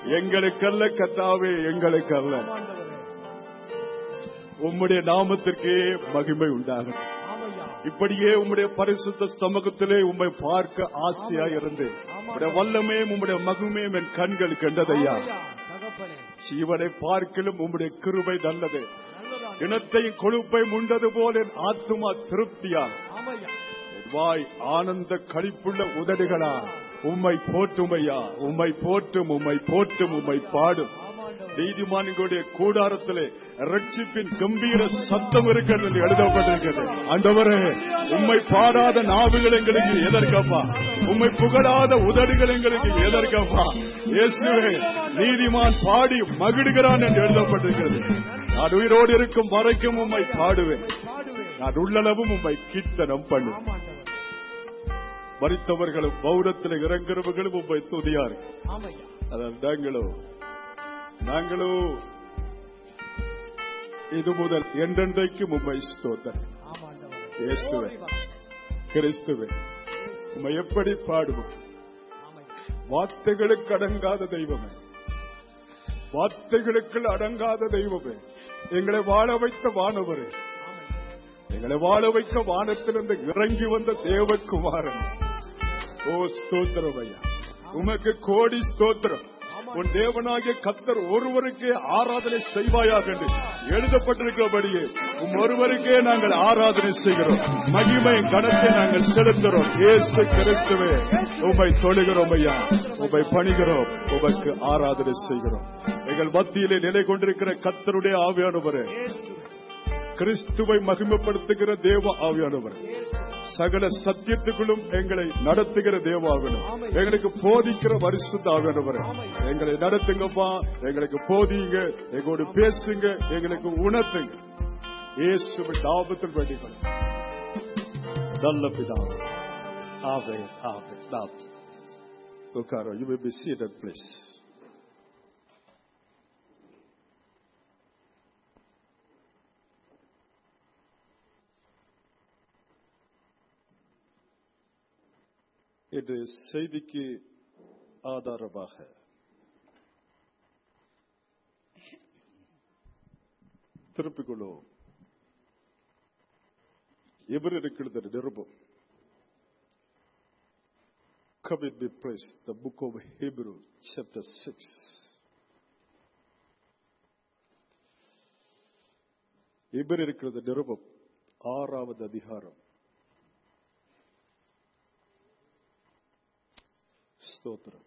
எங்களுக்கல்ல கத்தாவே எங்களுக்கல்ல ஆமாண்டவரே உம்முடைய நாமத்திற்கே மகிமை உண்டாகும் ஆமையா இப்படியே உம்முடைய பரிசுத்த சமூகத்திலே உம்மை பார்க்க ஆசையா இருந்து உம்முடைய வல்லமையும் உம்முடைய மகிமையும் என் கண்கள் கண்டதையா ஆமையா, தகப்பனே ஜீவனை பார்க்கிலும் உம்முடைய கிருபை நல்லது நல்லதான் இனத்தை கொழுப்பை முண்டது போல் என் ஆத்துமா திருப்தியா ஆமையா என் வாய் ஆனந்த களிப்புள்ள உதடுகளா உம்மை போற்றுமையா உம்மை போற்றும் உம்மை போற்றும் உம்மை பாடும் ஆமாண்டவரே நீதிமான்களுடைய கூடாரத்திலே ரட்சிப்பின் கம்பீர சத்தம் இருக்கிறது என்று எழுதப்பட்டிருக்கிறது ஆண்டவரே உம்மை பாடாத நாவுகள் எங்களுக்கு எதற்கப்பா உம்மை புகழாத உதடுகள் எங்களுக்கு எதற்கப்பா இயேசுவே நீதிமான் பாடி மகிழ்கிறான் என்று எழுதப்பட்டிருக்கிறது நான் உயிரோடு இருக்கும் வரைக்கும் உம்மை பாடுவேன் பாடுவேன் நான் உள்ளளவும் உம்மை கீர்த்தனம் பண்ணுவேன் ஆமாண்டவரே மறித்தவர்களும் பௌரத்தில் இறங்குறவர்களும் உம்மை துதியார் ஆமையா அதான் நாங்களோ நாங்களோ இது முதல் என்றென்றைக்கும் உம்மை ஸ்தோத்திரம் ஆமாண்டவரே இயேசுவே ஓடி வா. கிறிஸ்துவே உம்மை எப்படி பாடுவோம் ஆமையா வார்த்தைகளுக்கு அடங்காத தெய்வமே வார்த்தைகளுக்கு அடங்காத தெய்வமே எங்களை வாழ வைத்த வானவரே ஆமையா எங்களை வாழ வைக்க வானத்திலிருந்து இறங்கி வந்த தேவகுமாரன் ஓ ஸ்தோத்திரம் ஐயா உமக்கு கோடி ஸ்தோத்திரம் உன் தேவனாகிய கத்தர் ஒருவருக்கே ஆராதனை செய்வாயாக என்று எழுதப்பட்டிருக்கிறபடியே உம் ஒருவருக்கே நாங்கள் ஆராதனை செய்கிறோம் மகிமை கணத்தை நாங்கள் செலுத்துகிறோம் இயேசு கிறிஸ்துவே உம்மை தொழுகிறோம் ஐயா உம்மை பணிகிறோம் உமக்கு ஆராதனை செய்கிறோம் எங்கள் மத்தியிலே நிலை கொண்டிருக்கிற கத்தருடைய ஆவியானவரே இயேசுவே கிறிஸ்துவை மகிமைப்படுத்துகிற தேவ ஆவியானவர் சகல சத்தியத்துக்குள்ளும் எங்களை நடத்துகிற தேவாகணும் எங்களுக்கு போதிக்கிற பரிசுத்த ஆவியானவர் எங்களை நடத்துங்கப்பா எங்களுக்கு போதிங்க எங்களோடு பேசுங்க எங்களுக்கு உணர்த்துங்க இயேசுவின் லாபத்தில் வேண்டிகள் நல்ல பிதாவே ஆவே ஆவே ஆவே உட்காரோ you will be seated please இது செய்திக்கு ஆதாரமாக திருப்பிக் கொள்வோம் எவர் இருக்கிறது நிருபம் Come it be praised, the book of Hebrew, chapter 6. எவர் இருக்கிறது நிருபம் ஆறாவது அதிகாரம் ஸ்தோத்திரம்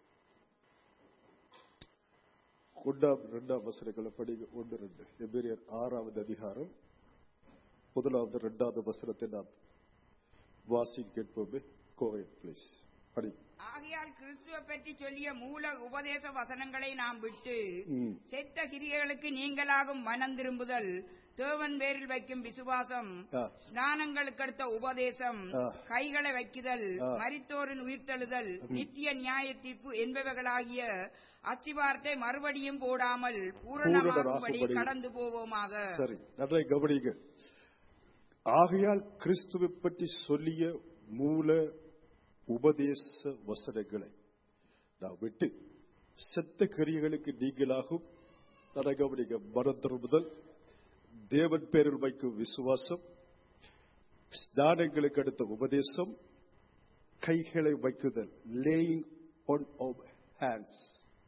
ஒன்றாம் இரண்டாம் வசனங்களை படிங்க ஒன்று ரெண்டு எபிரியர் ஆறாவது அதிகாரம் முதலாவது இரண்டாவது வசனத்தை நாம் வாசி கேட்போமே கோவை ப்ளீஸ் படி ஆகையால் கிறிஸ்துவ பற்றி சொல்லிய மூல உபதேச வசனங்களை நாம் விட்டு ம். செத்த கிரியைகளுக்கு நீங்களாகும் மனம் திரும்புதல் தேவன் பேரில் வைக்கும் விசுவாசம் ஆ. ஸ்நானங்களுக்கு அடுத்த உபதேசம் ஆ. கைகளை வைக்குதல் ஆ. மரித்தோரின் உயிர்த்தெழுதல் நித்திய நியாய தீர்ப்பு என்பவைகளாகிய அஸ்திவாரத்தை மறுபடியும் போடாமல் பூரணமாகும்படி பூரணராகும்படி. கடந்து போவோமாக சரி நன்றை கவனிங்க ஆகையால் கிறிஸ்துவை பற்றி சொல்லிய மூல உபதேச வசனங்களை நான் விட்டு செத்த கிரியைகளுக்கு நீங்களாகும் நன்றை கவனிங்க மனம் திரும்புதல் தேவன் பேரில் வைக்கும் விசுவாசம் ஸ்நானங்களுக்கு அடுத்த உபதேசம் கைகளை வைக்குதல் லேயிங் ஆன் ஹேண்ட்ஸ்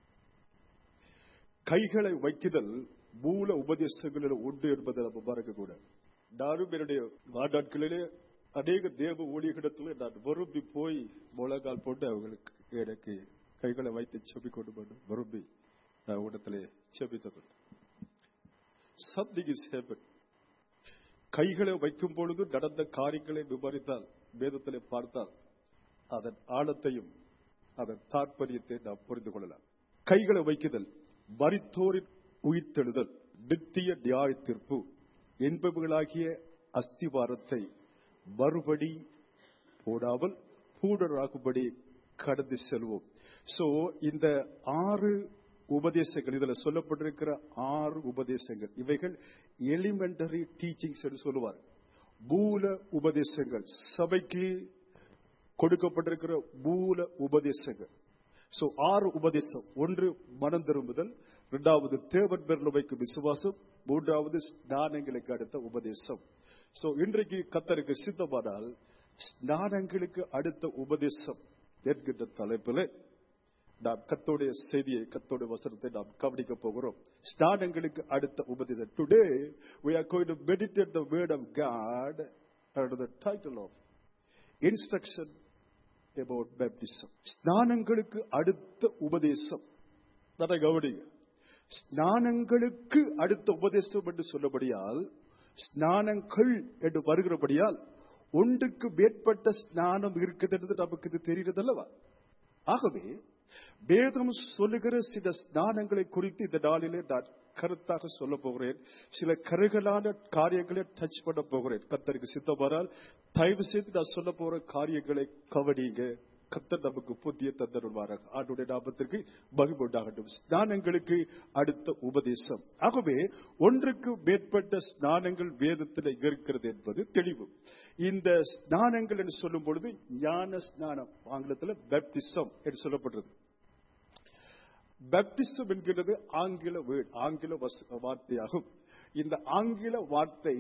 கைகளை வைக்குதல் மூல உபதேசங்களில் உண்டு என்பதை நம்ம மறக்க கூட நானும் என்னுடைய வாழ்நாட்களிலே அநேக தேவ ஊழியர்களிடத்துல நான் விரும்பி போய் முழங்கால் போட்டு அவங்களுக்கு எனக்கு கைகளை வைத்து செபி கொண்டு போனோம் விரும்பி நான் இடத்துல செபித்தது சம்திங் இஸ் ஹேப்பன் கைகளை வைக்கும் பொழுது நடந்த காரியங்களை விவரித்தால் வேதத்திலே பார்த்தால் அதன் ஆழத்தையும் அதன் தாற்பயத்தை நாம் புரிந்து கொள்ளலாம் கைகளை வைக்குதல் மரித்தோரின் உயிர்த்தெழுதல் நித்திய நியாய தீர்ப்பு என்பவர்களாகிய அஸ்திவாரத்தை மறுபடி போடாமல் பூடராகும்படி கடந்து செல்வோம் சோ இந்த ஆறு உபதேசங்கள் இதுல சொல்லப்பட்டிருக்கிற ஆறு உபதேசங்கள் இவைகள் எலிமெண்டரி டீச்சிங்ஸ் என்று சொல்லுவார் மூல உபதேசங்கள் சபைக்கு கொடுக்கப்பட்டிருக்கிற மூல உபதேசங்கள் சோ ஆறு உபதேசம் ஒன்று மனம் திரும்புதல் இரண்டாவது தேவன் பேரில் வைக்கும் விசுவாசம் மூன்றாவது ஸ்நானங்களுக்கு அடுத்த உபதேசம் சோ இன்றைக்கு கத்தருக்கு சித்தமானால் ஸ்நானங்களுக்கு அடுத்த உபதேசம் என்கின்ற தலைப்பில் நாம் கத்தோடைய செய்தியை கத்தோடைய வசனத்தை நாம் கவனிக்க போகிறோம் ஸ்நானங்களுக்கு அடுத்த உபதேசம் today we are going to meditate the word of God under the title of instruction about baptism ஸ்நானங்களுக்கு அடுத்த உபதேசம் அதை கவனிங்க ஸ்நானங்களுக்கு அடுத்த உபதேசம் என்று சொல்லபடியால் ஸ்நானங்கள் என்று வருகிறபடியால் ஒன்றுக்கு மேற்பட்ட ஸ்நானம் இருக்குது என்று நமக்கு இது தெரிகிறது அல்லவா ஆகவே வேதம் சொல்லுகிற சில ஸ்நானங்களை குறித்து இந்த நாளிலே நான் கருத்தாக சொல்ல போகிறேன் சில கருகலான காரியங்களை டச் பண்ண போகிறேன் கத்தருக்கு சித்தமானால் தயவு செய்து நான் சொல்ல போற காரியங்களை கவனிங்க கத்தர் நமக்கு புதிய தந்தருவாராக ஆண்டுடைய நாமத்திற்கு மகிழ்வுண்டாகட்டும் ஸ்நானங்களுக்கு அடுத்த உபதேசம் ஆகவே ஒன்றுக்கு மேற்பட்ட ஸ்நானங்கள் வேதத்தில் இருக்கிறது என்பது தெளிவு இந்த ஸ்நானங்கள் என்று சொல்லும் பொழுது ஞான ஸ்நானம் ஆங்கிலத்தில் பேப்டிசம் என்று சொல்லப்படுறது பேப்டிசம் என்கிறது ஆங்கில வேர்ட் ஆங்கில வச- வார்த்தையாகும் இந்த ஆங்கில வார்த்தை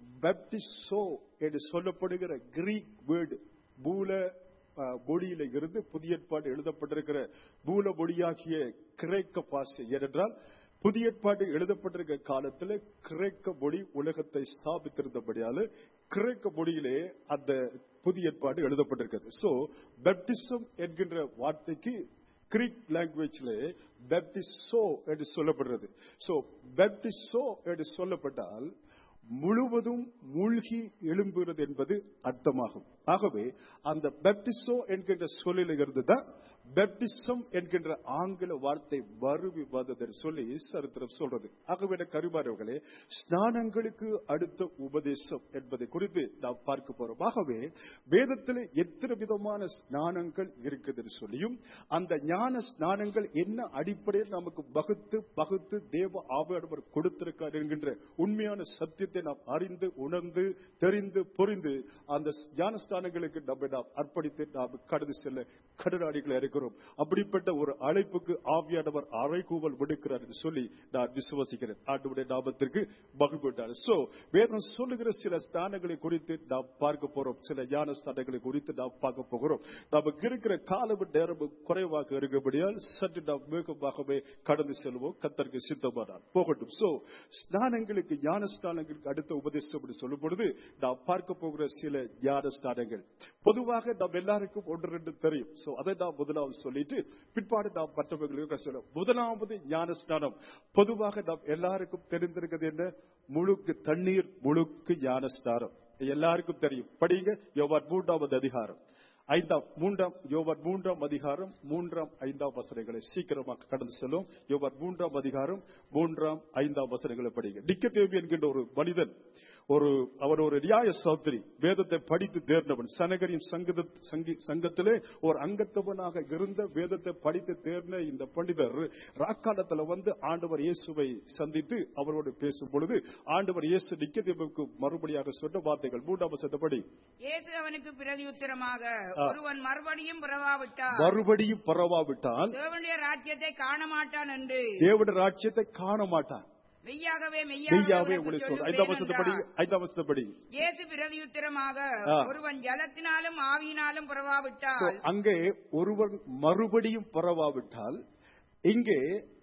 பேப்டிசோ என்று சொல்லப்படுகிற கிரீக் வேர்டு பூல அஹ், மொழியில இருந்து புதிய ஏற்பாடு எழுதப்பட்டிருக்கிற பூல மொழியாகிய கிரேக்க பாஷை ஏனென்றால் புதிய ஏற்பாடு எழுதப்பட்டிருக்கிற காலத்தில் கிரேக்க மொழி உலகத்தை ஸ்தாபித்திருந்தபடியால கிரேக்க மொழியிலே அந்த புதிய ஏற்பாடு எழுதப்பட்டிருக்கிறது சோ பேப்டிசம் என்கின்ற வார்த்தைக்கு கிரீக் லாங்குவேஜ்ல பேப்டிசோ என்று சொல்லப்படுறது சோ பேப்டிசோ என்று சொல்லப்பட்டால் முழுவதும் மூழ்கி எழும்புகிறது என்பது அர்த்தமாகும் ஆகவே அந்த பேப்டிசோ என்கின்ற சொல்லிலிருந்து தான் பேப்டிசம் என்கின்ற ஆங்கில வார்த்தை வருவி வந்தது என்று சொல்லி சரித்திரம் சொல்றது ஆகவே எனக்கு கருமாறவர்களே ஸ்நானங்களுக்கு அடுத்த உபதேசம் என்பதை குறித்து நாம் பார்க்க போறோம் ஆகவே வேதத்தில் எத்தனை விதமான ஸ்நானங்கள் இருக்குது என்று சொல்லியும் அந்த ஞான ஸ்நானங்கள் என்ன அடிப்படையில் நமக்கு பகுத்து பகுத்து தேவ ஆவியானவர் கொடுத்திருக்கார் என்கின்ற உண்மையான சத்தியத்தை நாம் அறிந்து உணர்ந்து தெரிந்து புரிந்து அந்த ஞான ஸ்நானங்களுக்கு நம்மை நாம் அர்ப்பணித்து நாம் கடந்து செல்ல கடனாளிகள் இருக்கிறோம் அப்படிப்பட்ட ஒரு அழைப்புக்கு ஆவியானவர் அறைகூவல் விடுக்கிறார் என்று சொல்லி நான் விசுவசிக்கிறேன் ஆண்டுடைய நாமத்திற்கு மகிழ்வுண்டார் சோ வேதம் சொல்லுகிற சில ஸ்தானங்களை குறித்து நாம் பார்க்க போறோம் சில ஞான ஸ்தானங்களை குறித்து நாம் பார்க்க போகிறோம் நமக்கு இருக்கிற காலம் நேரம் குறைவாக இருக்கிறபடியால் சற்று நாம் வேகமாகவே கடந்து செல்வோம் கத்தருக்கு சித்தமானார் போகட்டும் சோ ஸ்நானங்களுக்கு ஞான ஸ்நானங்களுக்கு அடுத்த உபதேசம் என்று சொல்லும் பொழுது நாம் பார்க்க போகிற சில ஞான ஸ்நானங்கள் பொதுவாக நாம் எல்லாருக்கும் ஒன்று ரெண்டு தெரியும் சோ அதை நாம் முதலாவது சொல்லிட்டு பிற்பாடு நாம் மற்றவர்களுக்கு சொல்ல முதலாவது ஞான ஸ்நானம் பொதுவாக நாம் எல்லாருக்கும் தெரிந்திருக்கிறது என்ன முழுக்கு தண்ணீர் முழுக்கு ஞான ஸ்நானம் எல்லாருக்கும் தெரியும் படிங்க யோவான் மூன்றாவது அதிகாரம் ஐந்தாம் மூன்றாம் யோவான் மூன்றாம் அதிகாரம் மூன்றாம் ஐந்தாம் வசனங்களை சீக்கிரமாக கடந்து செல்லும் யோவான் மூன்றாம் அதிகாரம் மூன்றாம் ஐந்தாம் வசனங்களை படிங்க டிக்கதேவி என்கின்ற ஒரு மனிதன் ஒரு அவர் ஒரு நியாய சௌத்ரி வேதத்தை படித்து தேர்ந்தவன் சனகரின் சங்கத சங்கி சங்கத்திலே ஒரு அங்கத்தவனாக இருந்த வேதத்தை படித்து தேர்ந்த இந்த பண்டிதர் ராக்காலத்துல வந்து ஆண்டவர் இயேசுவை சந்தித்து அவரோடு பேசும் பொழுது ஆண்டவர் இயேசு நிக்கதேவுக்கு மறுபடியாக சொன்ன வார்த்தைகள் மூன்றாம் வசனப்படி இயேசு அவனுக்கு பிரதியுத்தரமாக ஆ. ஒருவன் மறுபடியும் பிறவாவிட்டால் மறுபடியும் பரவாவிட்டால் தேவனுடைய ராஜ்யத்தை காண மாட்டான் என்று தேவட ராஜ்யத்தை காண மாட்டான் மெய்யாகவே மெய்யாவே மெய்யாகவே உங்களை உனக்கு சொல்ற ஐந்தாம் சொல்லுகிறேன் வசனப்படி என்றார். ஐந்தாம் வசனப்படி இயேசு பிரதியுத்தரமாக ஆ. ஒருவன் ஜலத்தினாலும் ஆவியினாலும் So, பிறவாவிட்டால் அங்கே ஒருவன் மறுபடியும் பரவாவிட்டால் இங்கே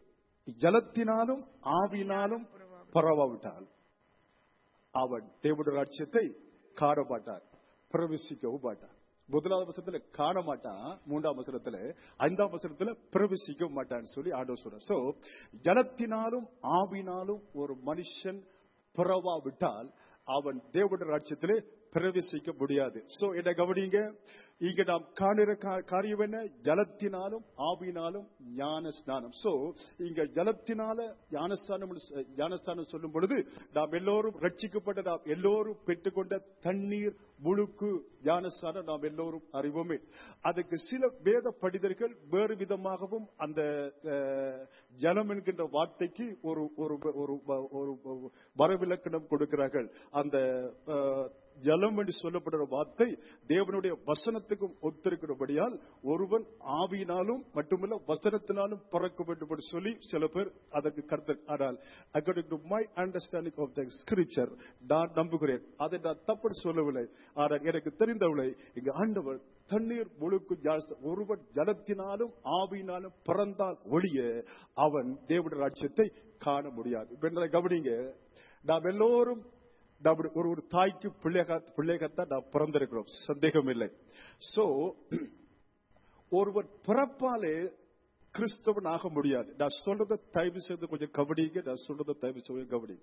ஜலத்தினாலும் ஆவினாலும் பரவாவிட்டால் அவன் தேவட ராட்சியத்தை காண மாட்டான் பிரவேசிக்கவும் மாட்டான் முதலாவது வசனத்துல காண மாட்டான் மூன்றாம் வசனத்துல ஐந்தாம் வசனத்துல பிரவேசிக்க மாட்டான்னு சொல்லி ஆண்டவர் சொல்ற சோ ஜலத்தினாலும் ஆவினாலும் ஒரு மனுஷன் பிறவாவிட்டால் அவன் தேவட ராட்சியத்திலே பிரவேசிக்க முடியாது சோ என்ன கவனிங்க இங்க நாம் காணுற கா- காரியம் என்ன ஜலத்தினாலும் ஆவினாலும் ஞான ஸ்நானம் சோ இங்க ஜலத்தினால ஞானஸ்தானம் ஞானஸ்தானம் சொல்லும் பொழுது நாம் எல்லோரும் ரட்சிக்கப்பட்ட நாம் எல்லோரும் பெற்றுக்கொண்ட தண்ணீர் முழுக்கு ஞானஸ்தானம் நாம் எல்லோரும் அறிவோமே அதுக்கு சில வேத படிதர்கள் வேறு விதமாகவும் அந்த அஹ், ஜலம் என்கின்ற வார்த்தைக்கு ஒரு ஒரு ஒரு ஒரு வரவிலக்கணம் கொடுக்கிறார்கள் அந்த அஹ், ஜலம் என்று சொல்லப்படுற வார்த்தை தேவனுடைய வசனத்துக்கும் ஒத்திருக்கிறபடியால் ஒருவன் ஆவியினாலும் மட்டுமல்ல வசனத்தினாலும் பிறக்க வேண்டும் என்று சொல்லி சில பேர் அதற்கு கருத்து ஆனால் according to my understanding of the scripture நான் நம்புகிறேன் அதை நான் தப்பு சொல்லவில்லை ஆனால் எனக்கு தெரிந்தவளை இங்கு ஆண்டவர் தண்ணீர் முழுக்கு ஜாஸ்தி ஒருவன் ஜலத்தினாலும் ஆவியினாலும் பிறந்தால் ஒழிய அவன் தேவனுடைய ராஜ்யத்தை காண முடியாது இப்ப என்ன கவனிங்க நாம் எல்லோரும் நம்முடைய ஒரு ஒரு தாய்க்கு பிள்ளைக பிள்ளைகத்தான் நாம் பிறந்திருக்கிறோம் சந்தேகம் இல்லை சோ ஒருவன் பிறப்பாலே கிறிஸ்தவன் ஆக முடியாது நான் சொல்றதை தயவு செய்து கொஞ்சம் கவனிங்க நான் சொல்றதை தயவு செய்து கவனி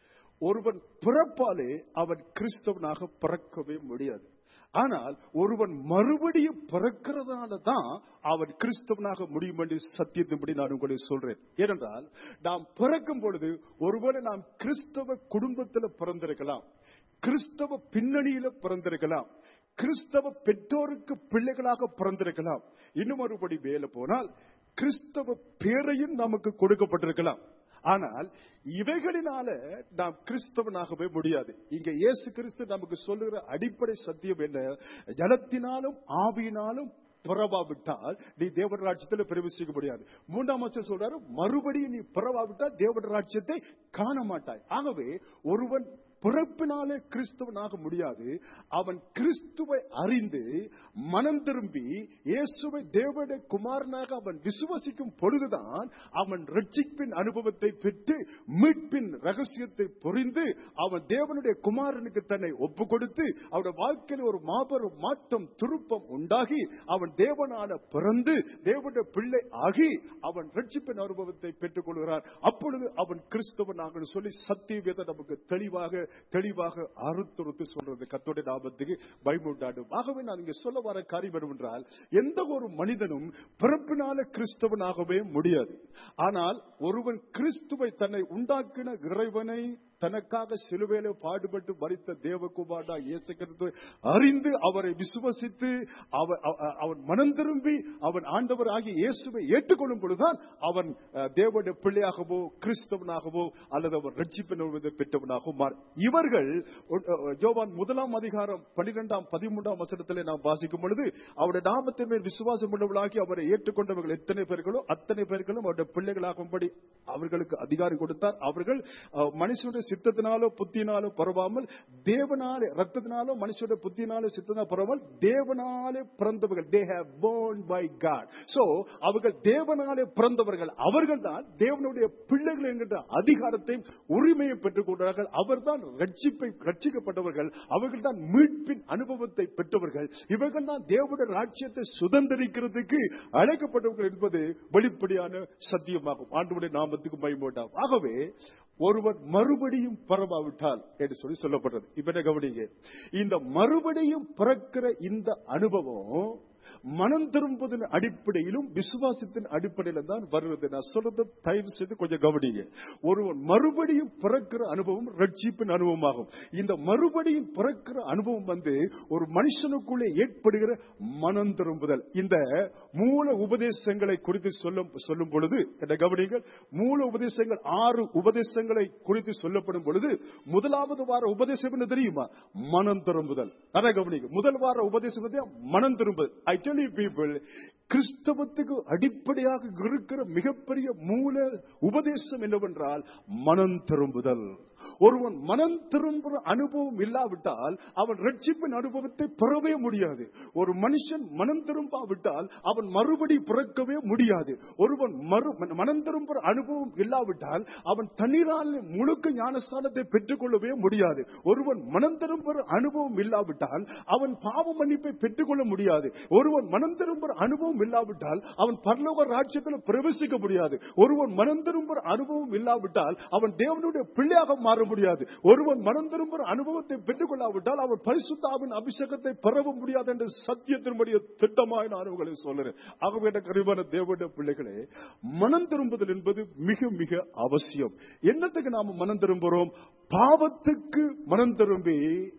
ஒருவன் பிறப்பாலே அவன் கிறிஸ்தவனாக பிறக்கவே முடியாது ஆனால் ஒருவன் மறுபடியும் பிறக்கிறதால தான் அவன் கிறிஸ்தவனாக முடியும் என்று சத்தியத்தின்படி நான் உங்களுக்கு சொல்றேன் ஏனென்றால் நாம் பிறக்கும் பொழுது ஒருவேளை நாம் கிறிஸ்தவ குடும்பத்தில் பிறந்திருக்கலாம் கிறிஸ்தவ பின்னணியில பிறந்திருக்கலாம் கிறிஸ்தவ பெற்றோருக்கு பிள்ளைகளாக பிறந்திருக்கலாம் இன்னும் ஒருபடி மேல போனால் கிறிஸ்தவ பேரையும் நமக்கு கொடுக்கப்பட்டிருக்கலாம் ஆனால் இவைகளினால நாம் கிறிஸ்தவனாகவே முடியாது இங்க இயேசு கிறிஸ்து நமக்கு சொல்லுகிற அடிப்படை சத்தியம் என்ன ஜலத்தினாலும் ஆவியினாலும் பிறவாவிட்டால் நீ தேவன் ராஜ்யத்தில் பிரவேசிக்க முடியாது மூன்றாம் வருஷம் சொல்றாரு மறுபடியும் நீ பிறவாவிட்டால் தேவன் ராஜ்யத்தை காண மாட்டாய் ஆகவே ஒருவன் பிறப்பினாலே கிறிஸ்தவனாக முடியாது அவன் கிறிஸ்துவை அறிந்து மனம் திரும்பி இயேசுவை தேவனுடைய குமாரனாக அவன் விசுவசிக்கும் பொழுதுதான் அவன் ரட்சிப்பின் அனுபவத்தை பெற்று மீட்பின் ரகசியத்தை புரிந்து அவன் தேவனுடைய குமாரனுக்கு தன்னை ஒப்பு கொடுத்து அவருடைய வாழ்க்கையில் ஒரு மாபெரும் மாற்றம் திருப்பம் உண்டாகி அவன் தேவனான பிறந்து தேவனுடைய பிள்ளை ஆகி அவன் ரட்சிப்பின் அனுபவத்தை பெற்றுக் கொள்கிறான் அப்பொழுது அவன் கிறிஸ்தவனாக சொல்லி சத்தியவேத நமக்கு தெளிவாக தெளிவாக அறுத்துறுத்து சொல்றது கத்தோடைய நாமத்துக்கு பயமுண்டாடும் ஆகவே நான் இங்க சொல்ல வர காரியம் என்னவென்றால் எந்த ஒரு மனிதனும் பிறப்பினால கிறிஸ்தவனாகவே முடியாது ஆனால் ஒருவன் கிறிஸ்துவை தன்னை உண்டாக்கின இறைவனை தனக்காக சிலுவையில பாடுபட்டு மறித்த தேவகுமாரா இயேசு கிறிஸ்துவை அறிந்து அவரை விசுவசித்து அவ- அவ- அவன் மனம் திரும்பி அவன் ஆண்டவர் ஆகிய இயேசுவை ஏற்றுக்கொள்ளும் பொழுதுதான் அவன் அஹ், தேவனுடைய பிள்ளையாகவோ கிறிஸ்தவனாகவோ அல்லது அவன் ரட்சிப்பின் உணர்வை பெற்றவனாகவோ மாறு இவர்கள் அஹ், யோவான் முதலாம் அதிகாரம் பனிரெண்டாம் பதிமூன்றாம் வசனத்திலே நாம் வாசிக்கும் பொழுது அவருடைய நாமத்தின் மேல் விசுவாசம் உள்ளவர்களாகி அவரை ஏற்றுக்கொண்டவர்கள் எத்தனை பேர்களோ அத்தனை பேர்களும் அவருடைய பிள்ளைகளாகும்படி அவர்களுக்கு அதிகாரம் கொடுத்தார் அவர்கள் அஹ், மனுஷனுடைய சித்தத்தினாலோ புத்தினாலோ பரவாமல் தேவனாலே ரத்தத்தினாலோ மனுஷனுடைய புத்தினாலோ சித்தத்தினாலோ பரவாமல் தேவனாலே பிறந்தவர்கள் they have born by God so அவர்கள் தேவனாலே பிறந்தவர்கள் அவர்கள் தான் தேவனுடைய பிள்ளைகள் என்கின்ற அதிகாரத்தையும் உரிமையும் பெற்றுக் கொண்டார்கள் அவர்தான் ரட்சிப்பை ரட்சிக்கப்பட்டவர்கள் அவர்கள் தான் மீட்பின் அனுபவத்தை பெற்றவர்கள் இவர்கள் தான் தேவனுடைய ராஜ்யத்தை சுதந்திரிக்கிறதுக்கு அழைக்கப்பட்டவர்கள் என்பது வெளிப்படையான சத்தியமாகும் ஆண்டுடைய நாமத்துக்கு பயமோட்டாம் ஆகவே ஒருவன் மறுபடியும் பிறவாவிட்டால் என்று சொல்லி சொல்லப்பட்டது இப்ப என்ன கவனிங்க இந்த மறுபடியும் பிறக்கிற இந்த அனுபவம் மனம் திரும்புவதன் அடிப்படையிலும் விசுவாசத்தின் அடிப்படையில தான் வருவது நான் சொல்றது தயவு செய்து கொஞ்சம் கவனிங்க ஒருவன் மறுபடியும் பிறக்கிற அனுபவம் ரட்சிப்பின் அனுபவமாகும் இந்த மறுபடியும் பிறக்கிற அனுபவம் வந்து ஒரு மனுஷனுக்குள்ளே ஏற்படுகிற மனம் திரும்புதல் இந்த மூல உபதேசங்களை குறித்து சொல்லும் சொல்லும் பொழுது என்ன கவனிங்கள் மூல உபதேசங்கள் ஆறு உபதேசங்களை குறித்து சொல்லப்படும் பொழுது முதலாவது வார உபதேசம் என்ன தெரியுமா மனம் திரும்புதல் அதை கவனிங்க முதல் வார உபதேசம் வந்து மனம் திரும்புதல் ஐ டெல் யூ பீப்புள் கிறிஸ்தவத்துக்கு அடிப்படையாக இருக்கிற மிகப்பெரிய மூல உபதேசம் என்னவென்றால் மனம் திரும்புதல் ஒருவன் மனம் திரும்புற அனுபவம் இல்லாவிட்டால் அவன் ரட்சிப்பின் அனுபவத்தை பெறவே முடியாது ஒரு மனுஷன் மனம் திரும்பாவிட்டால் அவன் மறுபடி பிறக்கவே முடியாது ஒருவன் மறு மனம் திரும்புற அனுபவம் இல்லாவிட்டால் அவன் தண்ணீரால் முழுக்க ஞானஸ்தானத்தை பெற்றுக் கொள்ளவே முடியாது ஒருவன் மனம் திரும்புற அனுபவம் இல்லாவிட்டால் அவன் பாவ மன்னிப்பை பெற்றுக்கொள்ள முடியாது ஒருவன் மனம் திரும்புற அனுபவம் இல்லாவிட்டால் அவன் பரலோக ராஜ்யத்தில் பிரவேசிக்க முடியாது ஒருவன் மனம் திரும்புற அனுபவம் இல்லாவிட்டால் அவன் தேவனுடைய பிள்ளையாக மாற முடியாது ஒருவன் மனம் திரும்புற அனுபவத்தை பெற்றுக் கொள்ளாவிட்டால் அவன் பரிசுத்தாவின் அபிஷேகத்தை பெறவும் முடியாது என்ற சத்தியத்தினுடைய திட்டமாய் நான் உங்களை சொல்லுறேன் ஆகவே எனக்கு அறிவான தேவனுடைய பிள்ளைகளே மனம் திரும்புதல் என்பது மிக மிக அவசியம் என்னத்துக்கு நாம மனம் திரும்புறோம் பாவத்துக்கு மனம் திரும்பி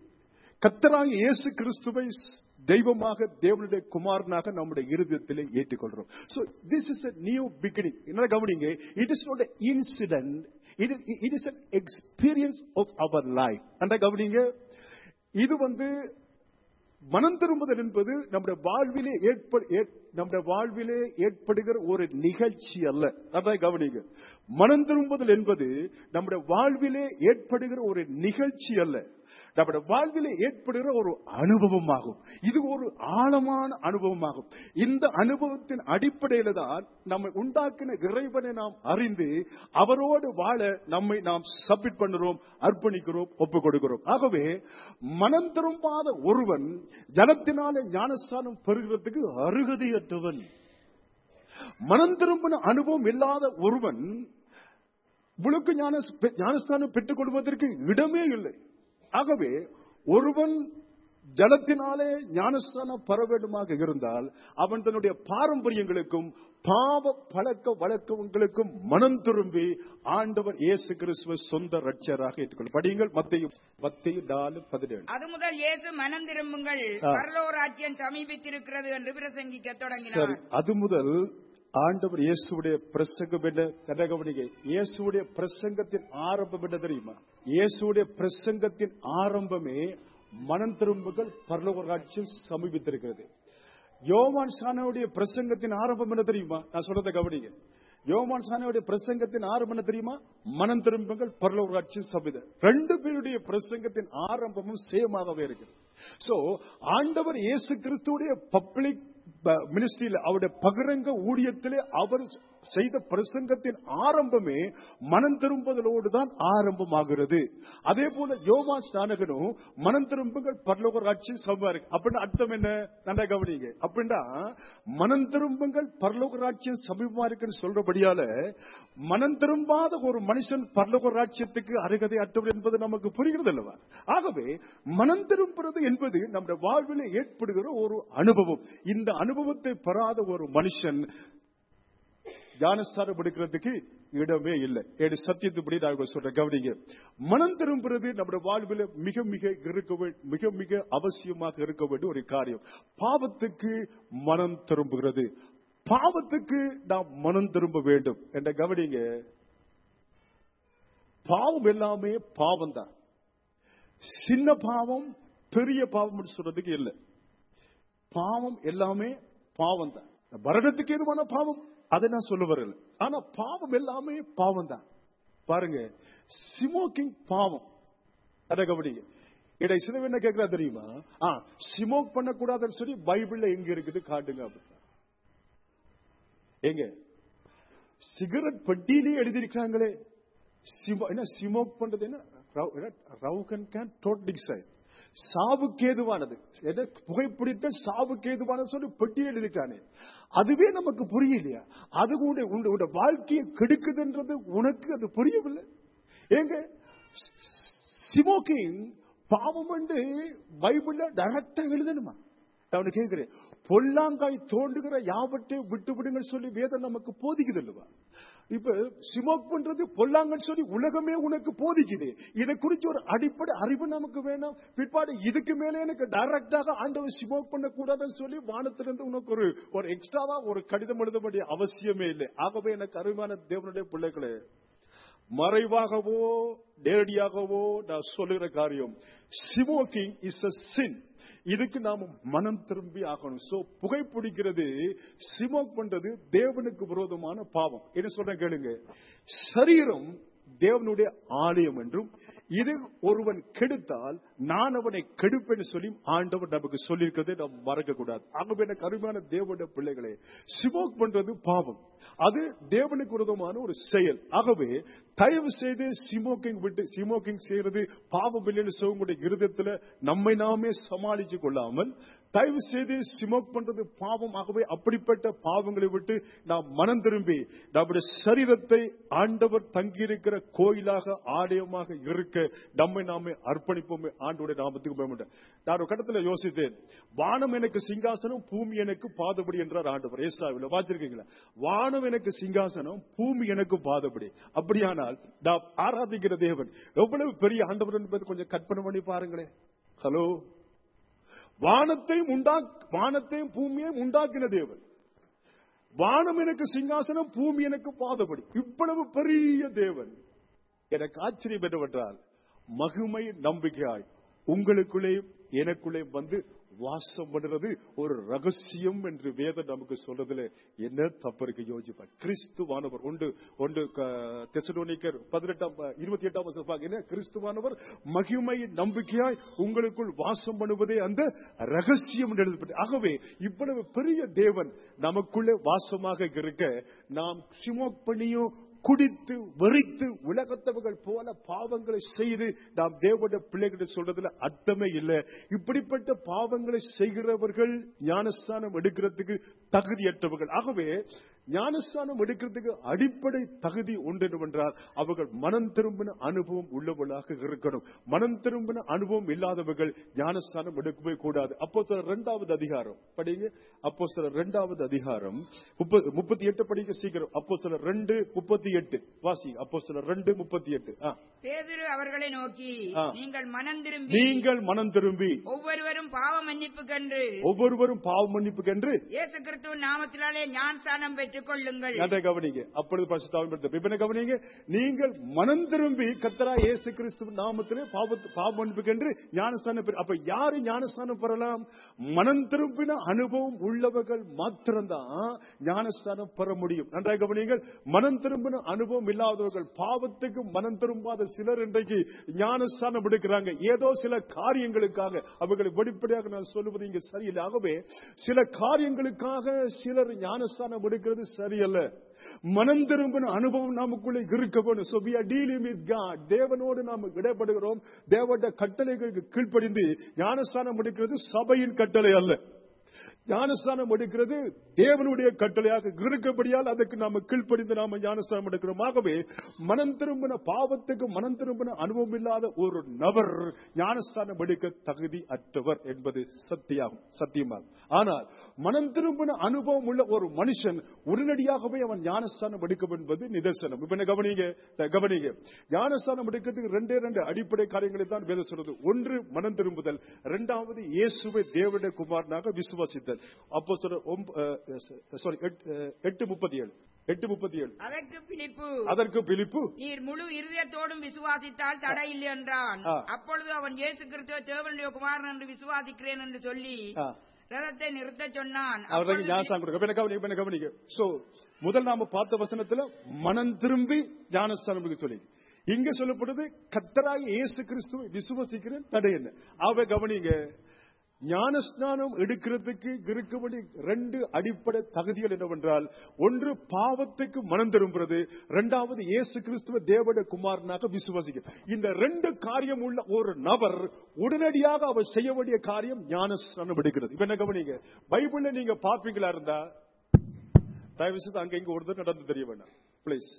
கத்தராக இயேசு கிறிஸ்துவை தெய்வமாக தேவனுடைய குமாரனாக நம்முடைய இருதயத்திலே ஏற்றுக்கொள்றோம் so this is a new beginning என்ன கவனிங்க it is not incident it is an experience of our life அந்த கவனிங்க இது வந்து மனம் திரும்புதல் என்பது நம்முடைய வாழ்விலே ஏற்ப ஏற்- நம்முடைய வாழ்விலே ஏற்படுகிற ஒரு நிகழ்ச்சி அல்ல அதான் கவனிங்க மனம் திரும்புதல் என்பது நம்முடைய வாழ்விலே ஏற்படுகிற ஒரு நிகழ்ச்சி அல்ல நம்முடைய வாழ்விலே ஏற்படுகிற ஒரு அனுபவமாகும் இது ஒரு ஆழமான அனுபவமாகும் இந்த அனுபவத்தின் அடிப்படையில தான் நம்மை உண்டாக்கின இறைவனை நாம் அறிந்து அவரோடு வாழ நம்மை நாம் சப்மிட் பண்ணுறோம் அர்ப்பணிக்கிறோம் ஒப்புக் கொடுக்கிறோம் ஆகவே மனம் திரும்பாத ஒருவன் ஜனத்தினாலே ஞானஸ்தானம் பெறுகிறதுக்கு அருகதையற்றவன் மனம் திரும்பின அனுபவம் இல்லாத ஒருவன் முழுக்க ஞான ஞானஸ்தானம் பெற்றுக் கொள்வதற்கு இடமே இல்லை ஆகவே ஒருவன் ஜலத்தினாலே ஞானஸ்தானம் பெற வேண்டுமாக இருந்தால் அவன் தன்னுடைய பாரம்பரியங்களுக்கும் பாவ பழக்க வழக்கங்களுக்கும் மனம் திரும்பி ஆண்டவர் இயேசு கிறிஸ்துவ சொந்த ரட்சராக ஏற்றுக்கொள்ளும் படியுங்கள் மத்தையும் மத்தையும் நாலு பதினேழு அது முதல் இயேசு மனம் திரும்புங்கள் ஆ. பரலோராஜ்யம் சமீபித்திருக்கிறது என்று பிரசங்கிக்க சரி தொடங்கினார் அது முதல் ஆண்டவர் இயேசுடைய பிரசங்கம் என்ன கனகவனிகை இயேசுடைய பிரசங்கத்தின் ஆரம்பம் என்ன தெரியுமா இயேசுடைய பிரசங்கத்தின் ஆரம்பமே மனம் திரும்புகள் பரலோக ராட்சியம் சமீபித்திருக்கிறது யோவான் சானவுடைய பிரசங்கத்தின் ஆரம்பம் என்ன தெரியுமா நான் சொல்றதை கவனிங்க யோவான் சானவுடைய பிரசங்கத்தின் ஆரம்பம் என்ன தெரியுமா மனம் திரும்புங்கள் பரலோக ராட்சியம் சமீத ரெண்டு பேருடைய பிரசங்கத்தின் ஆரம்பமும் சேமாகவே இருக்கிறது சோ ஆண்டவர் இயேசு கிறிஸ்துடைய பப்ளிக் மினிஸ்ட்ரியில அவருடைய பகிரங்க ஊழியத்திலே அவர் செய்த பிரசங்கத்தின் ஆரம்பமே மனம் திரும்புதலோடு தான் ஆரம்பமாகிறது அதே போல யோவா ஸ்நானகனும் மனம் திரும்புங்கள் பரலோக ராட்சி சம்பாரு அப்படின்னு அர்த்தம் என்ன நல்லா கவனிங்க அப்படின்னா மனம் திரும்புங்கள் பரலோக ராட்சியம் சமீபமா இருக்குன்னு சொல்றபடியால மனம் திரும்பாத ஒரு மனுஷன் பரலோக ராட்சியத்துக்கு அருகதை அற்றவர் என்பது நமக்கு புரிகிறது அல்லவா ஆகவே மனம் திரும்புறது என்பது நம்முடைய வாழ்வில் ஏற்படுகிற ஒரு அனுபவம் இந்த அனுபவத்தை பெறாத ஒரு மனுஷன் ஞானஸ்தானம் எடுக்கிறதுக்கு இடமே இல்லை ஏடு சத்தியத்துப்படி நான் சொல்றேன் கவனிங்க மனம் திரும்புறது நம்முடைய வாழ்வில் மிக மிக இருக்க வே- மிக மிக அவசியமாக இருக்க வேண்டிய ஒரு காரியம் பாவத்துக்கு மனம் திரும்புகிறது பாவத்துக்கு நாம் மனம் திரும்ப வேண்டும் என்ற கவனிங்க பாவம் எல்லாமே பாவம் தான் சின்ன பாவம் பெரிய பாவம் சொல்றதுக்கு இல்லை பாவம் எல்லாமே பாவம் தான் மரணத்துக்கு எதுவான பாவம் அதை நான் சொல்ல வரல ஆனா பாவம் எல்லாமே பாவம் தான் பாருங்க ஸ்மோக்கிங் பாவம் அதை கவனிங்க இடை சில என்ன கேட்கிறா தெரியுமா ஆ ஸ்மோக் பண்ணக்கூடாதுன்னு சொல்லி பைபிள்ல எங்க இருக்குது காட்டுங்க அப்படின்னா எங்க சிகரெட் பெட்டியிலே எழுதியிருக்காங்களே சிமோ- என்ன ஸ்மோக் பண்றது என்ன ரவ்- என்ன? ரவுகன் கேன் டோட்லிக் சைட் சாவுக்கு ஏதுவானது என்ன புகைப்பிடித்த சாவுக்கு ஏதுவானது சொல்லி பெட்டி எழுதிட்டானே அதுவே நமக்கு புரியலையா அது கூட உன்னுடைய உன்னுடைய வாழ்க்கையை கெடுக்குதுன்றது உனக்கு அது புரியவில்லை ஏங்க ஸ்மோக்கிங் பாவம் என்று பைபிள்ல டைரக்டா எழுதணுமா நான் உன்னை கேட்கிறேன் பொல்லாங்காய் தோண்டுகிற யாவற்றையும் விட்டு விடுங்க சொல்லி வேதம் நமக்கு போதிக்குது அல்லவா இப்ப ஸ்மோக் பண்றது பொல்லாங்கன்னு சொல்லி உலகமே உனக்கு போதிக்குது இதை குறிச்சு ஒரு அடிப்படை அறிவு நமக்கு வேணும் பிற்பாடு இதுக்கு மேல எனக்கு டைரக்டாக ஆண்டவர் ஸ்மோக் பண்ண கூடாதுன்னு சொல்லி வானத்திலிருந்து உனக்கு ஒரு ஒரு எக்ஸ்ட்ராவா ஒரு கடிதம் எழுத வேண்டிய அவசியமே இல்லை ஆகவே எனக்கு அருமையான தேவனுடைய பிள்ளைகளே மறைவாகவோ நேரடியாகவோ நான் சொல்லுகிற காரியம் ஸ்மோக்கிங் இஸ் அ சின் இதுக்கு நாம மனம் திரும்பி ஆகணும் சோ புகைப்பிடிக்கிறது ஸ்மோக் பண்றது தேவனுக்கு விரோதமான பாவம் என்ன சொல்றேன் கேளுங்க சரீரம் தேவனுடைய ஆலயம் என்றும் இது ஒருவன் கெடுத்தால் நான் அவனை கெடுப்பேன்னு சொல்லி ஆண்டவர் நமக்கு சொல்லியிருக்கிறதை நாம் மறக்க கூடாது ஆகவே எனக்கு அருமையான தேவனுடைய பிள்ளைகளே ஸ்மோக் பண்றது பாவம் அது தேவனுக்கு விரோதமான ஒரு செயல் ஆகவே தயவு செய்து ஸ்மோக்கிங் விட்டு ஸ்மோக்கிங் செய்யறது பாவம் இல்லைன்னு சொல்லுடைய இருதயத்துல நம்மை நாமே சமாளிச்சு கொள்ளாமல் தயவு செய்து ஸ்மோக் பண்றது பாவம் ஆகவே அப்படிப்பட்ட பாவங்களை விட்டு நாம் மனம் திரும்பி நம்முடைய சரீரத்தை ஆண்டவர் தங்கியிருக்கிற கோயிலாக ஆலயமாக இருக்க நம்மை நாமே அர்ப்பணிப்போமே ஆண்டோட நாமத்துக்கு பயமுண்ட நான் ஒரு கட்டத்துல யோசித்தேன் வானம் எனக்கு சிங்காசனம் பூமி எனக்கு பாதபடி என்றார் ஆண்டவர் ஏசாவில் பார்த்திருக்கீங்களா வானம் எனக்கு சிங்காசனம் பூமி எனக்கு பாதபடி அப்படியானால் நாம் ஆராதிக்கிற தேவன் எவ்வளவு பெரிய ஆண்டவர் என்பது கொஞ்சம் கற்பனை பண்ணி பாருங்களேன் ஹலோ வானத்தையும் உண்டா வானத்தையும் பூமியையும் உண்டாக்கின தேவன் வானம் எனக்கு சிங்காசனம் பூமி எனக்கு பாதபடி இவ்வளவு பெரிய தேவன் எனக்கு ஆச்சரியம் என்னவென்றால் மகிமை நம்பிக்கையாய் உங்களுக்குள்ளே எனக்குள்ளே வந்து வாசம் பண்ணுறது ஒரு ரகசியம் என்று வேதம் நமக்கு சொல்றதுல என்ன தப்பு இருக்கு யோசிப்பா கிறிஸ்துவானவர் ஒன்று ஒன்று தெசலோனிக்கர் பதினெட்டாம் இருபத்தி எட்டாம் வசனம் பாருங்க. என்ன கிறிஸ்துவானவர் மகிமை நம்பிக்கையாய் உங்களுக்குள் வாசம் பண்ணுவதே அந்த ரகசியம் என்று எழுதப்பட்டு ஆகவே இவ்வளவு பெரிய தேவன் நமக்குள்ளே வாசமாக இருக்க நாம் சிமோக் பண்ணியும் குடித்து வெறித்து உலகத்தவர்கள் போல பாவங்களை செய்து நாம் தேவனுடைய பிள்ளைகிட்ட சொல்றதுல அர்த்தமே இல்லை இப்படிப்பட்ட பாவங்களை செய்கிறவர்கள் ஞானஸ்தானம் எடுக்கிறதுக்கு தகுதியற்றவர்கள் ஆகவே ஞானஸ்தானம் எடுக்கிறதுக்கு அடிப்படை தகுதி உண்டு என்னவென்றால் அவர்கள் மனம் திரும்பின அனுபவம் உள்ளவர்களாக இருக்கணும் மனம் திரும்பின அனுபவம் இல்லாதவர்கள் ஞானஸ்தானம் எடுக்கவே கூடாது அப்போ இரண்டாவது அதிகாரம் படிங்க அப்போ சில இரண்டாவது அதிகாரம் முப்ப- முப்பத்தி எட்டு படிக்க சீக்கிரம் அப்போ சில ரெண்டு முப்பத்தி எட்டு வாசி அப்போ சில ரெண்டு முப்பத்தி எட்டு ஆ. பேதுரு அவர்களை நோக்கி ஆ. நீங்கள் மனம் திரும்பி நீங்கள் மனம் திரும்பி ஒவ்வொருவரும் பாவ மன்னிப்புக்கென்று ஒவ்வொருவரும் பாவ மன்னிப்புக்கென்று இயேசு கிறிஸ்துவின் நாமத்தினாலே ஞானஸ்தானம் பெற்றுக் கொள்ளுங்கள் அதை கவனிங்க அப்பொழுது பரிசுத்தாவின் பெற்ற பிபினை கவனிங்க நீங்கள் மனம் திரும்பி கத்தரா இயேசு கிறிஸ்து நாமத்திலே பாவத்து பாவ மன்னிப்புக்கென்று ஞானஸ்தானம் பெற அப்ப யாரு ஞானஸ்தானம் பெறலாம் மனம் திரும்பின அனுபவம் உள்ளவர்கள் மாத்திரம்தான் ஞானஸ்தானம் பெற முடியும் நன்றாக கவனிங்கள் மனம் திரும்பின அனுபவம் இல்லாதவர்கள் பாவத்துக்கு மனம் திரும்பாத சிலர் இன்றைக்கு ஞானஸ்தானம் எடுக்கிறாங்க ஏதோ சில காரியங்களுக்காக அவர்களை வெளிப்படையாக நான் சொல்லுவது இங்க சரியில்லை ஆகவே சில காரியங்களுக்காக சிலர் ஞானஸ்தானம் எடுக்கிறது சரியல்ல மனம் திரும்பின அனுபவம் நமக்குள்ளே இருக்க வேணும் So we are dealing with God. தேவனோடு நாம் இடப்படுகிறோம் தேவனுடைய கட்டளைகளுக்கு கீழ்ப்படிந்து ஞானஸ்தானம் எடுக்கிறது சபையின் கட்டளை அல்ல ஞானஸ்தானம் எடுக்கிறது தேவனுடைய கட்டளையாக இருக்கபடியால் அதுக்கு நாம கீழ்ப்படிந்து நாம ஞானஸ்தானம் எடுக்கிறோம் ஆகவே மனம் திரும்பின பாவத்துக்கு மனம் திரும்பின அனுபவம் இல்லாத ஒரு நபர் ஞானஸ்தானம் எடுக்க தகுதி அற்றவர் என்பது சத்தியாகும் சத்தியமாகும் ஆனால் மனம் திரும்பின அனுபவம் உள்ள ஒரு மனுஷன் உடனடியாகவே அவன் ஞானஸ்தானம் எடுக்கும் என்பது நிதர்சனம் இப்ப என்ன கவனிங்க கவனிங்க ஞானஸ்தானம் எடுக்கிறதுக்கு ரெண்டே ரெண்டு அடிப்படை காரியங்களை தான் வேதம் சொல்றது ஒன்று மனம் திரும்புதல் இரண்டாவது இயேசுவை தேவனுடைய குமாரனாக விசுவாசித்தல் அப்போ சாரி எட்டு முப்பத்தி ஏழு எட்டு முப்பத்தி ஏழு அதற்கு பிலிப்பு அதற்கு பிலிப்பு நீர் முழு இருதயத்தோடும் விசுவாசித்தால் தடை இல்லை என்றான் ஆ. அப்பொழுது அவன் இயேசு கிறிஸ்துவ தேவனுடைய குமாரன் என்று விசுவாசிக்கிறேன் என்று சொல்லி ஆ. ரதத்தை நிறுத்தச் சொன்னான் அவருக்கு அப்பொழுது ஞானஸ்தானம் கொடுக்க இப்ப என்ன கவனிக்க இப்ப என்ன கவனிக்க சோ முதல் நாம பார்த்த வசனத்துல மனம் திரும்பி ஞானஸ்தானம் கொடுக்க சொல்லி இங்க சொல்லப்படுது கத்தராகி இயேசு கிறிஸ்துவை விசுவசிக்கிறேன் தடை என்ன அவ கவனிங்க ஞானஸ்நானம் எடுக்கிறதுக்கு இருக்கபடி ரெண்டு அடிப்படை தகுதிகள் என்னவென்றால் ஒன்று பாவத்துக்கு மனம் திரும்புறது இரண்டாவது இயேசு கிறிஸ்துவ தேவட குமாரனாக விசுவாசிக்க இந்த ரெண்டு காரியம் உள்ள ஒரு நபர் உடனடியாக அவர் செய்ய வேண்டிய காரியம் ஞானஸ்நானம் எடுக்கிறது இப்ப என்ன கவனிங்க பைபிள்ல நீங்க பாப்பீங்களா இருந்தா தயவு செய்து அங்க இங்க ஒருத்தர் நடந்து தெரிய வேண்டாம் பிளீஸ்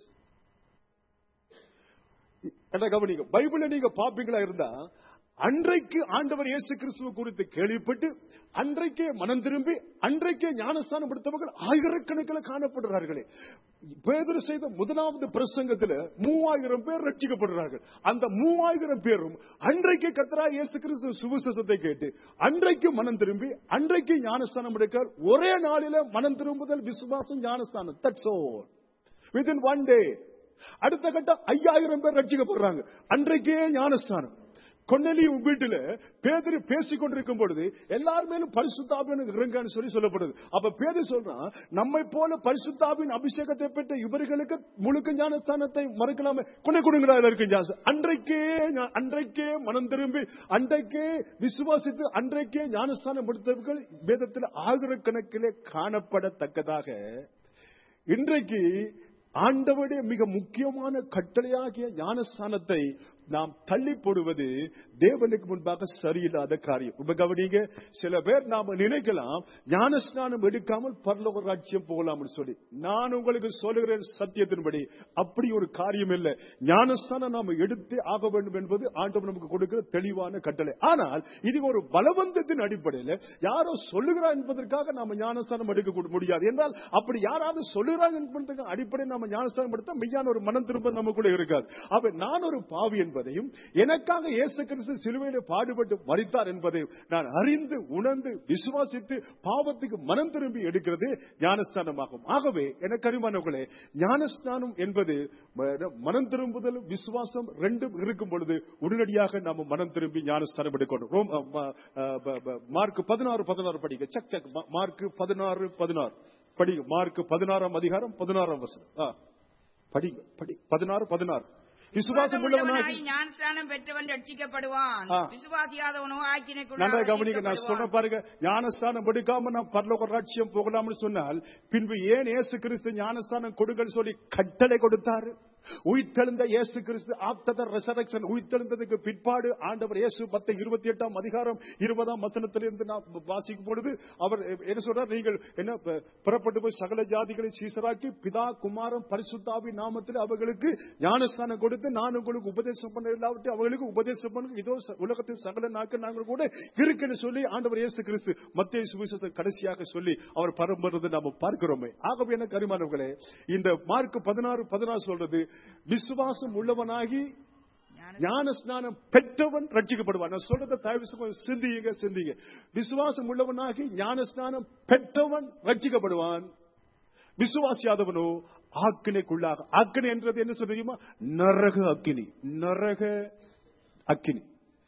என்ன கவனிங்க பைபிள்ல நீங்க பாப்பீங்களா இருந்தா அன்றைக்கு ஆண்டவர் இயேசு கிறிஸ்துவ குறித்து கேள்விப்பட்டு அன்றைக்கே மனம் திரும்பி அன்றைக்கே ஞானஸ்தானம் எடுத்தவர்கள் ஆயிரக்கணக்கில் காணப்படுறார்களே பேதர் செய்த முதலாவது பிரசங்கத்தில் மூவாயிரம் பேர் ரட்சிக்கப்படுறார்கள் அந்த மூவாயிரம் பேரும் அன்றைக்கு கத்தரா இயேசு கிறிஸ்து சுவிசேஷத்தை கேட்டு அன்றைக்கு மனம் திரும்பி அன்றைக்கு ஞானஸ்தானம் எடுக்க ஒரே நாளில மனம் திரும்புதல் விசுவாசம் ஞானஸ்தானம் that's all within one day அடுத்த கட்டம் ஐயாயிரம் பேர் ரட்சிக்கப்படுறாங்க அன்றைக்கே ஞானஸ்தானம் கொன்னலி வீட்டுல பேதர் பேசிக் கொண்டிருக்கும் பொழுது எல்லார் மேலும் பரிசுத்தாபின் இறங்கன்னு சொல்லி சொல்லப்படுது அப்ப பேதர் சொல்றான் நம்மை போல பரிசுத்தாபின் அபிஷேகத்தை பெற்ற இவர்களுக்கு முழுக்க ஞானஸ்தானத்தை மறுக்கலாமே கொண்டை கொடுங்களா எல்லாருக்கும் ஞான அன்றைக்கே ஞா- அன்றைக்கே மனம் திரும்பி அன்றைக்கே விசுவாசித்து அன்றைக்கே ஞானஸ்தானம் எடுத்தவர்கள் வேதத்தில் ஆயிரக்கணக்கிலே காணப்படத்தக்கதாக இன்றைக்கு ஆண்டவருடைய மிக முக்கியமான கட்டளையாகிய ஞானஸ்தானத்தை நாம் தள்ளி போடுவது தேவனுக்கு முன்பாக சரியில்லாத காரியம் இப்ப கவனிங்க சில பேர் நாம நினைக்கலாம் ஞானஸ்நானம் எடுக்காமல் பரலோக ராஜ்யம் போகலாம்னு சொல்லி நான் உங்களுக்கு சொல்லுகிறேன் சத்தியத்தின்படி அப்படி ஒரு காரியம் இல்லை ஞானஸ்தானம் நாம எடுத்தே ஆக வேண்டும் என்பது ஆண்டவர் நமக்கு கொடுக்கிற தெளிவான கட்டளை ஆனால் இது ஒரு பலவந்தத்தின் அடிப்படையில் யாரோ சொல்லுகிறார் என்பதற்காக நாம ஞானஸ்தானம் எடுக்க கூட முடியாது என்றால் அப்படி யாராவது சொல்லுகிறாங்க என்பதற்கு அடிப்படை நாம் நம்ம ஞானஸ்தானம் எடுத்தா மெய்யான ஒரு மனம் திரும்ப நமக்குள்ள இருக்காது அப்ப நான் ஒரு பாவி என்பதையும் எனக்காக இயேசு கிறிஸ்து சிலுவையில பாடுபட்டு மறித்தார் என்பதையும் நான் அறிந்து உணர்ந்து விசுவாசித்து பாவத்துக்கு மனம் திரும்பி எடுக்கிறது ஞானஸ்தானமாகும் ஆகவே எனக்கு அறிமானவர்களே ஞானஸ்தானம் என்பது ம- மனம் திரும்புதல் விசுவாசம் ரெண்டும் இருக்கும் பொழுது உடனடியாக நாம மனம் திரும்பி ஞானஸ்தானம் எடுக்கணும் ரோம் அ, ம, அ, ப, ப, மார்க் பதினாறு பதினாறு படிங்க சக் சக் மா- மார்க் பதினாறு பதினாறு படிங்க மார்க் பதினாறாம் அதிகாரம் பதினாறாம் வசனம் ஆ, படிங்க படி பதினாறு பதினாறு விசுவாசம் உள்ளவனாகி உள்ளவனாகி ஞானஸ்நானம் பெற்றவன் ரட்சிக்கப்படுவான் ஆ. விசுவாசியாதவனோ ஆக்கினைக்குள்ளாக நன்றா கவனிங்க நான் சொன்ன தீர்க்கப்படுவான். பாருங்க ஞானஸ்தானம் எடுக்காம நான் பரலோக ராட்சியம் போகலாம்னு சொன்னால் பின்பு ஏன் இயேசு கிறிஸ்து ஞானஸ்தானம் கொடுங்கன்னு சொல்லி கட்டளை கொடுத்தாரு உயிர்த்தெழுந்த இயேசு கிறிஸ்து ஆப்டர் ரெசரக்ஷன் உயிர்த்தெழுந்ததுக்கு பிற்பாடு ஆண்டவர் இயேசு பத்து இருபத்தி எட்டாம் அதிகாரம் இருபதாம் வசனத்திலிருந்து நான் வாசிக்கும் பொழுது அவர் என்ன சொல்றார் நீங்கள் என்ன ப- புறப்பட்டு போய் சகல ஜாதிகளை சீசராக்கி பிதா குமாரம் பரிசுத்தாவி நாமத்தில் அவர்களுக்கு ஞானஸ்தானம் கொடுத்து நான் உங்களுக்கு உபதேசம் பண்ண இல்லாவிட்டு அவர்களுக்கு உபதேசம் பண்ண இதோ ச- உலகத்தின் சகல நாட்கள் நாங்கள் கூட இருக்குன்னு சொல்லி ஆண்டவர் இயேசு கிறிஸ்து மத்திய சுவிசேஷம் கடைசியாக சொல்லி அவர் பரம்புறது நாம பார்க்கிறோமே ஆகவே எனக்கு அருமானவர்களே இந்த மார்க் பதினாறு பதினாறு சொல்றது விசுவாசம் உள்ளவனாகி ஞான- ஞான ஸ்நானம் பெற்றவன் ரட்சிக்கப்படுவான் நான் சொல்றத தயவு செய்து கொஞ்சம் சிந்திங்க சிந்திங்க விசுவாசம் உள்ளவனாகி ஞான ஸ்நானம் பெற்றவன் ரட்சிக்கப்படுவான் விசுவாசியாதவனோ ஆக்கினைக்குள்ளாக ஆக்கினை என்றது என்ன சொல்றீமா நரக அக்கினி நரக அக்கினி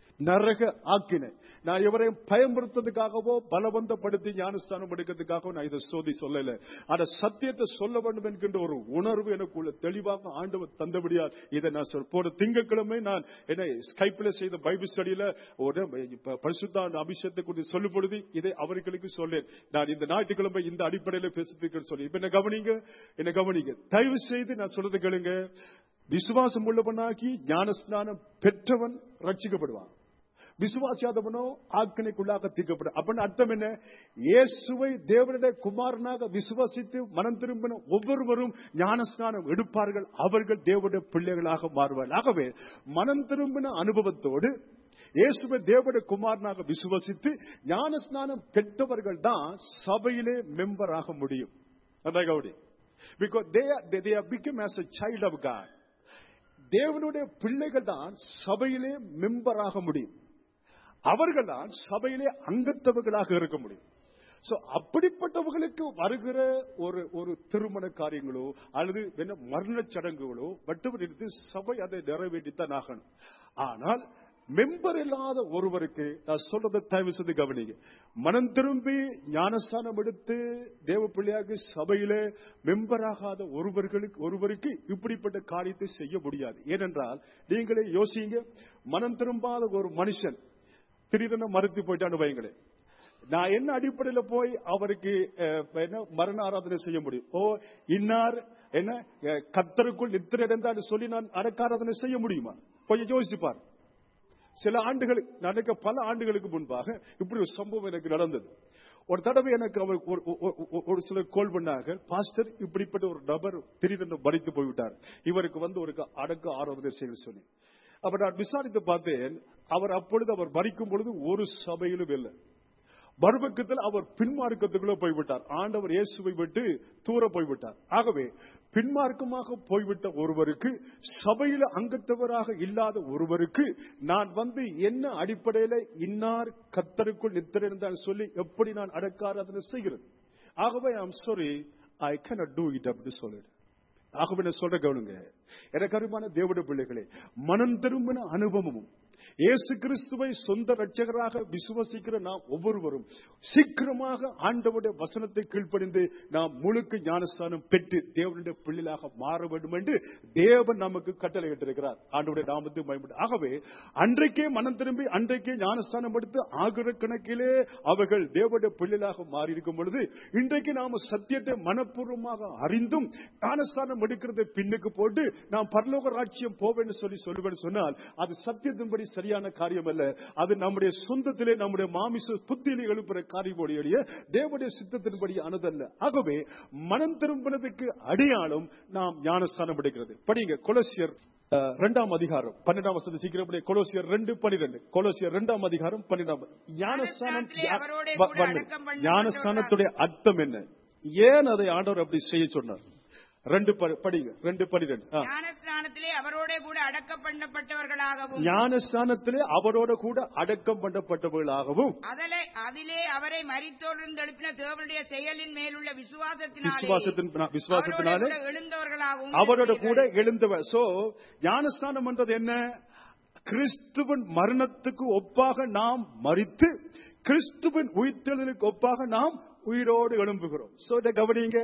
நரக ஆக்கினை நான் எவரையும் பயன்படுத்துறதுக்காகவோ பலவந்தப்படுத்தி ஞானஸ்தானம் எடுக்கிறதுக்காகவோ நான் இதை சோதி சொல்லல ஆனா சத்தியத்தை சொல்ல வேண்டும் என்கின்ற ஒரு உணர்வு எனக்குள்ள தெளிவாக ஆண்டவர் தந்தபடியால் இதை நான் சொல் போன திங்கட்கிழமை நான் என்ன ஸ்கைப்ல செய்த பைபிள் ஸ்டடியில ஒரு இப்ப பரிசுத்தாண்ட அபிஷேகத்தை குறித்து சொல்லும் பொழுது இதை அவர்களுக்கு சொல்லேன் நான் இந்த ஞாயிற்றுக்கிழமை இந்த அடிப்படையில பேசுறதுக்கு சொல்லி இப்ப என்ன கவனிங்க என்ன கவனிங்க தயவு செய்து நான் சொல்றது கேளுங்க விசுவாசம் உள்ளவனாகி ஞானஸ்நானம் பெற்றவன் ரட்சிக்கப்படுவான் விசுவாசியாதவனோ ஆக்கினைக்குள்ளாக தீர்க்கப்படும் அப்படின்னு அர்த்தம் என்ன இயேசுவை தேவனுடைய குமாரனாக விசுவாசித்து மனம் திரும்பின ஒவ்வொருவரும் ஞானஸ்நானம் எடுப்பார்கள் அவர்கள் தேவனுடைய பிள்ளைகளாக மாறுவார்கள் ஆகவே மனம் திரும்பின அனுபவத்தோடு இயேசுவை தேவனுடைய குமாரனாக விசுவசித்து ஞானஸ்நானம் பெற்றவர்கள் தான் சபையிலே மெம்பராக முடியும் அதான் கவுடி because they they are become as a child of God தேவனுடைய பிள்ளைகள் தான் சபையிலே மெம்பராக முடியும் அவர்கள் தான் சபையிலே அங்கத்தவர்களாக இருக்க முடியும் சோ அப்படிப்பட்டவர்களுக்கு வருகிற ஒரு ஒரு திருமண காரியங்களோ அல்லது என்ன மரண சடங்குகளோ மட்டும் இருந்து சபை அதை நிறைவேற்றித்தான் ஆகணும் ஆனால் மெம்பர் இல்லாத ஒருவருக்கு நான் சொல்றதை தயவு செய்து கவனிங்க மனம் திரும்பி ஞானஸ்தானம் எடுத்து தேவ பிள்ளையாக சபையிலே மெம்பராகாத ஒருவர்களுக்கு ஒருவருக்கு இப்படிப்பட்ட காரியத்தை செய்ய முடியாது ஏனென்றால் நீங்களே யோசிங்க மனம் திரும்பாத ஒரு மனுஷன் திடீரென மறுத்து போயிட்டான்னு வைங்களேன் நான் என்ன அடிப்படையில போய் அவருக்கு அஹ், என்ன மரண ஆராதனை செய்ய முடியும் ஓ இன்னார் என்ன அஹ், கத்தருக்குள் நித்திர இடந்தான்னு சொல்லி நான் அடக்காராதனை செய்ய முடியுமா கொஞ்சம் யோசிப்பார் சில ஆண்டுகளுக்கு நடக்க பல ஆண்டுகளுக்கு முன்பாக இப்படி ஒரு சம்பவம் எனக்கு நடந்தது ஒரு தடவை எனக்கு அவர் ஒரு- ஒரு- ஒரு- ஒரு சிலர் கோல் பண்ணாங்க பாஸ்டர் இப்படிப்பட்ட ஒரு நபர் திடீரென்று மறித்து போய்விட்டார் இவருக்கு வந்து ஒரு அடக்க ஆராதனை செய்ய சொல்லி அப்ப நான் விசாரித்து பார்த்தேன் அவர் அப்பொழுது அவர் மறிக்கும் பொழுது ஒரு சபையிலும் இல்லை மறுபக்கத்தில் அவர் பின்மார்க்கத்துக்குள்ள போய்விட்டார் ஆண்டவர் இயேசுவை விட்டு தூர போய்விட்டார் ஆகவே பின்மார்க்கமாக போய்விட்ட ஒருவருக்கு சபையில அங்கத்தவராக இல்லாத ஒருவருக்கு நான் வந்து என்ன அடிப்படையில இன்னார் கத்தருக்குள் நித்திருந்தான் சொல்லி எப்படி நான் அடக்காராதனை செய்கிறது ஆகவே I'm sorry I can do it அப்படி சொல்லிடு ஆகவே நான் சொல்ற கவனிங்க எனக்கு அருமான தேவட பிள்ளைகளே மனம் திரும்பின அனுபவமும் இயேசு கிறிஸ்துவை சொந்த ரட்சகராக விசுவசிக்கிற நாம் ஒவ்வொருவரும் சீக்கிரமாக ஆண்டவருடைய வசனத்தை கீழ்ப்படிந்து நாம் முழுக்க ஞானஸ்தானம் பெற்று தேவனுடைய பிள்ளைகளாக மாற வேண்டும் என்று தேவன் நமக்கு கட்டளையிட்டிருக்கிறார் ஆண்டவருடைய நாமத்தை பயன்படு ஆகவே அன்றைக்கே மனம் திரும்பி அன்றைக்கே ஞானஸ்தானம் எடுத்து ஆகிற கணக்கிலே அவர்கள் தேவனுடைய பிள்ளைகளாக மாறி இருக்கும் பொழுது இன்றைக்கு நாம சத்தியத்தை மனப்பூர்வமாக அறிந்தும் ஞானஸ்தானம் எடுக்கிறதை பின்னுக்கு போட்டு நாம் பரலோக ராட்சியம் போவேன்னு சொல்லி சொல்லுவேன்னு சொன்னால் அது சத்தியத்தின்படி சரியான காரியம் அல்ல அது நம்முடைய சொந்தத்திலே நம்முடைய மாமிச புத்தியிலே எழுப்புற காரியமோடைய தேவனுடைய சித்தத்தின்படி அணுதல்ல ஆகவே மனம் திரும்பினதுக்கு அடையாளம் நாம் ஞானஸ்தானம் எடுக்கிறது படிங்க கொலசியர் அஹ், இரண்டாம் அதிகாரம் பன்னெண்டாம் வசதி சீக்கிரம் கொலோசியர் ரெண்டு பன்னிரெண்டு கொலோசியர் இரண்டாம் அதிகாரம் பன்னிரெண்டாம் ஞானஸ்தானம் ஞானஸ்தானத்திலே அவரோடே வ- கூட வந்து. அடக்கம் பண்ணப்பட்டவர்களாக. ஞானஸ்தானத்துடைய அர்த்தம் என்ன ஏன் அதை ஆண்டவர் அப்படி செய்ய சொன்னார் ரெண்டு ப- படிங்க ரெண்டு பனிரெண்டு ஆ. ஞானஸ்நானத்திலே அவரோட கூட அடக்கம் பண்ணப்பட்டவர்களாகவும் ஞானஸ்தானத்திலே அவரோட கூட அடக்கம் பண்ணப்பட்டவர்களாகவும் அதிலே அதிலே அவரை மரித்தோர்ந்து எழுப்பின தேவனுடைய செயலின் மேலுள்ள விசுவாசத்தினாலே விசுவாசத்தின் விசுவாசத்தினாலே அவரோட கூட எழுந்தவர்களாகவும் அவரோட கூட இருக்கிறீர்கள். எழுந்தவர் சோ ஞானஸ்தானம் என்றது என்ன கிறிஸ்துவின் மரணத்துக்கு ஒப்பாக நாம் மரித்து கிறிஸ்துவின் உயிர்த்தெழுதலுக்கு ஒப்பாக நாம் உயிரோடு எழும்புகிறோம் சோ இதை கவனிங்க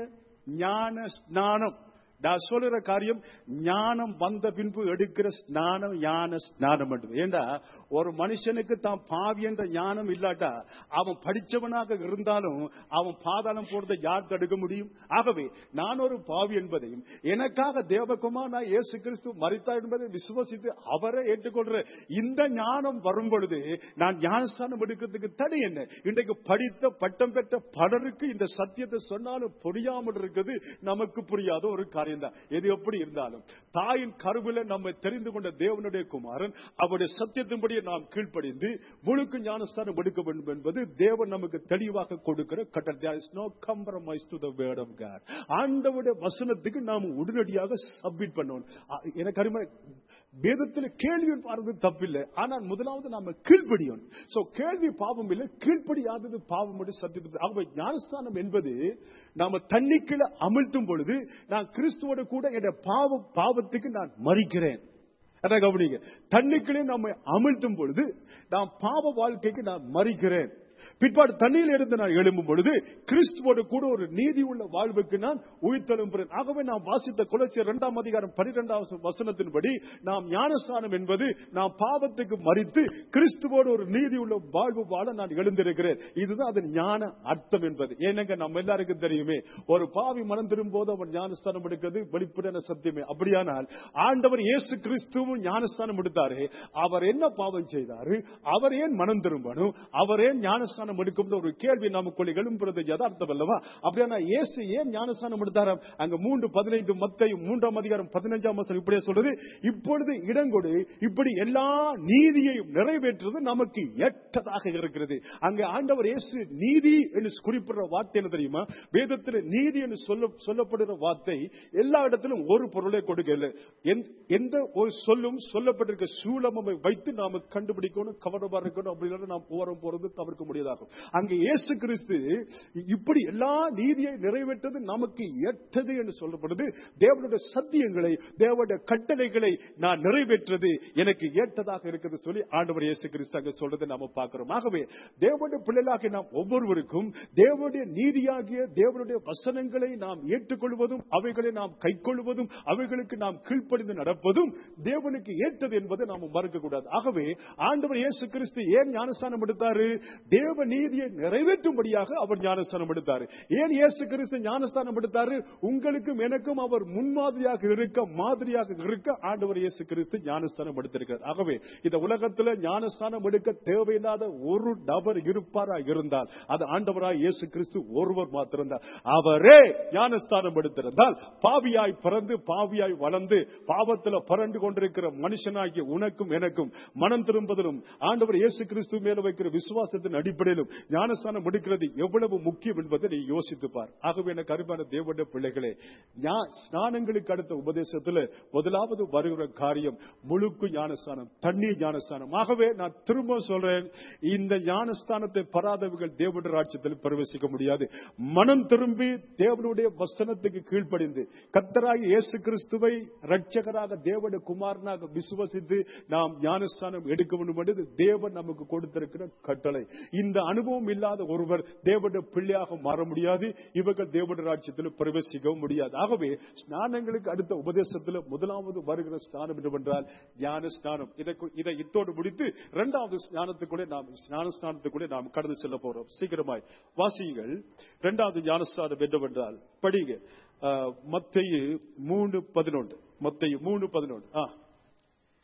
ஞான ஸ்நானம் நான் சொல்லுற காரியம் ஞானம் வந்த பின்பு எடுக்கிற ஸ்நானம் ஞான ஸ்நானம் என்று ஏண்டா ஒரு மனுஷனுக்கு தான் பாவி என்ற ஞானம் இல்லாட்டா அவன் படிச்சவனாக இருந்தாலும் அவன் பாதாளம் போறதை யார் தடுக்க முடியும் ஆகவே நான் ஒரு பாவி என்பதையும் எனக்காக தேவகுமார் நான் இயேசு கிறிஸ்து மறித்தார் என்பதை விசுவசித்து அவரை ஏற்றுக்கொள்ற இந்த ஞானம் வரும் பொழுது நான் ஞானஸ்தானம் எடுக்கிறதுக்கு தடை என்ன இன்றைக்கு படித்த பட்டம் பெற்ற பலருக்கு இந்த சத்தியத்தை சொன்னாலும் புரியாமல் இருக்குது நமக்கு புரியாத ஒரு காரியம் தான் எது எப்படி இருந்தாலும் தாயின் கருவில நம்ம தெரிந்து கொண்ட தேவனுடைய குமாரன் அவருடைய சத்தியத்தின்படியே நாம் கீழ்ப்படிந்து முழுக்கு ஞானஸ்தானம் எடுக்க வேண்டும் என்பது தேவன் நமக்கு தெளிவாக கொடுக்கிற கட்டளை There is no compromise to the word of God. ஆண்டவருடைய வசனத்துக்கு நாம் உடனடியாக சப்மிட் பண்ணணும் அ- எனக்கு அருமை வேதத்தில் கேள்வி பாருது தப்பில்லை ஆனால் முதலாவது நாம கீழ்ப்படியும் சோ கேள்வி பாவம் இல்லை கீழ்ப்படியாதது பாவம் என்று சத்தியத்தை ஆகவே ஞானஸ்தானம் என்பது நாம தண்ணிக்குள்ள அமிழ்த்தும் பொழுது நான் கிறிஸ்துவோட கூட என் பாவ பாவத்துக்கு நான் மறிக்கிறேன் அதான் கவனிங்க தண்ணிக்குள்ளே நம்மை அமிழ்த்தும் பொழுது நான் பாவ வாழ்க்கைக்கு நான் மறிக்கிறேன் பிற்பாடு தண்ணியில் இருந்து நான் எழும்பும் பொழுது கிறிஸ்துவோடு கூட ஒரு நீதி உள்ள வாழ்வுக்கு நான் உயிர்த்தெழும்புறேன் ஆகவே நாம் வாசித்த குலசியர் இரண்டாம் அதிகாரம் பனிரெண்டாவது வசனத்தின்படி நாம் ஞானஸ்தானம் என்பது நாம் பாவத்துக்கு மறித்து கிறிஸ்துவோடு ஒரு நீதி உள்ள வாழ்வு வாழ நான் எழுந்திருக்கிறேன் இதுதான் அதன் ஞான அர்த்தம் என்பது ஏனங்க நம்ம எல்லாருக்கும் தெரியுமே ஒரு பாவி மனம் திரும்போது அவன் ஞானஸ்தானம் எடுக்கிறது வெளிப்படையான சத்தியமே அப்படியானால் ஆண்டவர் இயேசு கிறிஸ்துவும் ஞானஸ்தானம் எடுத்தாரு அவர் என்ன பாவம் செய்தாரு அவர் ஏன் மனம் திரும்பணும் அவர் ஏன் ஞானஸ்தானம் எடுக்கும் ஒரு கேள்வி நமக்குள்ள எழும்புறது யதார்த்தம் அல்லவா அப்படியானா இயேசு ஏன் ஞானஸ்தானம் எடுத்தாரு அங்க மூன்று பதினைந்து மத்தையும் மூன்றாம் அதிகாரம் பதினைஞ்சாம் வசனம் இப்படியே சொல்றது இப்பொழுது இடங்கொடு இப்படி எல்லா நீதியையும் நிறைவேற்றுவது நமக்கு ஏற்றதாக இருக்கிறது அங்க ஆண்டவர் இயேசு நீதி என்று குறிப்பிடுற வார்த்தை என்ன தெரியுமா வேதத்தில் நீதி என்று சொல்ல சொல்லப்படுகிற வார்த்தை எல்லா இடத்திலும் ஒரு பொருளை கொடுக்கல எந்த- எந்த ஒரு சொல்லும் சொல்லப்பட்டிருக்க சூழமை வைத்து நாம கண்டுபிடிக்கணும் கவனமா இருக்கணும் அப்படி இல்லைன்னா நாம் ஓரம் போறது தவிர்க்க முடியாதாகும் அங்க இயேசு கிறிஸ்து இப்படி எல்லா நீதியை நிறைவேற்றது நமக்கு ஏற்றது என்று சொல்லப்படுது தேவனுடைய சத்தியங்களை தேவனுடைய கட்டளைகளை நான் நிறைவேற்றது எனக்கு ஏற்றதாக இருக்குது சொல்லி ஆண்டவர் இயேசு கிறிஸ்து அங்க சொல்றதை நாம பார்க்கிறோம் ஆகவே தேவனுடைய பிள்ளைகளாகிய நாம் ஒவ்வொருவருக்கும் தேவனுடைய நீதியாகிய தேவனுடைய வசனங்களை நாம் ஏற்றுக்கொள்வதும் அவைகளை நாம் கைக்கொள்வதும் அவைகளுக்கு நாம் கீழ்ப்படிந்து நடப்பதும் தேவனுக்கு ஏற்றது என்பதை நாம் மறக்க கூடாது ஆகவே ஆண்டவர் இயேசு கிறிஸ்து ஏன் ஞானஸ்தானம் எடுத்தாரு தேவ நீதியை நிறைவேற்றும்படியாக அவர் ஞானஸ்தானம் எடுத்தாரு ஏன் இயேசு கிறிஸ்து ஞானஸ்தானம் எடுத்தாரு உங்களுக்கும் எனக்கும் அவர் முன்மாதிரியாக இருக்க மாதிரியாக இருக்க ஆண்டவர் இயேசு கிறிஸ்து ஞானஸ்தானம் எடுத்திருக்கிறார் ஆகவே இந்த உலகத்துல ஞானஸ்தானம் எடுக்க தேவையில்லாத ஒரு நபர் இருப்பாரா இருந்தால் அது ஆண்டவராய் இயேசு கிறிஸ்து ஒருவர் மாத்திருந்தார் அவரே ஞானஸ்தானம் எடுத்திருந்தால் பாவியாய் பிறந்து பாவியாய் வளர்ந்து பாவத்துல பறந்து கொண்டிருக்கிற மனுஷனாகிய உனக்கும் எனக்கும் மனம் திரும்புதலும் ஆண்டவர் இயேசு கிறிஸ்து மேல வைக்கிற விசுவாசத்தின் அடிப்படையிலும் ஞானஸ்தானம் எடுக்கிறது எவ்வளவு முக்கியம் என்பதை நீ யோசித்து பார் ஆகவே எனக்கு அருமையான தேவனுடைய பிள்ளைகளே ஞா- ஸ்நானங்களுக்கு அடுத்த உபதேசத்துல முதலாவது வருகிற காரியம் முழுக்கு ஞானஸ்தானம் தண்ணீர் ஞானஸ்தானம் ஆகவே நான் திரும்ப சொல்றேன் இந்த ஞானஸ்தானத்தை பெறாதவர்கள் தேவனுடைய ராட்சியத்தில் பிரவேசிக்க முடியாது மனம் திரும்பி தேவனுடைய வசனத்துக்கு கீழ்ப்படிந்து கத்தராகி இயேசு கிறிஸ்துவை ரட்சகராக தேவனுடைய குமாரனாக விசுவசித்து நாம் ஞானஸ்தானம் எடுக்க வேண்டும் என்பது தேவன் நமக்கு கொடுத்திருக்கிற கட்டளை இந்த அனுபவம் இல்லாத ஒருவர் தேவனுடைய பிள்ளையாக மாற முடியாது இவர்கள் தேவனுடைய ராட்சியத்தில் பிரவேசிக்கவும் முடியாது ஆகவே ஸ்நானங்களுக்கு அடுத்த உபதேசத்தில் முதலாவது வருகிற ஸ்நானம் என்னவென்றால் ஞான ஸ்நானம் இதை கு- இதை இத்தோடு முடித்து இரண்டாவது ஸ்நானத்துக்குள்ளே நாம் ஞான ஸ்நானத்துக்குள்ளே நாம் கடந்து செல்ல போறோம் சீக்கிரமாய் வாசியுங்கள் இரண்டாவது ஞானஸ்தானம் என்னவென்றால் படிங்க மத்தையு மூணு பதினொன்று மத்தையு மூணு பதினொன்று ஆ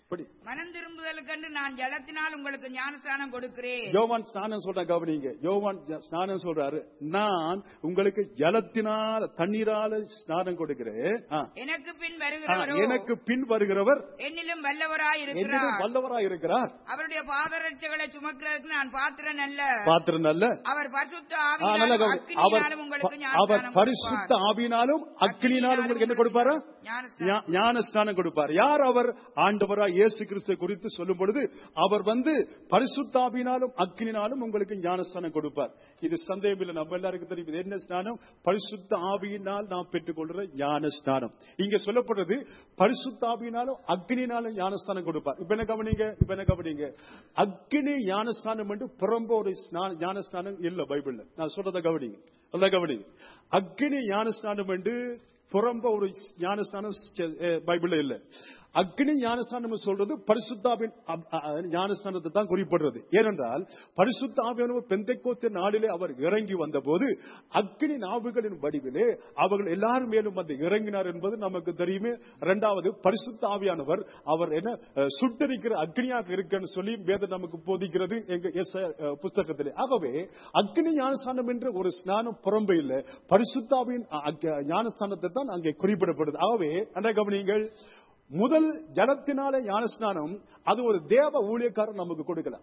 படி மனம் திரும்புதலுக்கென்று நான் ஜலத்தினால் உங்களுக்கு ஞானஸ்நானம் கொடுக்கிறேன் யோவான் ஸ்நானம் சொல்ற கவனிங்க யோவான் ஜ- ஸ்நானம் சொல்றாரு நான் உங்களுக்கு ஜலத்தினால தண்ணீரால ஸ்நானம் கொடுக்கிறேன் ஆ. எனக்கு பின் ஆ, வருகிறவரோ எனக்கு பின் வருகிறவர் என்னிலும் வல்லவராய் என்னிடம் இருக்கிறார் வல்லவராய் இருக்கிறார் அவருடைய பாதரட்சைகளை சுமக்கிறதுக்கு நான் பாத்திரன் அல்ல பாத்திரம் நல்ல அவர் பரிசுத்த ஆ, நல்லா ஆவியினாலும் கவனி. அவர் அக்கினியினாலும் உங்களுக்கு ப- ஞானஸ்நானம் அவர் கொடுப்பார். பரிசுத்த ஆவியினாலும் அக்கினினாலும் உங்களுக்கு என்ன கொடுப்பாரா ஞானஸ்நானம். ஞா- ஞான ஸ்நானம் கொடுப்பார் யார் அவர் ஆண்டவராய் இயேசு கிறிஸ்து குறித்து சொல்லும் பொழுது அவர் வந்து பரிசுத்தாவினாலும் அக்கினினாலும் உங்களுக்கு ஞானஸ்தானம் கொடுப்பார் இது சந்தேகம் இல்லை நம்ம எல்லாருக்கும் தெரியும் இது என்ன ஸ்நானம் பரிசுத்த ஆவியினால் நாம் பெற்றுக்கொள்ற ஞான ஸ்நானம் இங்க சொல்லப்படுறது பரிசுத்தாவினாலும் அக்னினாலும் ஞானஸ்தானம் கொடுப்பார் இப்ப என்ன கவனிங்க இப்ப என்ன கவனிங்க அக்னி ஞானஸ்தானம் என்று புறம்ப ஒரு ஸ்நான- ஞானஸ்தானம் இல்ல பைபிள்ல நான் சொல்றத கவனிங்க நல்லா கவனிங்க அக்னி ஞானஸ்தானம் என்று புறம்ப ஒரு ஞானஸ்தானம் செ- அஹ் பைபிள்ல இல்ல அக்னி ஞானஸ்தானம் சொல்றது பரிசுத்தாவின் அப்- அ- அ- ஞானஸ்தானத்தை தான் குறிப்பிடுறது ஏனென்றால் பரிசுத்தாவியானவர் பெந்தைக்கோஸ்து நாளிலே அவர் இறங்கி வந்தபோது அக்னி நாவுகளின் வடிவிலே அவர்கள் எல்லாரும் மேலும் வந்து இறங்கினார் என்பது நமக்கு தெரியுமே இரண்டாவது பரிசுத்த ஆவியானவர் அவர் என்ன அஹ், சுட்டரிக்கிற அக்னியாக இருக்குன்னு சொல்லி வேதம் நமக்கு போதிக்கிறது எங்க எஸ்ஐயா, அஹ், புஸ்தகத்திலே ஆகவே அக்னி ஞானஸ்தானம் என்ற ஒரு ஸ்நானம் புறம்பே இல்லை பரிசுத்தாவின் அ- அ- ஞானஸ்தானத்தை தான் அங்கே குறிப்பிடப்படுது ஆகவே அன்றை கவனிங்கள் முதல் ஜலத்தினாலே ஞானஸ்நானம் அது ஒரு தேவ ஊழியக்காரர் நமக்கு கொடுக்கலாம்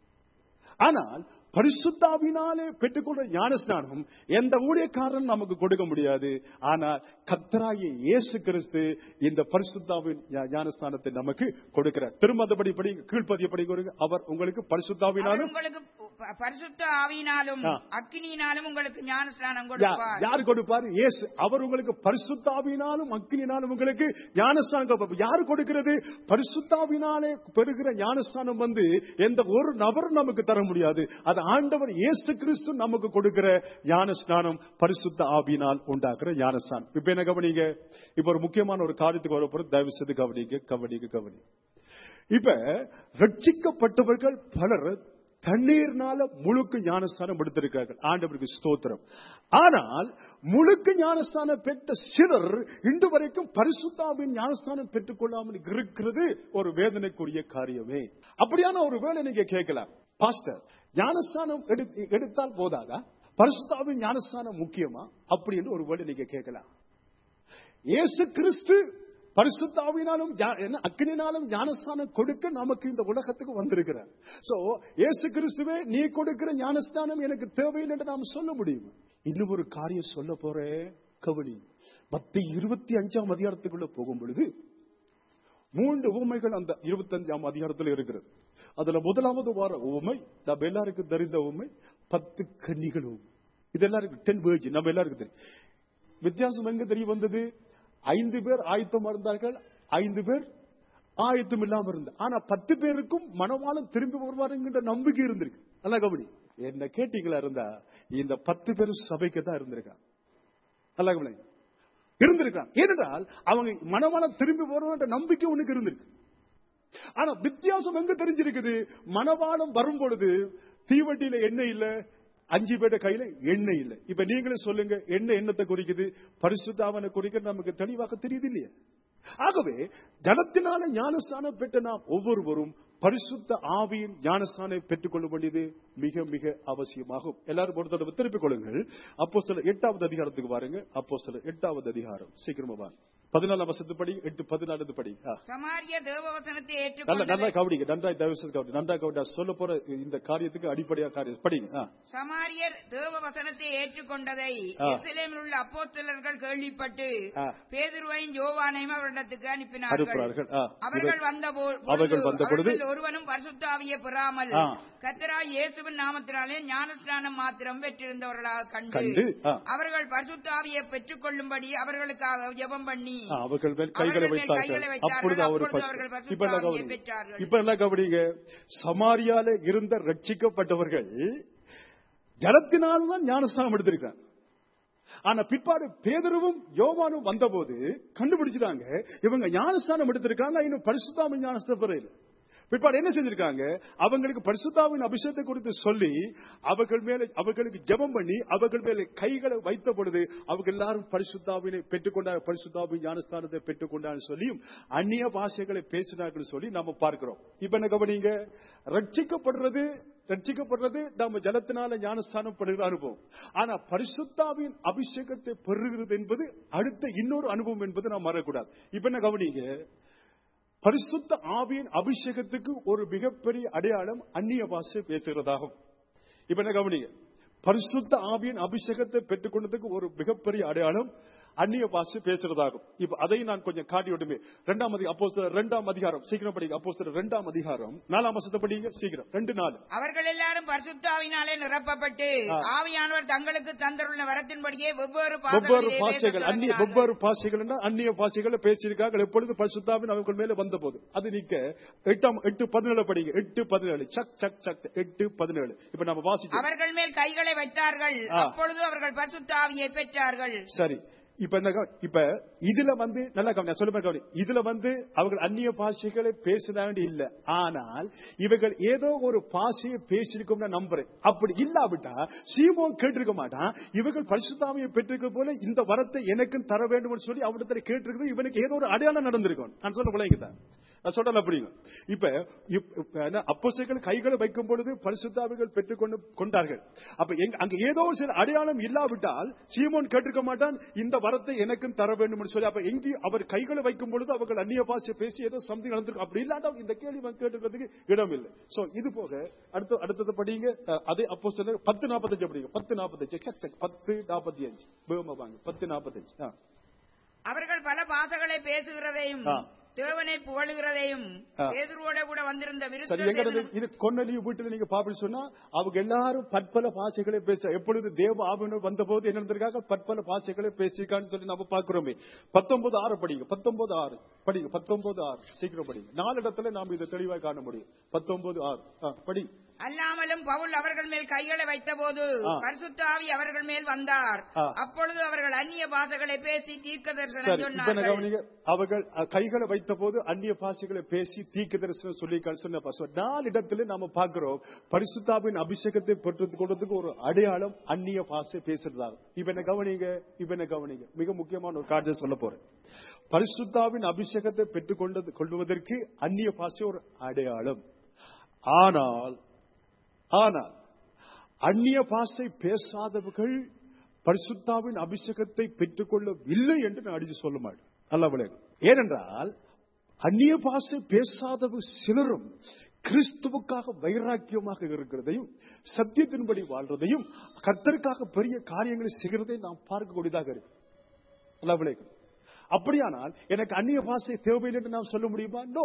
ஆனால் பரிசுத்தாவினாலே பெற்றுக்கொண்ட ஞானஸ்நானம் எந்த ஊழியக்காரன் நமக்கு கொடுக்க முடியாது ஆனால் கத்தராகிய இயேசு கிறிஸ்து இந்த பரிசுத்தாவின் ஞா- ஞானஸ்நானத்தை நமக்கு கொடுக்கிறார் திரும்ப அந்தபடி படி கீழ்ப்பதிய படி கூறுங்க. அவர் உங்களுக்கு அவர் பரிசுத்தாவினாலும் உங்களுக்கு ப- பரிசுத்த ஆவியினாலும் ஆ. அக்கினியினாலும் உங்களுக்கு ஞானஸ்நானம் யா- கொடுப்பார் யார் கொடுப்பார் இயேசு அவர் உங்களுக்கு பரிசுத்தாவினாலும் அக்கினினாலும் உங்களுக்கு ஞானஸ்தானம் கொடுப்பார். யார் கொடுக்கிறது பரிசுத்தாவினாலே பெறுகிற ஞானஸ்தானம் வந்து எந்த ஒரு நபரும் நமக்கு தர முடியாது அது ஆண்டவர் இயேசு கிறிஸ்து நமக்கு கொடுக்கிற ஞானஸ்நானம் பரிசுத்த ஆவியினால் உண்டாக்குற ஞானஸ்தானம் இப்ப என்ன கவனிங்க இப்ப ஒரு முக்கியமான ஒரு காரியத்துக்கு வரப்போறது தயவு செய்து கவனிங்க கவனிங்க கவனி இப்ப ரட்சிக்கப்பட்டவர்கள் பலர் தண்ணீர்னால முழுக்க ஞானஸ்தானம் எடுத்திருக்கிறார்கள் ஆண்டவருக்கு ஸ்தோத்திரம் ஆனால் முழுக்க ஞானஸ்தானம் பெற்ற சிலர் இன்று வரைக்கும் பரிசுத்தாவின் ஞானஸ்தானம் பெற்றுக் கொள்ளாமல் இருக்கிறது ஒரு வேதனைக்குரிய காரியமே அப்படியான ஒரு வேலை நீங்க கேட்கலாம் பாஸ்டர் ஞானஸ்தானம் எடுத்து- எடுத்தால் போதாதா பரிசுத்தாவின் ஞானஸ்தானம் முக்கியமா அப்படி என்று ஒரு வேலை நீங்க கேட்கலாம் இயேசு கிறிஸ்து பரிசுத்தாவினாலும் ஞா- என்ன, அக்கினினாலும் ஞானஸ்தானம் கொடுக்க நமக்கு இந்த உலகத்துக்கு வந்திருக்கிறார் சோ இயேசு கிறிஸ்துவே நீ கொடுக்கிற ஞானஸ்தானம் எனக்கு தேவையில்லை என்று நாம் சொல்ல முடியும் இன்னும் ஒரு காரியம் சொல்ல போறேன் கவனி பத்து இருபத்தி அஞ்சாம் அதிகாரத்துக்குள்ள போகும் பொழுது மூன்று உவமைகள் அந்த இருபத்தஞ்சாம் அதிகாரத்தில் இருக்கிறது அதுல முதலாவது வார உவமை நம்ம எல்லாருக்கும் தெரிந்த உவமை பத்து கன்னிகளும் இது எல்லாருக்கும் டென் வேர்ஜி நம்ம எல்லாருக்கும் தெரியும் வித்தியாசம் எங்க தெரிய வந்தது ஐந்து பேர் ஆயத்தமா இருந்தார்கள் ஐந்து பேர் ஆயத்தம் இல்லாம இருந்த ஆனா பத்து பேருக்கும் மனவாளம் திரும்பி வருவாருங்கிற நம்பிக்கை இருந்திருக்கு நல்லா கவனி என்ன கேட்டீங்களா இருந்தா இந்த பத்து பேரும் சபைக்கு தான் இருந்திருக்காங்க நல்லா கவனி இருந்திருக்கான் ஏனென்றால் அவங்க மனவாளம் திரும்பி வருவான்ற நம்பிக்கை உனக்கு இருந்திருக்கு ஆனா வித்தியாசம் எங்க தெரிஞ்சிருக்குது மனவாளம் வரும் பொழுது தீவட்டியில எண்ணெய் இல்ல அஞ்சு பேட கையில எண்ணெய் இல்ல இப்ப நீங்களே சொல்லுங்க எண்ணெய் எண்ணத்தை குறிக்குது பரிசுத்தாவனை குறிக்க நமக்கு தெளிவாக தெரியுது இல்லையா ஆகவே ஜலத்தினால ஞானஸ்தானம் பெற்ற நாம் ஒவ்வொருவரும் பரிசுத்த ஆவியின் ஞானஸ்தானம் பெற்றுக் கொள்ள வேண்டியது மிக மிக அவசியமாகும் எல்லாரும் ஒரு தடவை திருப்பிக் கொள்ளுங்கள் அப்போ சில எட்டாவது அதிகாரத்துக்கு பாருங்க அப்போ சில எட்டாவது அதிகாரம் சீக்கிரமா வாங்க பதினாலாம் வசத்து படி எட்டு பதினாலு படி ஆ. சமாரிய தேவவசனத்தை நல்ல நல்லா ஏற்றுக்கொண்டதை கவனிங்க நன்றாய் தயவு செய்து கவனி நன்றா கவனிங்க சொல்ல போற இந்த காரியத்துக்கு அடிப்படையா காரியம் படிங்க ஆ. சமாரியர் தேவ வசனத்தை ஏற்றுக்கொண்டதை ஆ. எருசலேமில் உள்ள அப்போஸ்தலர்கள் கேள்விப்பட்டு ஆ. பேதுருவையும் யோவானையும் அவரிடத்துக்கு அனுப்பினார்கள் அனுப்புறார்கள் ஆ. அவர்கள் வந்த போ- அவர்கள் வந்த பொழுது அவர்களில் ஒருவனும் பரிசுத்தாவியை பெறாமல் ஆ. கத்தராய் இயேசுவின் நாமத்தினாலே ஞானஸ்நானம் மாத்திரம் பெற்றிருந்தவர்களாக கண்டு, கண்டு ஆ. அவர்கள் பரிசுத்தாவியை பெற்றுக் கொள்ளும்படி அவர்களுக்காக ஜெபம் பண்ணி ஆ, அவர்கள் மேல் கைகளை அவர்கள் மேல் வைத்தார்கள் கைகளை வைத்தார்கள். அப்பொழுது அவர் அப்பொழுது அவர்கள் பரிசு- இப்ப எல்லாம் பரிசுத்த ஆவியை கவனிங்க பெற்றார்கள். இப்ப எல்லாம் கவனிங்க சமாரியால இருந்த ரட்சிக்கப்பட்டவர்கள் ஜலத்தினால்தான் ஞானஸ்தானம் எடுத்திருக்காங்க ஆனா பிற்பாடு பேதருவும் யோவானும் வந்தபோது கண்டுபிடிச்சிட்டாங்க இவங்க ஞானஸ்தானம் எடுத்திருக்காங்க இன்னும் பரிசுத்தாம ஞானஸ்தானம் பெறல பிற்பாடு என்ன செஞ்சிருக்காங்க அவங்களுக்கு பரிசுத்தாவின் அபிஷேகத்தை குறித்து சொல்லி அவர்கள் மேல அவர்களுக்கு ஜெபம் பண்ணி அவர்கள் மேல கைகளை வைத்த பொழுது அவங்க எல்லாரும் பரிசுத்தாவினை பெற்றுக்கொண்டார் பரிசுத்தாவின் ஞானஸ்தானத்தை பெற்றுக்கொண்டான்னு சொல்லியும் அந்நிய பாஷைகளை பேசினார்கள் சொல்லி நாம பார்க்கிறோம் இப்ப என்ன கவனிங்க ரட்சிக்கப்படுறது ரட்சிக்கப்படுறது நம்ம ஜலத்தினால ஞானஸ்தானம் படுகிற அனுபவம் ஆனா பரிசுத்தாவின் அபிஷேகத்தை பெறுகிறது என்பது அடுத்த இன்னொரு அனுபவம் என்பது நாம் மறக்கூடாது இப்ப என்ன கவனிங்க பரிசுத்த ஆவியின் அபிஷேகத்துக்கு ஒரு மிகப்பெரிய அடையாளம் அந்நிய பாஷை பேசுகிறதாகும் இப்ப என்ன கவனிங்க பரிசுத்த ஆவியின் அபிஷேகத்தை பெற்றுக்கொண்டதுக்கு ஒரு மிகப்பெரிய அடையாளம் அந்நிய பாஷை பேசுறதாகும் இப்ப அதையும் நான் கொஞ்சம் காட்டி விட்டுமே ரெண்டாம் அதிகாரம் அப்போ ரெண்டாம் அதிகாரம் சீக்கிரம் படிங்க அப்போ ரெண்டாம் அதிகாரம் நாலாம் வசத்தை படிங்க சீக்கிரம் ரெண்டு நாள் அவர்கள் எல்லாரும் பரிசுத்தாவினாலே நிரப்பப்பட்டு ஆ. ஆவியானவர் தங்களுக்கு தந்துள்ள வரத்தின்படியே வெவ்வேறு ஒவ்வொரு பாஷைகளிலே பாஷைகள் பேசத் அந்நிய தொடங்கினார்கள். ஒவ்வொரு பாஷைகள் அந்நிய பாஷைகளை பேசியிருக்கார்கள் எப்பொழுது பரிசுத்தாவின் அவர்கள் மேல வந்த போது அது நீக்க எட்டாம் எட்டு பதினேழு படிங்க எட்டு பதினேழு சக் சக் சக் எட்டு பதினேழு இப்ப நம்ம வாசிச்சோம் அவர்கள் மேல் கைகளை வைத்தார்கள் ஆ. அப்பொழுது அவர்கள் பரிசுத்தாவியை பெற்றார்கள் சரி இப்ப என்ன கவனி- இப்ப இதுல வந்து நல்லா கவனி சொல்ல கவனி இதுல வந்து அவர்கள் அந்நிய பாஷைகளை பேசுறாங்க இல்ல ஆனால் இவர்கள் ஏதோ ஒரு பாஷையை பேசியிருக்கோம் நான் நம்புறேன் அப்படி இல்லாவிட்டா சீமோன் கேட்டிருக்க மாட்டான் இவர்கள் பரிசுத்தாமையை பெற்றிருக்க போல இந்த வரத்தை எனக்கும் தர வேண்டும் சொல்லி அவனிடத்துல கேட்டிருக்கிறது இவனுக்கு ஏதோ ஒரு அடையாளம் நடந்திருக்கும் நான் சொல்ல விளையுங்க நான் சொல்லல அப்படிங்க இப்ப அப்போசைகள் கைகளை வைக்கும் பொழுது பரிசுத்தாவிகள் பெற்றுக்கொண்டு கொண்டார்கள் அப்ப எங்க- அங்க ஏதோ ஒரு சில அடையாளம் இல்லாவிட்டால் சீமோன் கேட்டிருக்க மாட்டான் இந்த வரத்தை எனக்கும் தர வேண்டும் என்று சொல்லி அப்ப எங்கே அவர் கைகளை வைக்கும் பொழுது அவர்கள் அந்நிய பாஷை பேசி ஏதோ சம்திங் நடந்திருக்கும் அப்படி இல்லாட்டா இந்த கேள்வி அவன் கேட்டுக்கிறதுக்கு இடம் இல்லை சோ இது போக அடுத்து அடுத்தது படிங்க அஹ், அதே அப்போ பத்து நாற்பத்தஞ்சு படிங்க பத்து நாற்பத்தஞ்சு சக், சக், பத்து நாற்பத்தி அஞ்சு வேகமா வாங்க பத்து நாற்பத்தஞ்சு ஆ. அவர்கள் பல பாஷைகளை பேசுகிறதையும் ஆ. தேவனை புகழுகிறதையும் ஆ. பேதுருவோட கூட வந்திருந்த சரி விருத்த எங்க சேதனம் இது கொன்னலி வீட்டுல நீங்க பாப்பீங்க சொன்னா அவங்க எல்லாரும் பற்பல பாஷைகளை பேச எப்பொழுது தேவ ஆவினர் வந்த போது என்ன நடந்திருக்காங்க பற்பல பாஷைகளை பேசியிருக்கான்னு சொல்லி நம்ம பாக்குறோமே பத்தொன்பது ஆறு படிங்க பத்தொன்பது ஆறு படிங்க பத்தொன்பது ஆறு சீக்கிரம் படிங்க நாலு இடத்துல நாம இதை தெளிவாக காண முடியும் பத்தொன்பது ஆறு ஆ, படி அல்லாமலும் பவுல் அவர்கள் மேல் கைகளை வைத்தபோது ஆ. பரிசுத்த ஆவி அவர்கள் மேல் வந்தார் ஆ. அப்பொழுது அவர்கள் அந்நிய பாஷைகளை பேசி தீர்க்க தரிசனம் சரி இப்ப என்ன சொன்னார்கள் கவனிங்க அவர்கள் அஹ், கைகளை வைத்த போது அந்நிய பாஷைகளை பேசி தீர்க்க தரிசனம் சொல்லி சொன்ன பாச நாலு இடத்துல நாம பார்க்கிறோம் பரிசுத்தாவின் அபிஷேகத்தை பெற்றுக் கொள்றதுக்கு ஒரு அடையாளம் அந்நிய பாஷை பேசுறதாக இப்ப என்ன கவனிங்க இப்ப என்ன கவனிங்க மிக முக்கியமான ஒரு காரியத்தை சொல்ல போறேன் பரிசுத்தாவின் அபிஷேகத்தை பெற்றுக் கொண்டது கொள்வதற்கு அந்நிய பாஷை ஒரு அடையாளம் ஆனால் ஆனால் அந்நிய பாஷை பேசாதவர்கள் பரிசுத்தாவின் அபிஷேகத்தை பெற்றுக்கொள்ளவில்லை என்று நான் அடிச்சு சொல்ல மாட்டேன் அல்ல ஏனென்றால் அந்நிய பாஷை பேசாதவர் சிலரும் கிறிஸ்துவுக்காக வைராக்கியமாக இருக்கிறதையும் சத்தியத்தின்படி வாழ்றதையும் கர்த்தருக்காக பெரிய காரியங்களை செய்கிறதையும் நாம் பார்க்கக்கூடியதாக இருக்கு அல்ல அப்படியானால் எனக்கு அந்நிய பாஷை தேவையில்லை என்று நாம் சொல்ல முடியுமா நோ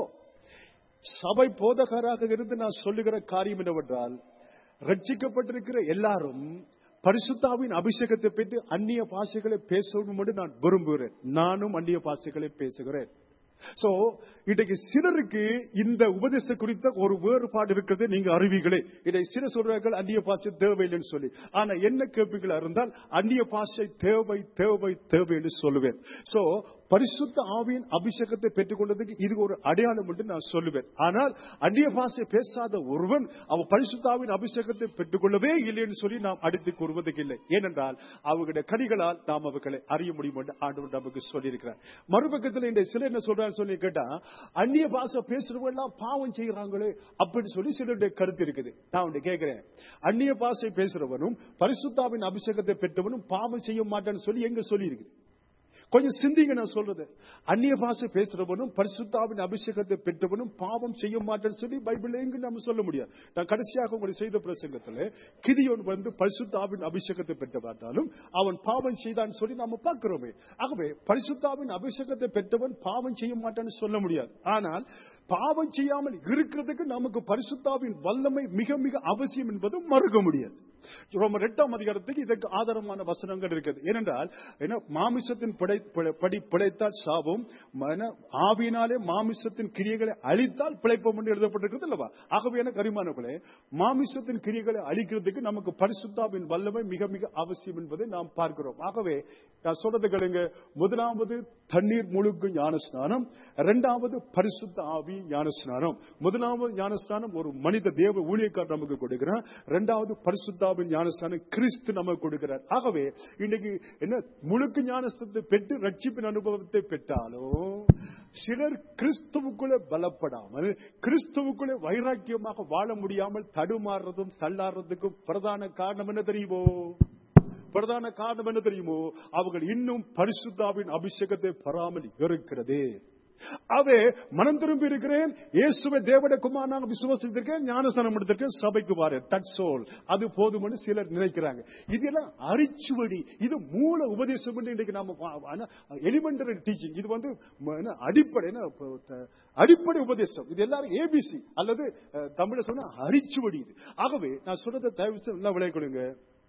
சபை போதகராக இருந்து நான் சொல்லுகிற காரியம் என்னவென்றால் ரட்சிக்கப்பட்டிருக்கிற எல்லாரும் பரிசுத்தாவின் அபிஷேகத்தை பெற்று அந்நிய பாஷைகளை பேசணும் என்று நான் விரும்புகிறேன் நானும் அந்நிய பாஷைகளை பேசுகிறேன் சோ இன்றைக்கு சிலருக்கு இந்த உபதேச குறித்த ஒரு வேறுபாடு இருக்கிறது நீங்க அறிவீங்களே இதை சில சொல்றார்கள் அந்நிய பாஷை தேவையில்லைன்னு சொல்லி ஆனா என்ன கேள்விகளா இருந்தால் அந்நிய பாஷை தேவை தேவை தேவை என்று சொல்லுவேன் சோ பரிசுத்த ஆவியின் அபிஷேகத்தை பெற்றுக்கொண்டதுக்கு இது ஒரு அடையாளம் என்று நான் சொல்லுவேன் ஆனால் அந்நிய பாஷை பேசாத ஒருவன் அவன் பரிசுத்தாவின் அபிஷேகத்தை பெற்றுக்கொள்ளவே இல்லைன்னு சொல்லி நாம் அடித்து கூறுவதற்கு இல்லை ஏனென்றால் அவர்களுடைய கனிகளால் நாம் அவர்களை அறிய முடியும் என்று ஆண்டவர் நமக்கு சொல்லியிருக்கிறார் மறுபக்கத்தில் இந்த சிலர் என்ன சொல்றான்னு சொல்லி கேட்டா அந்நிய பாஷை பேசுறவங்க எல்லாம் பாவம் செய்யறாங்களே அப்படின்னு சொல்லி சிலருடைய கருத்து இருக்குது நான் உன்னை கேட்கிறேன் அந்நிய பாஷை பேசுறவனும் பரிசுத்தாவின் அபிஷேகத்தை பெற்றவனும் பாவம் செய்ய மாட்டான்னு சொல்லி எங்க சொல்லி இருக்குது கொஞ்சம் சிந்திங்க நான் சொல்றது அந்நிய பாஷை பேசுறவனும் பரிசுத்தாவின் அபிஷேகத்தை பெற்றவனும் பாவம் செய்ய மாட்டேன்னு சொல்லி பைபிள் எங்கு நம்ம சொல்ல முடியாது நான் கடைசியாக உங்களுக்கு செய்த பிரசங்கத்துல கிதியோன் வந்து பரிசுத்தாவின் அபிஷேகத்தை பெற்ற பார்த்தாலும் அவன் பாவம் செய்தான்னு சொல்லி நாம பார்க்கிறோமே ஆகவே பரிசுத்தாவின் அபிஷேகத்தை பெற்றவன் பாவம் செய்ய மாட்டான்னு சொல்ல முடியாது ஆனால் பாவம் செய்யாமல் இருக்கிறதுக்கு நமக்கு பரிசுத்தாவின் வல்லமை மிக மிக அவசியம் என்பதும் மறுக்க முடியாது ரோமர் எட்டாம் அதிகாரத்துக்கு இதற்கு ஆதாரமான வசனங்கள் இருக்குது ஏனென்றால் என்ன மாமிசத்தின் பிழை பிழை- படி பிழைத்தால் சாவும் மன ஆவியினாலே மாமிசத்தின் கிரியைகளை அழித்தால் பிழைப்போம் என்று எழுதப்பட்டிருக்கிறது அல்லவா ஆகவே எனக்கு அரிமானங்களே மாமிசத்தின் கிரியைகளை அழிக்கிறதுக்கு நமக்கு பரிசுத்தாவின் வல்லமை மிக மிக அவசியம் என்பதை நாம் பார்க்கிறோம் ஆகவே நான் சொல்றது கேளுங்க முதலாவது தண்ணீர் முழுக்கு ஞானஸ்நானம் இரண்டாவது பரிசுத்த ஆவி ஞானஸ்நானம் முதலாவது ஞானஸ்நானம் ஒரு மனித தேவ ஊழியக்கார் நமக்கு கொடுக்கிறார் இரண்டாவது பரிசுத்தாவின் ஞானஸ்நானம் கிறிஸ்து நமக்கு கொடுக்கிறார் ஆகவே இன்னைக்கு என்ன முழுக்கு ஞானஸ்தத்தை பெற்று ரட்சிப்பின் அனுபவத்தை பெற்றாலும் சிலர் கிறிஸ்துவுக்குள்ளே பலப்படாமல் கிறிஸ்துவுக்குள்ளே வைராக்கியமாக வாழ முடியாமல் தடுமாறுறதும் தள்ளாடுறதுக்கும் பிரதான காரணம் என்ன தெரியுமோ பிரதான காரணம் என்ன தெரியுமோ அவர்கள் இன்னும் பரிசுத்தாவின் அபிஷேகத்தை பெறாமல் இருக்கிறது அவே மனம் திரும்பி இருக்கிறேன் இயேசுவை தேவட குமாரனாக விசுவாசித்திருக்கேன் ஞானஸ்தானம் எடுத்திருக்கேன் சபைக்கு வாரு தட்சோல் அது போதும்னு சிலர் நினைக்கிறாங்க இதெல்லாம் அரிச்சுவடி இது மூல உபதேசம் என்று இன்றைக்கு நாம எலிமெண்டரி டீச்சிங் இது வந்து ம- என்ன, அடிப்படை என்ன, இப்ப, த- அடிப்படை உபதேசம் இது எல்லாரும் ஏபிசி அல்லது அஹ், தமிழ்ல சொன்னா அரிச்சுவடி இது ஆகவே நான் சொல்றதை தயவு செய்து நல்லா விளையாடுங்க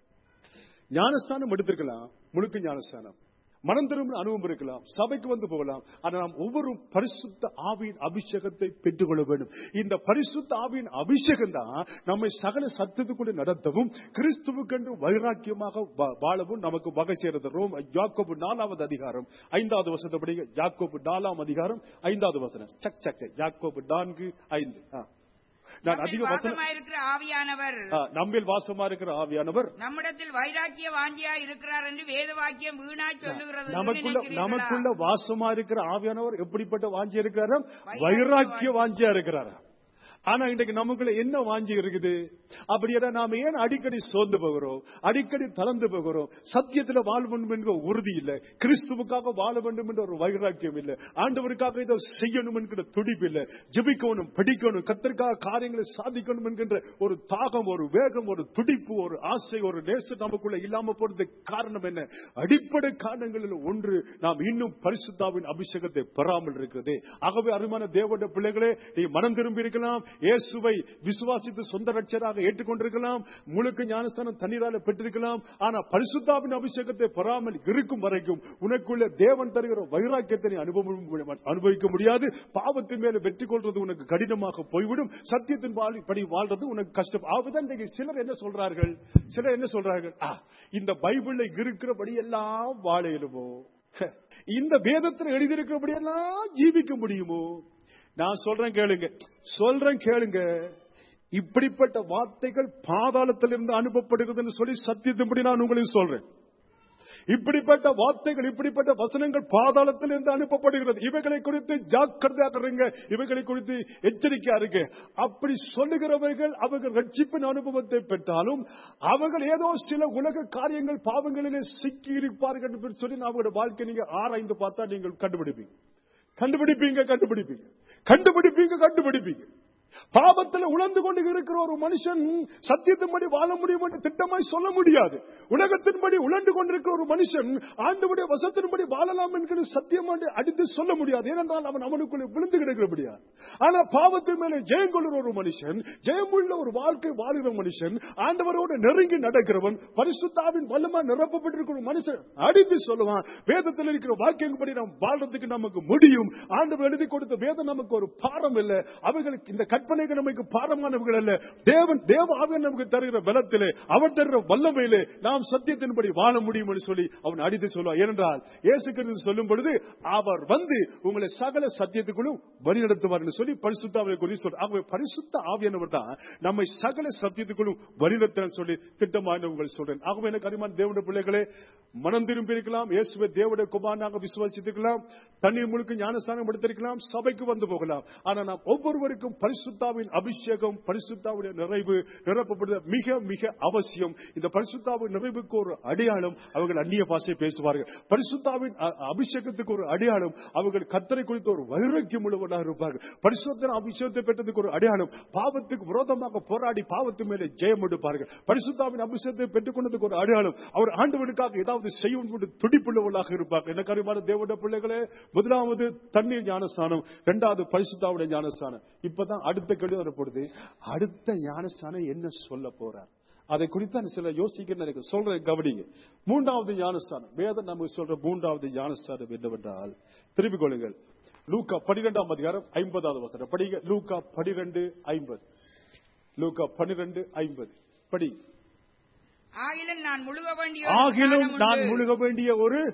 ஞானஸ்தானம் எடுத்திருக்கலாம் முழுக்க ஞானஸ்தானம் மனம் திரும்ப அனுபவம் இருக்கலாம் சபைக்கு வந்து போகலாம் ஆனால் நாம் ஒவ்வொரு பரிசுத்த ஆவியின் அபிஷேகத்தை பெற்றுக்கொள்ள வேண்டும் இந்த பரிசுத்த ஆவியின் அபிஷேகம் தான் நம்மை சகல சத்தத்துக்குள்ளே நடத்தவும் கிறிஸ்துவுக்கென்று வைராக்கியமாக வா- வாழவும் நமக்கு வகை செய்கிறது ரோம் யாக்கோபு நாலாவது அதிகாரம் ஐந்தாவது வசனப்படி யாக்கோபு நாலாம் அதிகாரம் ஐந்தாவது வசனம் சக் சக் சக். யாக்கோபு நான்கு ஐந்து ஆ. நான் அதிக நம்மில் வசனம் வாசமாயிருக்கிற ஆவியானவர் ஆ, நம்மில் வாசமா இருக்கிற ஆவியானவர் நம்மிடத்தில் வைராக்கிய வாஞ்சியா இருக்கிறார் என்று வேத வாக்கியம் வீணாய் சொல்லுகிறது என்று நமக்குள்ள நினைக்கிறீர்களா? நமக்குள்ள வாசமா இருக்கிற ஆவியானவர் எப்படிப்பட்ட வாஞ்சி இருக்கிறாரா வைராக்கிய வைராக்கிய வாஞ்சியா இருக்கிறாரா ஆனா இன்றைக்கு நமக்குள்ள என்ன வாஞ்சி இருக்குது அப்படியே நாம ஏன் அடிக்கடி சோர்ந்து போகிறோம் அடிக்கடி தளர்ந்து போகிறோம் சத்தியத்துல வாழ வேண்டும் என்கிற உறுதி இல்லை கிறிஸ்துவுக்காக வாழ வேண்டும் என்ற ஒரு வைராக்கியம் இல்லை ஆண்டவருக்காக இதை செய்யணும் என்கிற துடிப்பு இல்லை ஜெபிக்கணும் படிக்கணும் கத்திற்காக காரியங்களை சாதிக்கணும் என்கின்ற ஒரு தாகம் ஒரு வேகம் ஒரு துடிப்பு ஒரு ஆசை ஒரு நேசம் நமக்குள்ள இல்லாம போறது காரணம் என்ன அடிப்படை காரணங்களில் ஒன்று நாம் இன்னும் பரிசுத்தாவின் அபிஷேகத்தை பெறாமல் இருக்கிறது ஆகவே அருமையான தேவனுடைய பிள்ளைகளே நீ மனம் திரும்பி இருக்கலாம் இயேசுவை விசுவாசித்து சொந்த ரட்சராக ஏற்றுக்கொண்டிருக்கலாம் முழுக்க ஞானஸ்தானம் தண்ணீரால பெற்றிருக்கலாம் ஆனா பரிசுத்தாவின் அபிஷேகத்தை பெறாமல் இருக்கும் வரைக்கும் உனக்குள்ள தேவன் தருகிற வைராக்கியத்தை நீ அனுபவம் அனுபவிக்க முடியாது பாவத்தின் மேல வெற்றி கொள்றது உனக்கு கடினமாக போய்விடும் சத்தியத்தின் வாழ்- படி வாழ்றது உனக்கு கஷ்டம் ஆகுதான் இன்றைக்கு சிலர் என்ன சொல்றார்கள் சிலர் என்ன சொல்றார்கள் "ஆ, இந்த பைபிள்ல இருக்கிறபடி எல்லாம் வாழ இயலுமோ ஹ, இந்த வேதத்தில் எழுதியிருக்கிறபடி எல்லாம் ஜீவிக்க முடியுமோ நான் சொல்றேன் கேளுங்க சொல்றேன் கேளுங்க இப்படிப்பட்ட வார்த்தைகள் பாதாளத்திலிருந்து அனுப்பப்படுகிறதுன்னு சொல்லி சத்தியத்தின்படி நான் உங்களுக்கு சொல்றேன் இப்படிப்பட்ட வார்த்தைகள் இப்படிப்பட்ட வசனங்கள் பாதாளத்தில் இருந்து அனுப்பப்படுகிறது இவைகளை குறித்து ஜாக்கிரதையாக இருங்க இவைகளை குறித்து எச்சரிக்கையா இருங்க அப்படி சொல்லுகிறவர்கள் அவர்கள் ரட்சிப்பின் அனுபவத்தை பெற்றாலும் அவர்கள் ஏதோ சில உலக காரியங்கள் பாவங்களிலே சிக்கி இருப்பார்கள் என்று சொல்லி அவங்களோட வாழ்க்கை நீங்க ஆராய்ந்து பார்த்தா நீங்கள் கண்டுபிடிப்பீங்க கண்டுபிடிப்பீங்க கண்டுபிடிப்பீங்க கண்டுபிடிப்பீங்க கண்டுபிடிப்பீங்க பாவத்தில் உணர்ந்து கொண்டு இருக்கிற ஒரு மனுஷன் சத்தியத்தின்படி வாழ முடியும் என்று திட்டமாய் சொல்ல முடியாது உலகத்தின்படி உணர்ந்து கொண்டிருக்கிற ஒரு மனுஷன் ஆண்டுடைய வசத்தின்படி வாழலாம் என்கிற சத்தியமாண்டு அடித்து சொல்ல முடியாது ஏனென்றால் அவன் அவனுக்குள்ளே விழுந்து கிடக்கிறபடியா ஆனா பாவத்தின் மேலே ஜெயம் கொள்ளுற ஒரு மனுஷன் ஜெயமுள்ள ஒரு வாழ்க்கை வாழுகிற மனுஷன் ஆண்டவரோடு நெருங்கி நடக்கிறவன் பரிசுத்தாவின் வல்லமா நிரப்பப்பட்டிருக்கிற ஒரு மனுஷன் அடித்து சொல்லுவான் வேதத்தில் இருக்கிற வாக்கியங்கப்படி நாம் வாழ்றதுக்கு நமக்கு முடியும் ஆண்டவர் எழுதி கொடுத்த வேதம் நமக்கு ஒரு பாரம் இல்லை அவைகளுக்கு இந்த கற்பனைகள் நமக்கு பாரமானவர்கள் அல்ல தேவன் தேவ ஆவியன் நமக்கு தருகிற பலத்திலே அவர் தருகிற வல்லமையிலே நாம் சத்தியத்தின்படி வாழ முடியும் என்று சொல்லி அவன் அடித்து சொல்லுவார் ஏனென்றால் இயேசு கிறிஸ்து சொல்லும் பொழுது அவர் வந்து உங்களை சகல சத்தியத்துக்குள்ளும் வழிநடத்துவார் என்று சொல்லி பரிசுத்தாவை குறித்து சொல்றார் ஆகவே பரிசுத்த ஆவியானவர் தான் நம்மை சகல சத்தியத்துக்குள்ளும் வழிநடத்த சொல்லி திட்டமாக உங்கள் சொல்றேன் ஆகவே எனக்கு அறிமான தேவனுடைய பிள்ளைகளே மனம் திரும்பி இருக்கலாம் இயேசுவை தேவனுடைய குமாரனாக விசுவாசித்திருக்கலாம் தண்ணீர் முழுக்க ஞானஸ்தானம் எடுத்திருக்கலாம் சபைக்கு வந்து போகலாம் ஆனா நாம் ஒவ்வொருவருக்கும் பரிசுத்தாவின் அபிஷேகம் பரிசுத்தாவுடைய நிறைவு நிரப்பப்படுவது மிக மிக அவசியம் இந்த பரிசுத்தாவின் நிறைவுக்கு ஒரு அடையாளம் அவர்கள் அந்நிய பாஷை பேசுவார்கள் பரிசுத்தாவின் அ- அபிஷேகத்துக்கு ஒரு அடையாளம் அவர்கள் கத்தரை குறித்து ஒரு வைராக்கியம் உள்ளவர்களாக இருப்பார்கள் பரிசுத்தன அபிஷேகத்தை பெற்றதுக்கு ஒரு அடையாளம் பாவத்துக்கு விரோதமாக போராடி பாவத்து மேலே ஜெயம் எடுப்பார்கள் பரிசுத்தாவின் அபிஷேகத்தை பெற்றுக் கொண்டதுக்கு ஒரு அடையாளம் அவர் ஆண்டவனுக்காக ஏதாவது செய்யும் என்று துடிப்புள்ளவர்களாக இருப்பார்கள் என்ன கருமான தேவனுடைய பிள்ளைகளே முதலாவது தண்ணீர் ஞானஸ்தானம் இரண்டாவது பரிசுத்தாவுடைய ஞானஸ்தானம் இப்பதான் அடுத்த கேள்வி வரப்படுது அடுத்த ஞானஸ்தானம் என்ன சொல்ல போறார் அதை குறித்து சில யோசிக்க எனக்கு சொல்றேன் கவனிங்க மூன்றாவது ஞானஸ்தானம் வேதம் நமக்கு சொல்ற மூன்றாவது ஞானஸ்தானம் என்னவென்றால் திருப்பிக் கொள்ளுங்கள் லூக்கா பனிரெண்டாம் அதிகாரம் ஐம்பதாவது வசனம் படிங்க லூக்கா பனிரெண்டு ஐம்பது லூக்கா பனிரெண்டு ஐம்பது படி ஆகிலும் நான் முழுக வேண்டிய ஒரு ஆகிலும் ஞானம் நான் உண்டு. முழுக வேண்டிய ஒரு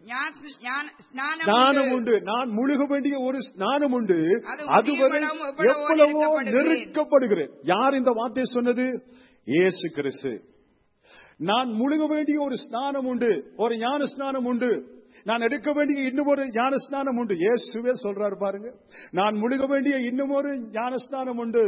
ஞான- ஞான- ஸ்நானம் ஸ்நானம் உண்டு நான் முழுக வேண்டிய ஒரு ஸ்நானம் உண்டு அது அதுவரை முடியும் அளவும் எவ்வளவோ எவ்வளவோ நெருக்கப்படுகிறேன். நெருக்கப்படுகிறேன் யார் இந்த வார்த்தை சொன்னது இயேசு கிறிஸ்து நான் முழுக வேண்டிய ஒரு ஸ்நானம் உண்டு ஒரு ஞான ஸ்நானம் உண்டு நான் எடுக்க வேண்டிய இன்னும் ஒரு ஞான ஸ்நானம் உண்டு இயேசுவே சொல்றாரு பாருங்க நான் முழுக வேண்டிய இன்னும் ஒரு ஞான ஸ்நானம் உண்டு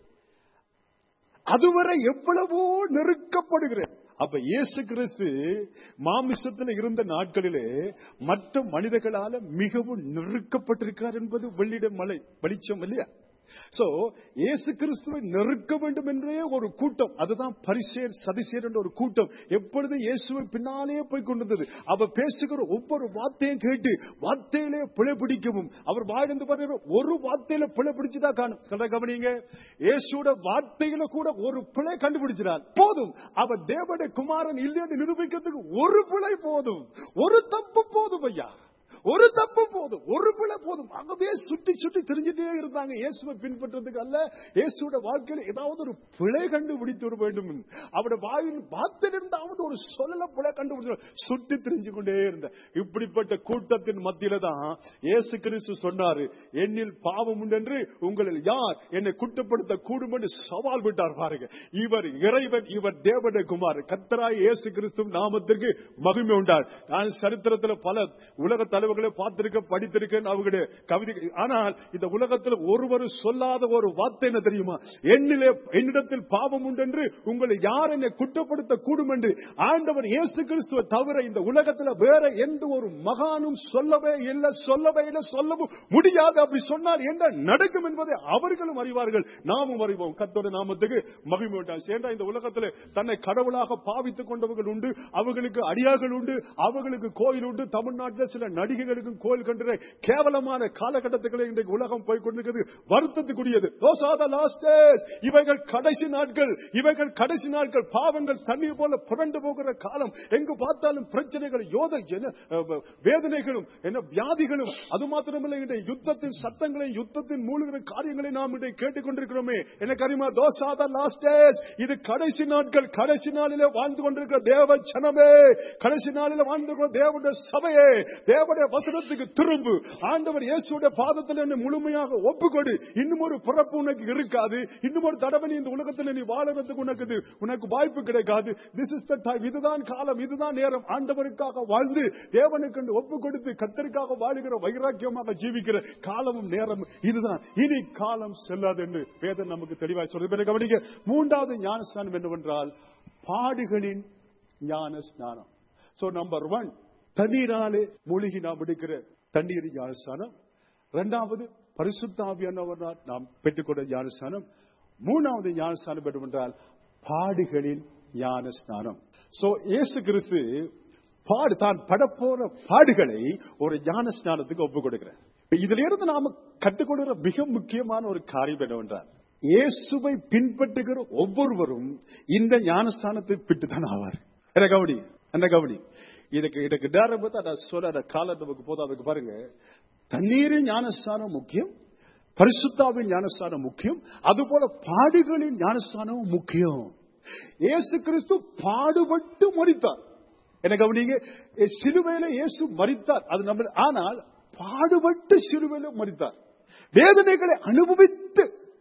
அதுவரை எவ்வளவோ நெருக்கப்படுகிறேன் அப்ப இயேசு கிறிஸ்து மாமிசத்தில் இருந்த நாட்களிலே மற்ற மனிதர்களால மிகவும் நெருக்கப்பட்டிருக்கார் என்பது வெள்ளிட மலை வெளிச்சம் இல்லையா சோ இயேசு கிறிஸ்துவை நெருக்க வேண்டும் என்றே ஒரு கூட்டம் அதுதான் பரிசேர் சதிசேர் என்ற ஒரு கூட்டம் எப்பொழுது இயேசுவை பின்னாலே போய் கொண்டிருந்தது அவர் பேசுகிற ஒவ்வொரு வார்த்தையும் கேட்டு வார்த்தையிலே பிழை பிடிக்கவும் அவர் வாழ்ந்து பாருங்க ஒரு வார்த்தையில பிழை பிடிச்சுதா காணும் சொல்ற கவனிங்க இயேசுட வார்த்தையில கூட ஒரு பிழை கண்டுபிடிச்சினார் போதும் அவர் தேவனுடைய குமாரன் இல்லைன்னு நிரூபிக்கிறதுக்கு ஒரு பிழை போதும் ஒரு தப்பு போதும் ஐயா ஒரு தப்பு போதும் ஒரு பிழை போதும் அங்கவே சுற்றி சுற்றி தெரிஞ்சுட்டே இருந்தாங்க இயேசுவை பின்பற்றதுக்கு அல்ல இயேசுவோட வாழ்க்கையில் ஏதாவது ஒரு பிழை கண்டுபிடித்து வர வேண்டும் அவருடைய வாயில் பார்த்திருந்தாவது ஒரு சொல்லல பிழை கண்டுபிடிச்சு சுற்றி தெரிஞ்சு கொண்டே இருந்த இப்படிப்பட்ட கூட்டத்தின் மத்தியில தான் இயேசு கிறிஸ்து சொன்னாரு என்னில் பாவம் உண்டென்று உங்களில் யார் என்னை குற்றப்படுத்த கூடும் என்று சவால் விட்டார் பாருங்க இவர் இறைவன் இவர் தேவன குமார் கத்தராய் இயேசு கிறிஸ்து நாமத்திற்கு மகிமை உண்டார் நான் சரித்திரத்தில் பல உலக தலைவர்களை பார்த்திருக்க படித்திருக்கேன் அவங்களுடைய கவிதை ஆனால் இந்த உலகத்தில் ஒருவர் சொல்லாத ஒரு வார்த்தை என்ன தெரியுமா என்னிலே என்னிடத்தில் பாவம் உண்டென்று உங்களை யார் என்னை குற்றப்படுத்த கூடும் என்று ஆண்டவர் இயேசு கிறிஸ்துவை தவிர இந்த உலகத்தில் வேற எந்த ஒரு மகானும் சொல்லவே இல்லை சொல்லவே இல்லை சொல்லவும் முடியாது அப்படி சொன்னார் என்ன நடக்கும் என்பதை அவர்களும் அறிவார்கள் நாமும் அறிவோம் கத்தோட நாமத்துக்கு மகிமை உண்டாம் ஏண்டா இந்த உலகத்தில் தன்னை கடவுளாக பாவித்துக் கொண்டவர்கள் உண்டு அவர்களுக்கு அடியார்கள் உண்டு அவர்களுக்கு கோயில் உண்டு தமிழ்நாட்டில் சில நடிகைகளுக்கும் கோயில் கண்டு கேவலமான காலகட்டத்துக்களை இன்றைக்கு உலகம் போய் கொண்டிருக்கிறது வருத்தத்துக்குரியது Those are the last days. இவைகள் கடைசி நாட்கள் இவைகள் கடைசி நாட்கள் பாவங்கள் தண்ணீர் போல புரண்டு போகிற காலம் எங்கு பார்த்தாலும் பிரச்சனைகள் யோத என்ன, அஹ், வேதனைகளும் என்ன வியாதிகளும் அது மாத்திரமல்ல இன்றைய யுத்தத்தின் சத்தங்களையும் யுத்தத்தின் மூழ்கிற காரியங்களை நாம் இன்றைக்கு கேட்டுக்கொண்டிருக்கிறோமே எனக்கு அறிமா those are the last days. இது கடைசி நாட்கள் கடைசி நாளிலே வாழ்ந்து கொண்டிருக்கிற தேவ ஜனமே கடைசி நாளிலே வாழ்ந்து கொண்டிருக்கிற தேவனுடைய சபையே தேவனுடைய வசனத்துக்கு திரும்பு ஆண்டவர் இயேசுடைய பாதத்தில் என்னை முழுமையாக ஒப்புக்கொடு இன்னும் ஒரு பிறப்பு உனக்கு இருக்காது இன்னும் ஒரு தடவை நீ இந்த உலகத்தில் நீ வாழறதுக்கு உனக்கு இது- உனக்கு வாய்ப்பு கிடைக்காது திஸ் இஸ் த டைம் இதுதான் காலம் இதுதான் நேரம் ஆண்டவருக்காக வாழ்ந்து தேவனுக்கு என்று ஒப்பு கொடுத்து கத்தருக்காக வாழுகிற வைராக்கியமாக ஜீவிக்கிற காலமும் நேரமும் இதுதான் இனி காலம் செல்லாது என்று வேதம் நமக்கு தெளிவாக சொல்றது பிறகு கவனிக்க மூன்றாவது ஞானஸ்தானம் என்னவென்றால் பாடுகளின் ஞான ஸ்நானம் சோ நம்பர் ஒன் தண்ணீராலே மூழ்கி நாம் எடுக்கிற தண்ணீர் ஞானஸ்தானம் இரண்டாவது பரிசுத்தாவியானவரால் நாம் பெற்றுக்கொண்ட ஞானஸ்தானம் மூணாவது ஞானஸ்தானம் என்னவென்றால் பாடுகளின் ஞான ஸ்நானம் சோ இயேசு கிறிஸ்து பாடு தான் படப்போற பாடுகளை ஒரு ஞான ஸ்நானத்துக்கு ஒப்புக் கொடுக்கிறார் இப்ப இதுல இருந்து நாம கற்றுக்கொள்கிற மிக முக்கியமான ஒரு காரியம் என்னவென்றால் இயேசுவை பின்பற்றுகிற ஒவ்வொருவரும் இந்த ஞானஸ்தானத்தை பிட்டுதான் ஆவார் என்ன கவனி என்ன கவனி இதுக்கு இதுக்கு நேரம் பார்த்தா நான் சொல்ற காலம் நமக்கு போதும் அதுக்கு பாருங்க தண்ணீரின் ஞானஸ்தானம் முக்கியம் பரிசுத்தாவின் ஞானஸ்தானம் முக்கியம் அதுபோல பாடுகளின் ஞானஸ்தானமும் முக்கியம் இயேசு கிறிஸ்து பாடுபட்டு மறித்தார் என்ன கவனிங்க எ, சிலுவையில இயேசு மறித்தார் அது நம்ம ஆனால் பாடுபட்டு சிலுவையில மறித்தார் வேதனைகளை அனுபவித்து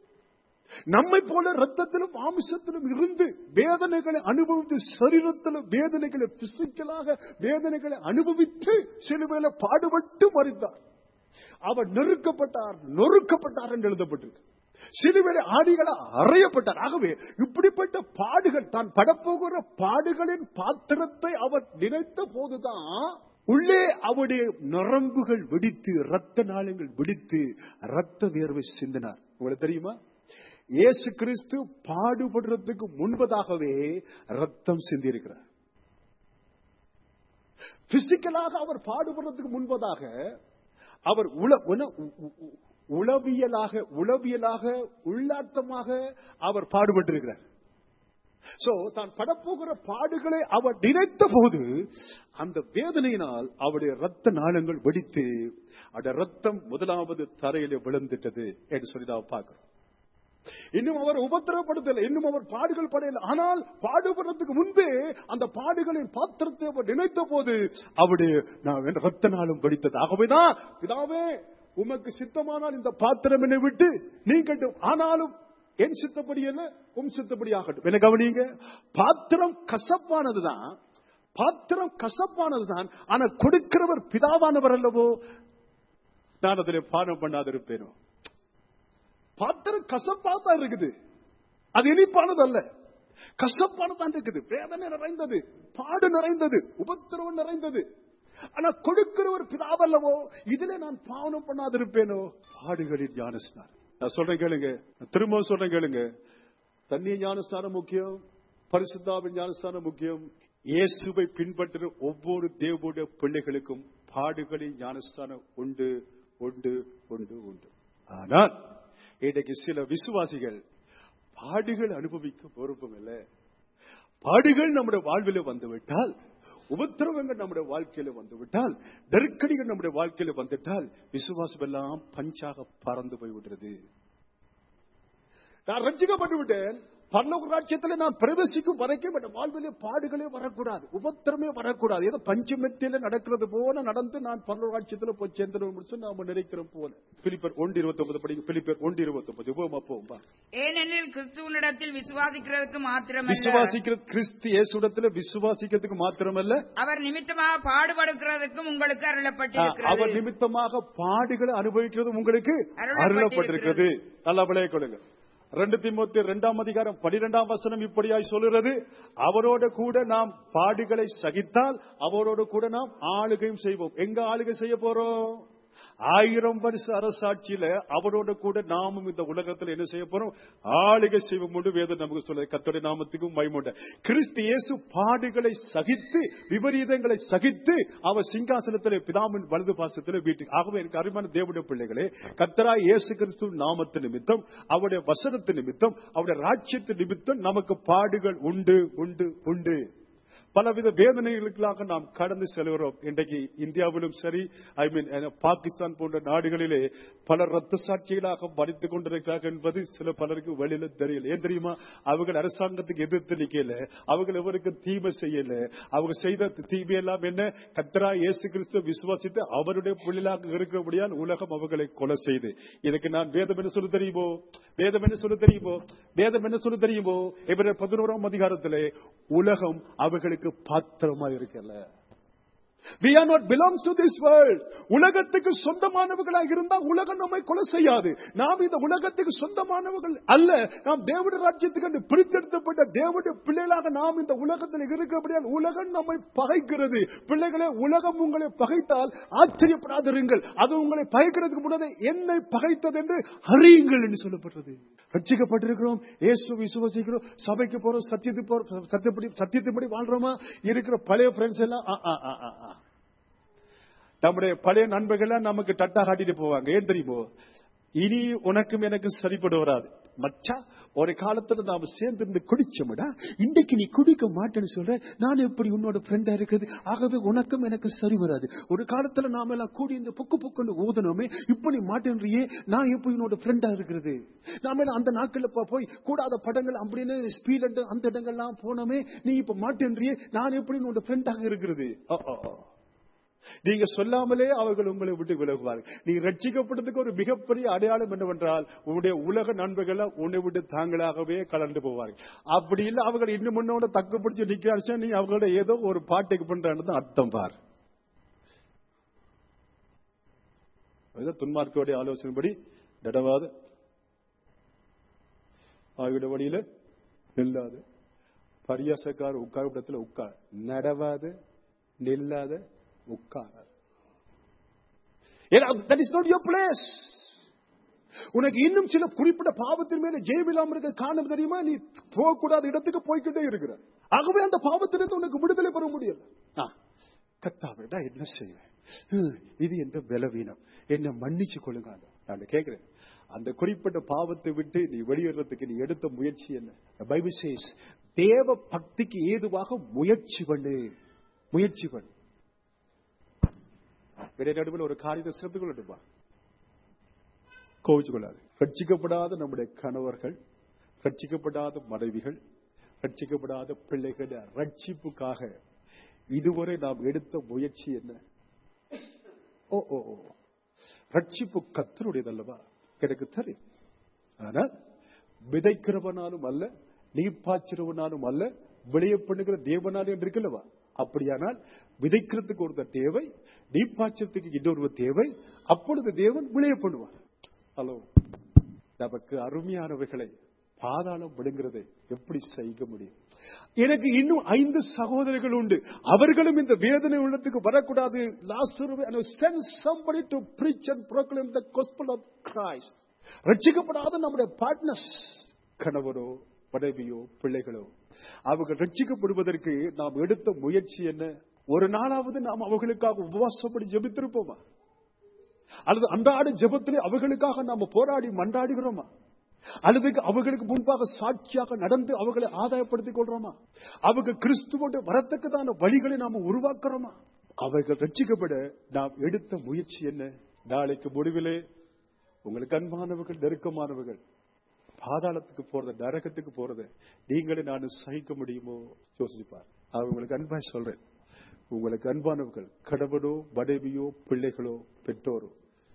நம்மை போல ரத்தத்திலும் மாமிசத்திலும் இருந்து வேதனைகளை அனுபவித்து சரீரத்திலும் வேதனைகளை பிசிக்கலாக வேதனைகளை அனுபவித்து சிலுவையில பாடுபட்டு மறித்தார் அவர் நெருக்கப்பட்டார் நொறுக்கப்பட்டார் என்று எழுதப்பட்டிருக்கு சிலுவையில ஆடிகள அறையப்பட்டார் ஆகவே இப்படிப்பட்ட பாடுகள் தான் படப்போகிற பாடுகளின் பாத்திரத்தை அவர் நினைத்த போதுதான் உள்ளே அவருடைய நரம்புகள் வெடித்து ரத்த நாளங்கள் வெடித்து ரத்த வேர்வை சிந்தினார் உங்களுக்கு தெரியுமா இயேசு கிறிஸ்து பாடுபடுறதுக்கு முன்பதாகவே ரத்தம் சிந்தியிருக்கிறார் பிசிக்கலாக அவர் பாடுபடுறதுக்கு முன்பதாக அவர் உள உண- உ- உ- உளவியலாக உளவியலாக உள்ளார்த்தமாக அவர் பாடுபட்டிருக்கிறார் சோ தான் படப்போகிற பாடுகளை அவர் நினைத்த போது அந்த வேதனையினால் அவருடைய ரத்த நாளங்கள் வெடித்து அவருடைய ரத்தம் முதலாவது தரையில விழுந்துட்டது என்று சொல்லி நாம் பார்க்கிறோம் இன்னும் அவர் உபத்திரப்படுத்தல இன்னும் அவர் பாடுகள் படையல ஆனால் பாடுபடுறதுக்கு முன்பே அந்த பாடுகளின் பாத்திரத்தை அவர் நினைத்த போது அவருடைய நான் என் ரத்த நாளும் படித்தது ஆகவேதான் பிதாவே உமக்கு சித்தமானால் இந்த பாத்திரம் என்னை விட்டு நீங்கட்டும் ஆனாலும் என் சித்தப்படி என்ன உம் சித்தப்படி ஆகட்டும் என்ன கவனிங்க பாத்திரம் கசப்பானதுதான் பாத்திரம் கசப்பானதுதான் ஆனா கொடுக்கிறவர் பிதாவானவர் அல்லவோ நான் அதில் பானம் பண்ணாதிருப்பேனோ பாத்திரம் கசப்பா தான் இருக்குது அது இனிப்பானது அல்ல கசப்பானதான் இருக்குது வேதனை நிறைந்தது பாடு நிறைந்தது உபத்திரவம் நிறைந்தது ஆனா கொடுக்கிறவர் பிதாவல்லவோ இதுல நான் பாவனம் பண்ணாதிருப்பேனோ பாடுகளின் ஞானஸ்தானம் நான் சொல்றேன் கேளுங்க நான் திரும்ப சொல்றேன் கேளுங்க தண்ணீர் ஞானஸ்தானம் முக்கியம் பரிசுத்தாவின் ஞானஸ்தானம் முக்கியம் இயேசுவை பின்பற்றுற ஒவ்வொரு தேவனுடைய பிள்ளைகளுக்கும் பாடுகளின் ஞானஸ்தானம் உண்டு உண்டு உண்டு உண்டு ஆனால் இன்றைக்கு சில விசுவாசிகள் பாடுகள் அனுபவிக்க பொறுப்பும் இல்லை பாடுகள் நம்முடைய வாழ்வில வந்துவிட்டால் உபத்திரவங்கள் நம்முடைய வாழ்க்கையில வந்துவிட்டால் நெருக்கடிகள் நம்முடைய வாழ்க்கையில வந்துட்டால் விசுவாசம் எல்லாம் பஞ்சாக பறந்து போய் விடுறது நான் ரட்சிக்கப்பட்டு விட்டேன் பரலோக ராட்சியத்தில் நான் பிரவேசிக்கும் வரைக்கும் என் வாழ்விலே பாடுகளே வரக்கூடாது உபத்திரமே வரக்கூடாது ஏதோ பஞ்சமெத்தியில நடக்கிறது போல நடந்து நான் பரலோக ராட்சியத்தில் போய் சேர்ந்து முடிச்சு நாம நினைக்கிறோம் போல பிலிப்பர் ஒன்று இருபத்தி ஒன்பது படிங்க பிலிப்பர் ஒன்று இருபத்தி ஒன்பது உபமா போகும் ஏனெனில் கிறிஸ்துவனிடத்தில் விசுவாசிக்கிறதுக்கு மாத்திரமல்ல விசுவாசிக்கிறது கிறிஸ்து இயேசுடத்துல விசுவாசிக்கிறதுக்கு மாத்திரமல்ல அவர் நிமித்தமாக பாடுபடுக்கிறதுக்கும் உங்களுக்கு ஆ, அவர் அருளப்பட்டிருக்கிறது நிமித்தமாக பாடுகளை அனுபவிக்கிறது உங்களுக்கு அருளப்பட்டிருக்கிறது. அருளப்பட்டிருக்கிறது நல்லா விளைய கொள்ளுங்க ரெண்டு திமுத்தி இரண்டாம் அதிகாரம் பனிரெண்டாம் வசனம் இப்படியாய் சொல்லுறது அவரோட கூட நாம் பாடுகளை சகித்தால் அவரோட கூட நாம் ஆளுகையும் செய்வோம் எங்க ஆளுகை செய்ய போறோம் ஆயிரம் வருஷ அரசாட்சியில அவரோட கூட நாமும் இந்த உலகத்துல என்ன செய்ய போறோம் ஆளுகை செய்வோம் என்று வேதம் நமக்கு சொல்ல கத்தோட நாமத்துக்கும் மைமுண்ட கிறிஸ்து இயேசு பாடுகளை சகித்து விபரீதங்களை சகித்து அவர் சிங்காசனத்திலே பிதாமின் வலது பாசத்திலே வீட்டுக்கு ஆகவே எனக்கு அருமையான தேவனுடைய பிள்ளைகளே கத்தரா இயேசு கிறிஸ்து நாமத்து நிமித்தம் அவருடைய வசனத்து நிமித்தம் அவருடைய ராஜ்யத்து நிமித்தம் நமக்கு பாடுகள் உண்டு உண்டு உண்டு பலவித வேதனைகளுக்காக நாம் கடந்து செல்கிறோம் இன்றைக்கு இந்தியாவிலும் சரி ஐ மீன் பாகிஸ்தான் போன்ற நாடுகளிலே பல ரத்த சாட்சிகளாக மறித்துக் கொண்டிருக்கிறார்கள் என்பது சில பலருக்கு வெளியில தெரியல ஏன் தெரியுமா அவர்கள் அரசாங்கத்துக்கு எதிர்த்து நிக்கல அவர்கள் எவருக்கு தீமை செய்யல அவங்க செய்த தீமை எல்லாம் என்ன கத்தரா இயேசு கிறிஸ்துவ விசுவாசித்து அவருடைய பிள்ளைகளாக இருக்கிறபடியால் உலகம் அவர்களை கொலை செய்து இதுக்கு நான் வேதம் என்ன சொல்ல தெரியுமோ வேதம் என்ன சொல்ல தெரியுமோ வேதம் என்ன சொல்ல தெரியுமோ இவர பதினோராம் அதிகாரத்திலே உலகம் அவர்களுக்கு பாத்திரமா இருக்கல We are not belongs to this world. உலகத்துக்கு சொந்தமானவர்களாக இருந்தா உலகம் நம்மை கொலை செய்யாது நாம் இந்த உலகத்துக்கு சொந்தமானவர்கள் அல்ல நாம் தேவனுடைய ராஜ்யத்துக்கு என்று பிரித்தெடுக்கப்பட்ட தேவனுடைய பிள்ளைகளாக நாம் இந்த உலகத்தில் இருக்கிறபடியால் உலகம் நம்மை பகைக்கிறது பிள்ளைகளே உலகம் உங்களை பகைத்தால் ஆச்சரியப்படாதிருங்கள் அது உங்களை பகைக்கிறதுக்கு முன்னதே என்னை பகைத்தது என்று அறியுங்கள் என்று சொல்லப்பட்டது ரட்சிக்கப்பட்டிருக்கிறோம் இயேசு விசுவாசிக்கிறோம் சபைக்கு போறோம் சத்தியத்துக்கு போறோம் சத்தியப்படி சத்தியத்தின்படி வாழ்றோமா இருக்கிற பழைய ஃப்ரெண்ட்ஸ் எல்லாம் ஆ, ஆ, ஆ, ஆ, ஆ. நம்முடைய பழைய நண்பர்கள் நமக்கு டட்டா காட்டிட்டு போவாங்க ஏன் தெரியுமோ இனி உனக்கும் எனக்கும் சரிப்பட வராது மச்சா ஒரு காலத்துல நாம சேர்ந்து இருந்து குடிச்சோம்டா இன்றைக்கு நீ குடிக்க மாட்டேன்னு சொல்ற நான் எப்படி உன்னோட ஃப்ரெண்டா இருக்கிறது ஆகவே உனக்கும் எனக்கு சரி வராது ஒரு காலத்துல நாம எல்லாம் கூடி இந்த புக்கு புக்குன்னு ஊதனோமே இப்ப நீ மாட்டேன்றியே நான் எப்படி உன்னோட ஃப்ரெண்டா இருக்கிறது நாம எல்லாம் அந்த நாட்கள்ல போ- போய் கூடாத படங்கள் அப்படின்னு ஸ்பீட் அந்த இடங்கள்லாம் போனோமே நீ இப்ப மாட்டேன்றியே நான் எப்படி உன்னோட ஃப்ரெண்டாக இருக்கிறது ஓ, ஓ, ஓ. நீங்க சொல்லாமலே அவர்கள் உங்களை விட்டு விலகுவார்கள் நீ ரட்சிக்கப்பட்டதுக்கு ஒரு மிகப்பெரிய அடையாளம் என்னவென்றால் உன்னுடைய உலக நண்பர்கள் உன்னை விட்டு தாங்களாகவே கலந்து போவார்கள் அப்படி இல்ல அவர்கள் இன்னும் முன்னோட தக்கு பிடிச்சு நிக்கிறாச்சு நீ அவங்களோட ஏதோ ஒரு பாட்டுக்கு பண்றான்னு தான் அர்த்தம் பார் ஏதோ துன்மார்க்கோடைய ஆலோசனைப்படி நடவாது ஆகியோட வழியில நில்லாது பரியாசக்கார உட்கார இடத்துல உட்கார் நடவாது நில்லாத உட்காராது ஏன்னா that is not your place உனக்கு இன்னும் சில குறிப்பிட்ட பாவத்தின் மேல ஜெயம் இல்லாம இருக்க காரணம் தெரியுமா நீ போகக்கூடாத இடத்துக்கு போய்க்கிட்டே இருக்கிற ஆகவே அந்த பாவத்திலிருந்து உனக்கு விடுதலை பெற முடியல ஆ, கர்த்தாவே, நான் என்ன செய்வேன் ஹம், இது என்ற பலவீனம் என்ன மன்னிச்சு கொள்ளுங்க நான் கேட்கிறேன் அந்த குறிப்பிட்ட பாவத்தை விட்டு நீ வெளியேறதுக்கு நீ எடுத்த முயற்சி என்ன பைபிள் சேஸ் தேவ பக்திக்கு ஏதுவாக முயற்சி பண்ணு முயற்சி பண்ணு வேற நடுவில் ஒரு காரியத்தை சேர்த்து கொள்ளட்டுமா கோவிச்சு கொள்ளாது ரட்சிக்கப்படாத நம்முடைய கணவர்கள் ரட்சிக்கப்படாத மனைவிகள் ரட்சிக்கப்படாத பிள்ளைகள் ரட்சிப்புக்காக இதுவரை நாம் எடுத்த முயற்சி என்ன ஓ ஓ ஓ ரட்சிப்பு கத்தருடையதல்லவா எனக்கு தெரியும் ஆனால் விதைக்கிறவனாலும் அல்ல நீர் பாய்ச்சிறவனாலும் அல்ல விளைய பண்ணுகிற தேவனாலும் என்று இருக்கல்லவா அப்படியானால் விதைக்கிறதுக்கு ஒருத்தர் தேவை நீர் பாய்ச்சறதுக்கு இன்னொருவர் தேவை அப்பொழுது தேவன் விளைய பண்ணுவார் ஹலோ நமக்கு அருமையானவைகளை பாதாளம் விடுங்கிறதை எப்படி செய்ய முடியும் எனக்கு இன்னும் ஐந்து சகோதரர்கள் உண்டு அவர்களும் இந்த வேதனை உள்ளத்துக்கு வரக்கூடாது ரட்சிக்கப்படாத நம்முடைய பார்ட்னர்ஸ் கணவரோ மனைவியோ பிள்ளைகளோ அவங்க ரட்சிக்கப்படுவதற்கு நாம் எடுத்த முயற்சி என்ன ஒரு நாளாவது நாம் அவர்களுக்காக உபவாசப்படி ஜெபித்திருப்போமா அல்லது அன்றாட ஜெபத்திலே அவர்களுக்காக நாம போராடி மன்றாடுகிறோமா அல்லது அவர்களுக்கு முன்பாக சாட்சியாக நடந்து அவர்களை ஆதாயப்படுத்திக் கொள்றோமா அவங்க கிறிஸ்துவோட வரத்தக்கதான வழிகளை நாம உருவாக்குறோமா அவர்கள் ரட்சிக்கப்பட நாம் எடுத்த முயற்சி என்ன நாளைக்கு முடிவிலே உங்களுக்கு அன்பானவர்கள் நெருக்கமானவர்கள் பாதாளத்துக்கு போறது நரகத்துக்கு போறது நீங்களே நான் சகிக்க முடியுமோ யோசிப்பார் அவங்களுக்கு அன்பா சொல்றேன் உங்களுக்கு அன்பானவர்கள் கடவுளோ மனைவியோ பிள்ளைகளோ பெற்றோரோ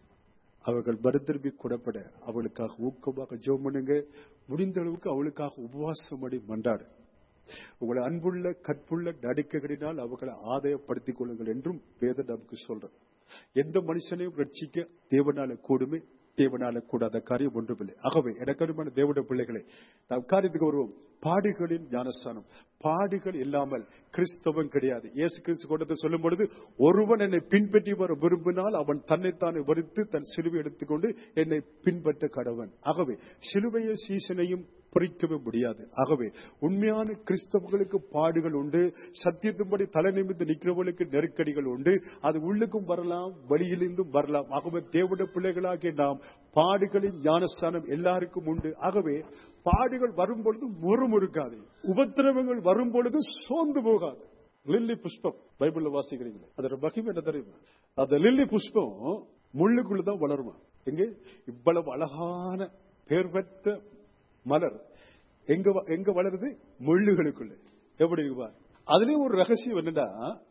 அவர்கள் மறுதிரும்பி குணப்பட அவளுக்காக ஊக்கமாக ஜெபம் பண்ணுங்க முடிந்த அளவுக்கு அவளுக்காக உபவாசம் அடி மன்றாடு உங்களை அன்புள்ள கற்புள்ள நடிக்கைகளினால் அவர்களை ஆதாயப்படுத்திக் கொள்ளுங்கள் என்றும் வேதம் நமக்கு சொல்றது எந்த மனுஷனையும் ரட்சிக்க தேவனால கூடுமே தேவனால கூடாத காரியம் ஒன்றுமில்லை ஆகவே எனக்கருமான தேவட பிள்ளைகளை நாம் காரியத்துக்கு வருவோம் பாடுகளின் ஞானஸ்தானம் பாடுகள் இல்லாமல் கிறிஸ்தவம் கிடையாது இயேசு கிறிஸ்து கொண்டதை சொல்லும் பொழுது ஒருவன் என்னை பின்பற்றி வர விரும்பினால் அவன் தன்னைத்தானே வரித்து தன் சிலுவை எடுத்துக்கொண்டு என்னை பின்பற்ற கடவன் ஆகவே சிலுவைய சீசனையும் பிரிக்கவே முடியாது ஆகவே உண்மையான கிறிஸ்தவர்களுக்கு பாடுகள் உண்டு சத்தியத்தின்படி தலை நிமித்து நிற்கிறவர்களுக்கு நெருக்கடிகள் உண்டு அது உள்ளுக்கும் வரலாம் வெளியிலிருந்தும் வரலாம் ஆகவே தேவட பிள்ளைகளாகிய நாம் பாடுகளின் ஞானஸ்தானம் எல்லாருக்கும் உண்டு ஆகவே பாடுகள் வரும் பொழுது முறுமுறுக்காது உபத்திரவங்கள் வரும் பொழுது சோர்ந்து போகாது லில்லி புஷ்பம் பைபிள்ல வாசிக்கிறீங்களா அதோட மகிமை என்ன தெரியுமா அந்த லில்லி புஷ்பம் முள்ளுக்குள்ளதான் வளருமா எங்க இவ்வளவு அழகான பேர் பெற்ற மலர் எங்க வ- எங்க வளருது முள்ளுகளுக்குள்ள எப்படி இருக்கு பாரு அதுலயும் ஒரு ரகசியம் என்னன்னா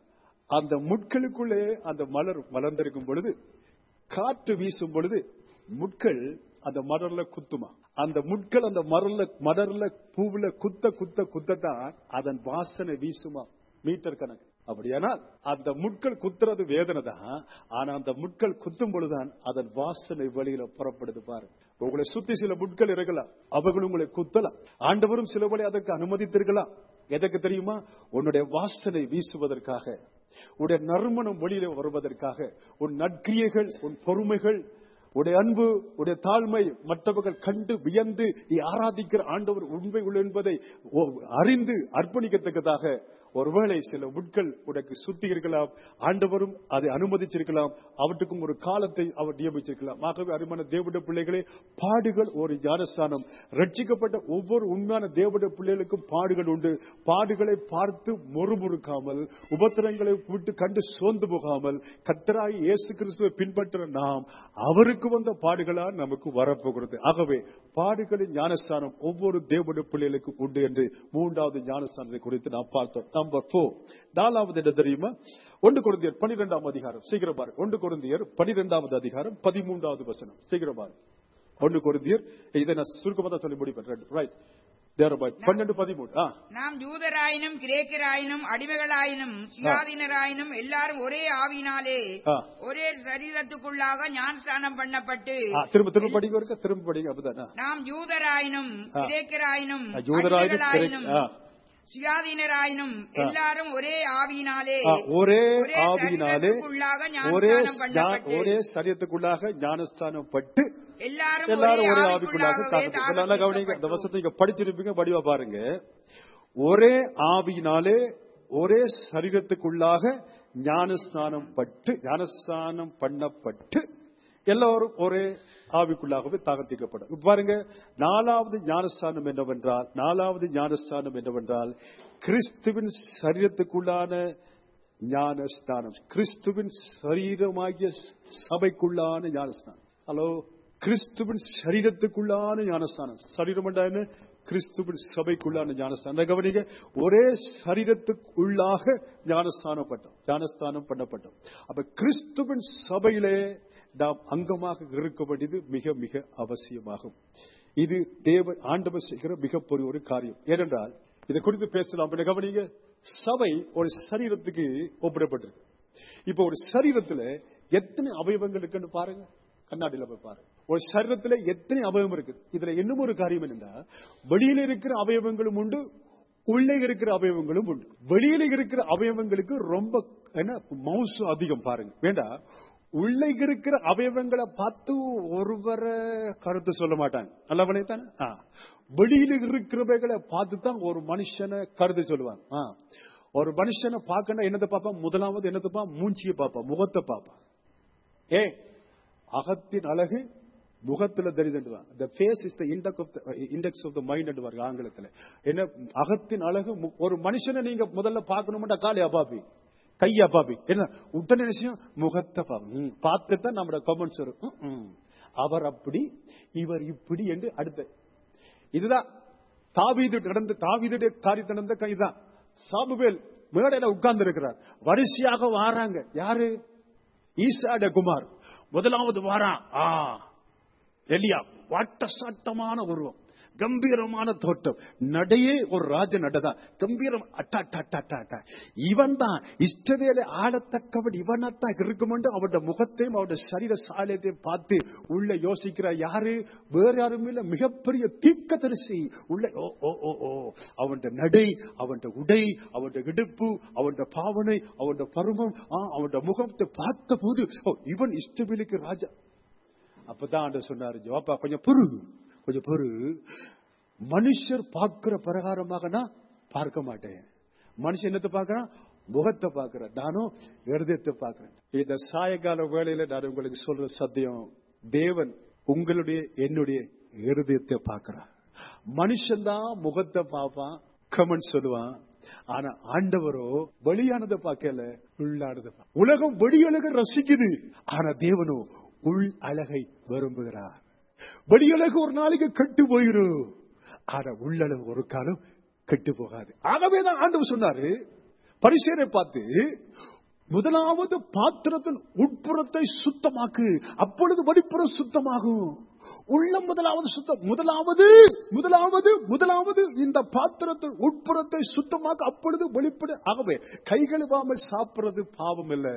அந்த முட்களுக்குள்ளே அந்த மலர் மலர்ந்திருக்கும் பொழுது காற்று வீசும் பொழுது முட்கள் அந்த மலர்ல குத்துமா அந்த முட்கள் அந்த மரல்ல மலர்ல பூவுல குத்த குத்த குத்தத்தான் அதன் வாசனை வீசுமா மீட்டர் கணக்கு அப்படியானால் அந்த முட்கள் குத்துறது வேதனை தான் ஆனா அந்த முட்கள் குத்தும் பொழுதுதான் அதன் வாசனை வெளியில புறப்படுது பாருங்க உங்களை சுத்தி சில முட்கள் இருக்கலாம் அவர்கள் உங்களை குத்தலாம் ஆண்டவரும் சிலவளை அதற்கு அனுமதித்திருக்கலாம் எதற்கு தெரியுமா உன்னுடைய வாசனை வீசுவதற்காக உடைய நறுமணம் வெளியில வருவதற்காக உன் நற்கிரியைகள் உன் பொறுமைகள் உடைய அன்பு உடைய தாழ்மை மற்றவர்கள் கண்டு வியந்து நீ ஆராதிக்கிற ஆண்டவர் உண்மை உள்ள என்பதை ஓ- அறிந்து அர்ப்பணிக்கத்தக்கதாக ஒருவேளை சில முட்கள் உனக்கு சுத்தி இருக்கலாம் ஆண்டவரும் அதை அனுமதிச்சிருக்கலாம் அவற்றுக்கும் ஒரு காலத்தை அவர் நியமிச்சிருக்கலாம் ஆகவே அருமையான தேவட பிள்ளைகளே பாடுகள் ஒரு ஞானஸ்தானம் ரட்சிக்கப்பட்ட ஒவ்வொரு உண்மையான தேவட பிள்ளைகளுக்கும் பாடுகள் உண்டு பாடுகளை பார்த்து முறுமுறுக்காமல் உபத்திரங்களை விட்டு கண்டு சோர்ந்து போகாமல் கத்தராகி இயேசு கிறிஸ்துவை பின்பற்ற நாம் அவருக்கு வந்த பாடுகளால் நமக்கு வரப்போகிறது ஆகவே பாடுகளின் ஞானஸ்தானம் ஒவ்வொரு தேவட பிள்ளைகளுக்கும் உண்டு என்று மூன்றாவது ஞானஸ்தானத்தை குறித்து நாம் பார்த்தோம் நம்பர் போர் நாலாவது என்ன தெரியுமா ஒன்று குருந்தியர் பனிரெண்டாம் அதிகாரம் சீக்கிரம் பாருங்க ஒன்று குருந்தியர் பனிரெண்டாவது அதிகாரம் பதிமூன்றாவது வசனம் சீக்கிரம் பாருங்க ஒன்று குருந்தியர் இதை நான் சுருக்கமா தான் சொல்லி முடிப்பேன் ரைட் பன்னெண்டு பதிமூணு ஆ நாம் யூதராயினும் கிரேக்கராயினும் அடிமைகளாயினும் சுயாதீனராயினும் எல்லாரும் ஒரே ஆவினாலே ஆ. ஒரே சரீரத்துக்குள்ளாக ஞானஸ்தானம் பண்ணப்பட்டு ஆ, திரும்ப திரும்ப படிக்க இருக்க திரும்ப படிங்க அப்படிதான் ஆ. நாம் யூதராயினும் ஆ. கிரேக்கராயினும் ஆ, யூதராயினும் அடிமைகளாயினும் கிரேக்க- ஆ. சுயாதீனராயினும் எல்லாரும் ஒரே ஆவினாலே ஆ, ஒரே ஒரே ஆவியினாலே சரீரத்துக்குள்ளாக ஒரே ஞானஸ்தானம் ஞா- பண்ணப்பட்டு ஒரே சரியத்துக்குள்ளாக ஞானஸ்தானம் பட்டு எல்லாரும் எல்லாரும் ஒரே ஆவிக்குள்ளாக ஆவிக்குள்ளாகவே தாக்கத்து இப்ப நல்லா கவனிங்க இந்த தாகத்தீர்க்கப்பட்டோம். வசத்தை நீங்க படிச்சிருப்பீங்க வடிவா பாருங்க ஒரே ஆவியினாலே ஒரே சரீரத்துக்குள்ளாக ஞானஸ்நானம் பட்டு ஞானஸ்நானம் பண்ணப்பட்டு எல்லாரும் ஒரே ஆவிக்குள்ளாகவே தாகத்திக்கப்படும் இப்ப பாருங்க நாலாவது ஞானஸ்தானம் என்னவென்றால் நாலாவது ஞானஸ்தானம் என்னவென்றால் கிறிஸ்துவின் சரீரத்துக்குள்ளான ஞானஸ்தானம் கிறிஸ்துவின் சரீரமாகிய சபைக்குள்ளான ஞானஸ்தானம் ஹலோ கிறிஸ்துவின் சரீரத்துக்குள்ளான ஞானஸ்தானம் சரீரம் என்றா என்ன கிறிஸ்துவின் சபைக்குள்ளான ஞானஸ்தானம் கவனிங்க ஒரே சரீரத்துக்குள்ளாக ஞானஸ்தானம் பட்டோம் ஞானஸ்தானம் பண்ணப்பட்டோம் அப்ப கிறிஸ்துவின் சபையிலே நாம் அங்கமாக இருக்க வேண்டியது மிக மிக அவசியமாகும் இது தேவ ஆண்டவர் செய்கிற மிகப்பெரிய ஒரு காரியம் ஏனென்றால் இதை குறித்து பேசலாம் பின்ன கவனிங்க சபை ஒரு சரீரத்துக்கு ஒப்பிடப்பட்டிருக்கு இப்ப ஒரு சரீரத்துல எத்தனை அவயவங்கள் இருக்குன்னு பாருங்க கண்ணாடியில போய் பாருங்க ஒரு சரீரத்துல எத்தனை அவயவம் இருக்கு இதுல இன்னும் ஒரு காரியம் என்னன்னா வெளியில இருக்கிற அவயவங்களும் உண்டு உள்ளே இருக்கிற அவயவங்களும் உண்டு வெளியில இருக்கிற அவயவங்களுக்கு ரொம்ப என்ன மவுசு அதிகம் பாருங்க வேண்டாம் உள்ளே இருக்கிற அவயவங்களை பார்த்து ஒருவரை கருத்து சொல்ல மாட்டாங்க நல்லவனே தானே ஆ. வெளியில இருக்கிறவைகளை பார்த்து தான் ஒரு மனுஷனை கருத்து சொல்லுவாங்க ஆ. ஒரு மனுஷனை பார்க்கணும் என்னத்தை பார்ப்பான் முதலாவது என்னத்தை பார்ப்பான் மூஞ்சியை பார்ப்பான் முகத்தை பார்ப்பான் ஏ அகத்தின் அழகு முகத்துல தெரியுதுவாங்க the face is the index of the index of the mind என்றுவாங்க ஆங்கிலத்துல என்ன அகத்தின் அழகு மு- ஒரு மனுஷனை நீங்க முதல்ல பார்க்கணும்டா காலையா பாப்பி கையா பாப்பி என்ன உடனே விஷயம் முகத்தை பாப்பி பார்த்துட்டு தான் நம்மளோட கமெண்ட்ஸ் வரும் ம், ம். அவர் அப்படி இவர் இப்படி என்று அடுத்த இதுதான் தாவீது நடந்த தாவீதுடைய காரியத்தை நடந்த கைதான் சாமுவேல் மேடையில உட்கார்ந்து இருக்கிறார் வரிசையாக வாராங்க யாரு ஈசாட குமார் முதலாவது வாரா ஆ எலியா வாட்டசாட்டமான உருவம் கம்பீரமான தோட்டம் நடையே ஒரு ராஜ நடதான் கம்பீரம் அட்டா அட்டா அட்டா அட்டா அட்டா இவன் தான் இஷ்டவேலை ஆளத்தக்கவன் இவனத்தான் இருக்குமென்று அவருடைய முகத்தையும் அவருடைய சரீர சாலையத்தையும் பார்த்து உள்ள யோசிக்கிற யாரு வேற யாரும் இல்ல மிகப்பெரிய தீக்கதரிசி உள்ள ஓ ஓ ஓ ஓ அவனுடைய நடை அவனுடைய உடை அவனுடைய இடுப்பு அவனுடைய பாவனை அவனுடைய பருவம் ஆ, அவனுடைய முகத்தை பார்த்த போது ஓ இவன் இஷ்டவேலுக்கு ராஜா அப்பதான் ஆண்டு சொன்னாரு ஜோப்பா கொஞ்சம் பொறு கொஞ்சம் பொறு மனுஷர் பார்க்கிற பிரகாரமாக நான் பார்க்க மாட்டேன் மனுஷன் என்னத்தை பார்க்கறான் முகத்தை பார்க்கிறேன் நானும் இருதயத்தை பார்க்கிறேன் இந்த சாயங்கால வேளையில நான் உங்களுக்கு சொல்ற சத்தியம் தேவன் உங்களுடைய என்னுடைய இருதயத்தை பார்க்கிறார் மனுஷன் தான் முகத்தை பார்ப்பான் கமெண்ட் சொல்லுவான் ஆனா ஆண்டவரோ வெளியானதை பார்க்கல உள்ளானதை பார்க்க- உலகம் வெளியழக ரசிக்குது ஆனா தேவனோ உள் அழகை விரும்புகிறார் வெளியழகு ஒரு நாளைக்கு கெட்டு போயிரும் ஆனா உள்ளழகு ஒரு காலம் கெட்டு போகாது ஆகவேதான் ஆண்டவர் சொன்னாரு பரிசேரை பார்த்து முதலாவது பாத்திரத்தின் உட்புறத்தை சுத்தமாக்கு அப்பொழுது வெளிப்புறம் சுத்தமாகும் உள்ளம் முதலாவது சுத்தம் முதலாவது முதலாவது முதலாவது இந்த பாத்திரத்தின் உட்புறத்தை சுத்தமாக்க அப்பொழுது வெளிப்பட ஆகவே கை கழுவாமல் சாப்பிடுறது பாவம் இல்ல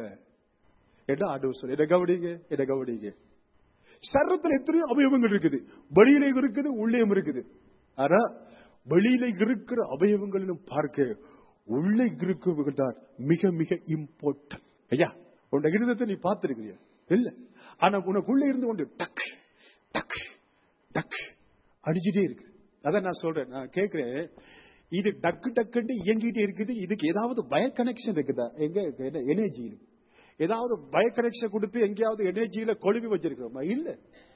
என்ன ஆண்டவர் சொல்லு என்ன கவனிங்க என்ன கவனிங்க சரீரத்தில் எத்தனையோ அவயவங்கள் இருக்குது வெளியில இருக்குது உள்ளேயும் இருக்குது ஆனா வெளியில இருக்கிற அவயவங்களிலும் பார்க்க உள்ளே இருக்கிறவர்கள் தான் மிக மிக இம்பார்ட்டன்ட் ஐயா உன் இருதத்தை நீ பார்த்திருக்கிறியா இல்ல ஆனா உனக்குள்ள இருந்து கொண்டு டக் டக் டக் அடிச்சுட்டே இருக்கு அதான் நான் சொல்றேன் நான் கேட்கிறேன் இது டக்கு டக்குன்னு இயங்கிட்டே இருக்குது இதுக்கு ஏதாவது வயர் கனெக்ஷன் இருக்குதா எங்க எனர்ஜி இருக்கு ஏதாவது வயர் கனெக்ஷன் கொடுத்து எங்கேயாவது எனர்ஜியில கொழுவி வச்சிருக்கிறோமா இல்ல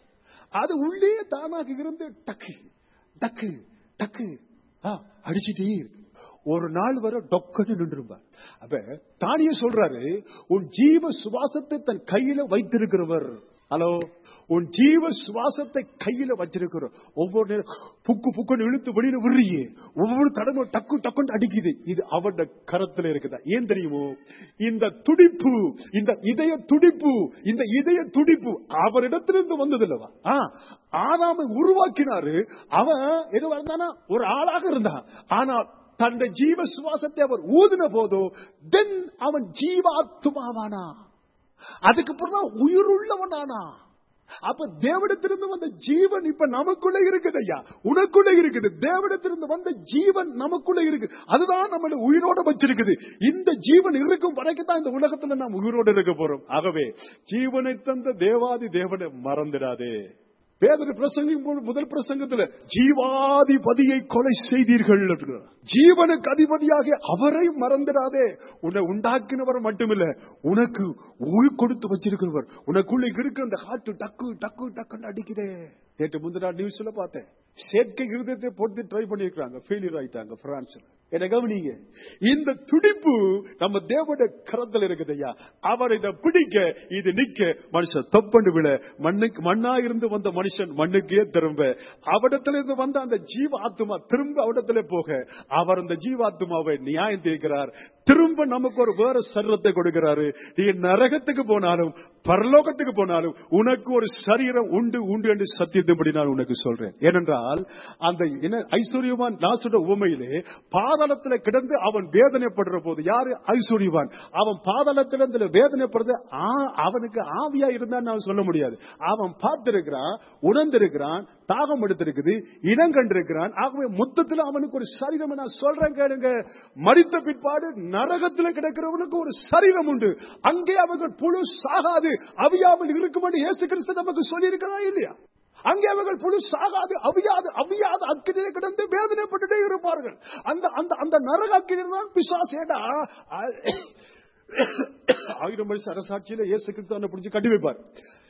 அது உள்ளே தானாக இருந்து டக்கு டக்கு டக்கு ஆ, அடிச்சிட்டே இருக்கு ஒரு நாள் வர டொக்கன்னு நின்றுபார் அப்ப தானியே சொல்றாரு உன் ஜீவ சுவாசத்தை தன் கையில வைத்திருக்கிறவர் ஹலோ உன் ஜீவ சுவாசத்தை கையில வச்சிருக்கிற ஒவ்வொரு நேரம் புக்கு புக்குன்னு இழுத்து வெளியில விடுறியே ஒவ்வொரு தடவை டக்கு டக்குன்னு அடிக்குது இது அவட கரத்துல இருக்குதா ஏன் தெரியுமோ இந்த துடிப்பு இந்த இதய துடிப்பு இந்த இதய துடிப்பு அவரிடத்திலிருந்து வந்ததில்லவா ஆ, ஆதாமை உருவாக்கினாரு அவன் எது வந்தானா ஒரு ஆளாக இருந்தான் ஆனா தன்னுடைய ஜீவ சுவாசத்தை அவர் ஊதின போதோ தென் அவன் ஜீவாத்மாவானா அதுக்கு தான் உயிருள்ளவனானா அப்ப தேவடத்திலிருந்து வந்த ஜீவன் இப்ப நமக்குள்ள இருக்குது ஐயா உனக்குள்ள இருக்குது தேவடத்திலிருந்து வந்த ஜீவன் நமக்குள்ள இருக்கு அதுதான் நம்மள உயிரோட வச்சிருக்குது இந்த ஜீவன் இருக்கும் வரைக்கும் தான் இந்த உலகத்துல நாம் உயிரோட இருக்க போறோம் ஆகவே ஜீவனை தந்த தேவாதி தேவனை மறந்துடாதே பேதர் பிரசங்கம் போது முதல் பிரசங்கத்துல ஜீவாதிபதியை கொலை செய்தீர்கள் அப்படிங்கிறார். ஜீவனுக்கு அதிபதியாக அவரை மறந்துடாதே உன்னை உண்டாக்கினவர் மட்டுமில்ல உனக்கு உயிர் கொடுத்து வச்சிருக்கிறவர் உனக்குள்ள இருக்கிற அந்த ஹார்ட் டக்கு டக்கு டக்குன்னு அடிக்குதே நேற்று முந்தின நாள் நியூஸ்ல பார்த்தேன் செயற்கை இருதயத்தை போட்டு ட்ரை பண்ணிருக்காங்க ஃபெயிலியர் ஆயிட்டாங்க பிரான்ஸ்ல என்ன கவனிங்க இந்த துடிப்பு நம்ம தேவனுடைய கரத்தில் இருக்குது ஐயா அவர் இதை பிடிக்க இது நிக்க மனுஷன் தொப்பண்டு விழ மண்ணுக்கு மண்ணா இருந்து வந்த மனுஷன் மண்ணுக்கே திரும்ப அவடத்துல இருந்து வந்த அந்த ஜீவ ஆத்மா திரும்ப அவடத்துல போக அவர் அந்த ஜீவாத்மாவை நியாயம் தீர்க்கிறார் திரும்ப நமக்கு ஒரு வேற சரீரத்தை கொடுக்கிறாரு நீ நரகத்துக்கு போனாலும் பரலோகத்துக்கு போனாலும் உனக்கு ஒரு சரீரம் உண்டு உண்டு என்று சத்தியத்தின்படி நான் உனக்கு சொல்றேன் ஏனென்றால் அந்த என்ன ஐஸ்வர்யவான் நாசுட உமையிலே பாதாளத்தில் கிடந்து அவன் வேதனைப்படுற போது யாரு ஐஸ்வர்யவான் அவன் பாதாளத்திலிருந்து வேதனைப்படுறது ஆ- அவனுக்கு ஆவியா இருந்தான்னு நான் சொல்ல முடியாது அவன் பார்த்திருக்கிறான் உணர்ந்திருக்கிறான் தாகம் எடுத்திருக்குது இனம் கண்டிருக்கிறான் ஆகவே மொத்தத்தில் அவனுக்கு ஒரு சரீரம் நான் சொல்றேன் கேளுங்க மரித்த பிற்பாடு நரகத்தில் கிடக்கிறவனுக்கு ஒரு சரீரம் உண்டு அங்கே அவர்கள் புழு சாகாது அவியாமல் இருக்கும் என்று இயேசு கிறிஸ்து நமக்கு சொல்லியிருக்கிறா இல்லையா அங்கே அவர்கள் புழு சாகாது அவியாது அவியாது அக்கினியை கிடந்து வேதனைப்பட்டுட்டே இருப்பார்கள் அந்த அந்த அந்த நரக அக்கினி தான் பிசாசேடா ஆயிரம் வருஷ அரசாட்சியில இயேசு கிறிஸ்து பிடிச்சு கட்டி வைப்பார்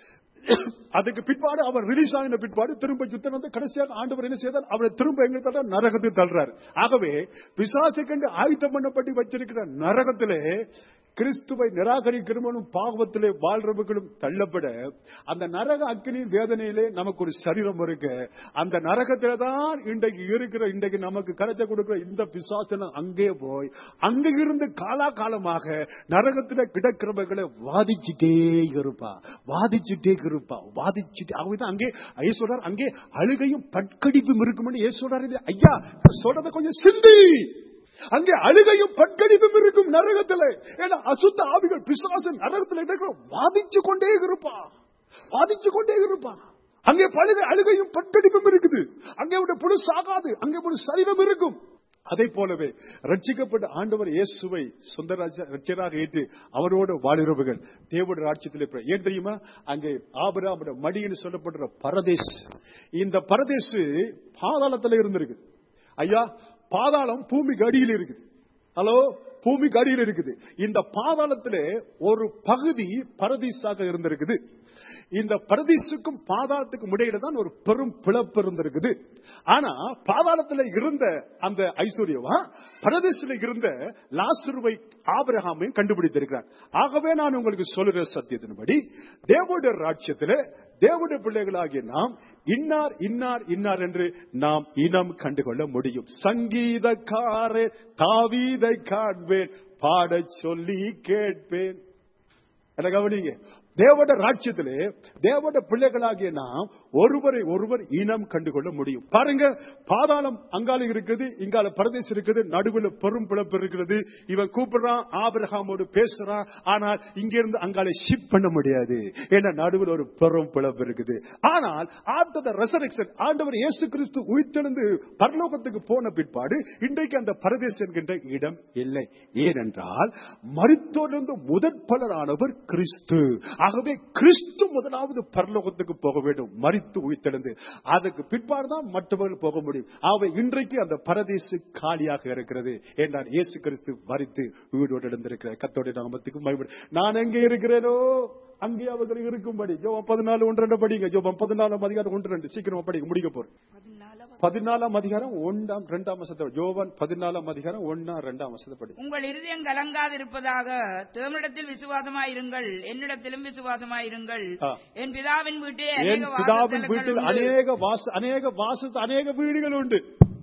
அதுக்கு பிற்பாடு அவர் ரிலீஸ் ஆகின பிற்பாடு திரும்ப யுத்தம் வந்து கடைசியாக ஆண்டவர் என்ன செய்தார் அவரை திரும்ப எங்க தள்ள நரகத்துக்கு தள்ளுறாரு ஆகவே பிசாசுக்கென்று ஆயுத்தம் பண்ணப்பட்டு வச்சிருக்கிற நரகத்திலே கிறிஸ்துவை நிராகரிக்கிறவனும் பாவத்திலே வாழ்றவர்களும் தள்ளப்பட அந்த நரக அக்கினியின் வேதனையிலே நமக்கு ஒரு சரீரம் இருக்கு அந்த நரகத்தில தான் இன்றைக்கு இருக்கிற இன்றைக்கு நமக்கு கரைச்ச கொடுக்கிற இந்த பிசாசனம் அங்கே போய் அங்க இருந்து காலாகாலமாக நரகத்தில கிடக்கிறவர்களை வாதிச்சுட்டே இருப்பா வாதிச்சுட்டே இருப்பா வாதிச்சுட்டே அவங்கதான் அங்கே ஐயா சொல்றார் அங்கே அழுகையும் பட்கடிப்பும் இருக்கும்னு ஏசு சொல்றாரு இல்லையா? ஐயா நான் சொல்றதை கொஞ்சம் சிந்தி அங்கே அழுகையும் பட்கடிப்பும் இருக்கும் நரகத்துல ஏன்னா அசுத்த ஆவிகள் பிசாசு நரகத்துல இருக்கிற வாதிச்சு கொண்டே இருப்பான் வாதிச்சு கொண்டே இருப்பான் அங்கே பழுக அழுகையும் பட்கடிப்பும் இருக்குது அங்கே ஒரு புழு சாகாது அங்கே ஒரு சரீரம் இருக்கும் அதை போலவே ரட்சிக்கப்பட்ட ஆண்டவர் இயேசுவை சொந்த ராஜ- ரட்சகராக ஏற்று அவரோடு வாழுறவர்கள் தேவனுடைய ராட்சியத்தில் இருப்பார். ஏன் தெரியுமா அங்கே ஆபராமோட மடின்னு சொல்லப்படுற பரதேஸ் இந்த பரதேசு பாதாளத்துல இருந்திருக்கு ஐயா பாதாளம் பூமிக்கு அடியில் இருக்குது ஹலோ பூமிக்கு அடியில் இருக்குது இந்த பாதாளத்திலே ஒரு பகுதி பரதீசாக இருந்திருக்குது இந்த பரதீசுக்கும் பாதாளத்துக்கும் இடையில தான் ஒரு பெரும் பிளப்பு இருந்திருக்குது ஆனா பாதாளத்துல இருந்த அந்த ஐஸ்வர்யவா பரதீசுல இருந்த லாசுருவை ஆபிரகாமையும் கண்டுபிடித்திருக்கிறார் ஆகவே நான் உங்களுக்கு சொல்லுற சத்தியத்தின்படி தேவனுடைய ராட்சியத்திலே தேவனுடைய பிள்ளைகளாகிய நாம் இன்னார் இன்னார் இன்னார் என்று நாம் இனம் கண்டுகொள்ள முடியும் சங்கீதக்காரே தாவீதை காண்பேன் பாடச் சொல்லி கேட்பேன் என்ன கவனிங்க தேவட ராட்சியத்திலே தேவட பிள்ளைகளாகிய நாம் ஒருவரை ஒருவர் இனம் கண்டுகொள்ள முடியும் பாருங்க பாதாளம் அங்கால இருக்குது இங்கால பரதேசம் இருக்குது நடுவில் பெரும் பிளப்பு இருக்கிறது இவன் கூப்பிடுறான் ஆபிரகாமோடு பேசுறான் ஆனால் இங்கிருந்து அங்கால ஷிப் பண்ண முடியாது ஏன்னா நடுவில் ஒரு பெரும் பிளப்பு இருக்குது ஆனால் ஆஃப்டர் த ரெசரக்ஷன் ஆண்டவர் இயேசு கிறிஸ்து உயிர்த்தெழுந்து பரலோகத்துக்கு போன பிற்பாடு இன்றைக்கு அந்த பரதேசம் என்கின்ற இடம் இல்லை ஏனென்றால் மரித்தோரிலிருந்து முதற் பலரானவர் கிறிஸ்து ஆகவே கிறிஸ்து முதலாவது பரலோகத்துக்கு போக வேண்டும் மரித்து உயிர்த்தெழுந்து அதுக்கு பிற்பாடுதான் மற்றவர்கள் போக முடியும் ஆகவே இன்றைக்கு அந்த பரதேசு காலியாக இருக்கிறது என்றால் இயேசு கிறிஸ்து மரித்து வீடோடு எழுந்திருக்கிறார் கத்தோடைய நாமத்துக்கு மகிமை நான் எங்கே இருக்கிறேனோ அங்கே அவர்கள் இருக்கும்படி ஜோபம் பதினாலு ஒன்று ரெண்டு படிங்க ஜோபம் பதினாலாம் அதிகாரம் ஒன்று ரெண்டு சீக்கிரமா படிக்க முடிக்க போறேன் பதினாலாம் அதிகாரம் ஒன்றாம் ரெண்டாம் வசத்தை ஜோவன் பதினாலாம் அதிகாரம் ஒன்னாம் ரெண்டாம் வசத்தை படி உங்கள் இருதயம் கலங்காதிருப்பதாக தேவனிடத்தில் விசுவாசமாயிருங்கள் என்னிடத்திலும் விசுவாசமாயிருங்கள் ஆ. என் பிதாவின் வீட்டில் என் அநேக பிதாவின் வாசஸ்தலங்கள் வீட்டில் உண்டு. அநேக வாச அநேக வாச அநேக வீடுகள் உண்டு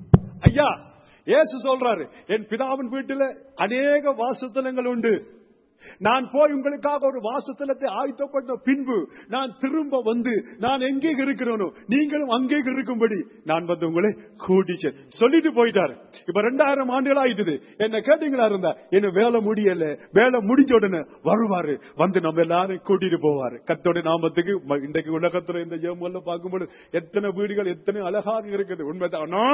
ஐயா இயேசு சொல்றாரு என் பிதாவின் வீட்டில் அநேக வாசஸ்தலங்கள் உண்டு நான் போய் உங்களுக்காக ஒரு வாசஸ்தலத்தை ஆயத்தப்பட்ட பின்பு நான் திரும்ப வந்து நான் எங்கே இருக்கிறேனோ நீங்களும் அங்கே இருக்கும்படி நான் வந்து உங்களை கூட்டிச்சேன் சொல்லிட்டு போயிட்டாரு இப்ப ரெண்டாயிரம் ஆண்டுகள் ஆயிட்டுது என்ன கேட்டீங்களா இருந்தா என்ன வேலை முடியல வேலை முடிஞ்ச உடனே வருவாரு வந்து நம்ம எல்லாரும் கூட்டிட்டு போவாரு கத்தோட நாமத்துக்கு ம- இன்றைக்கு உலகத்துல இந்த ஜெயமல்ல பார்க்கும்போது எத்தனை வீடுகள் எத்தனை அழகாக இருக்குது உண்மைதானா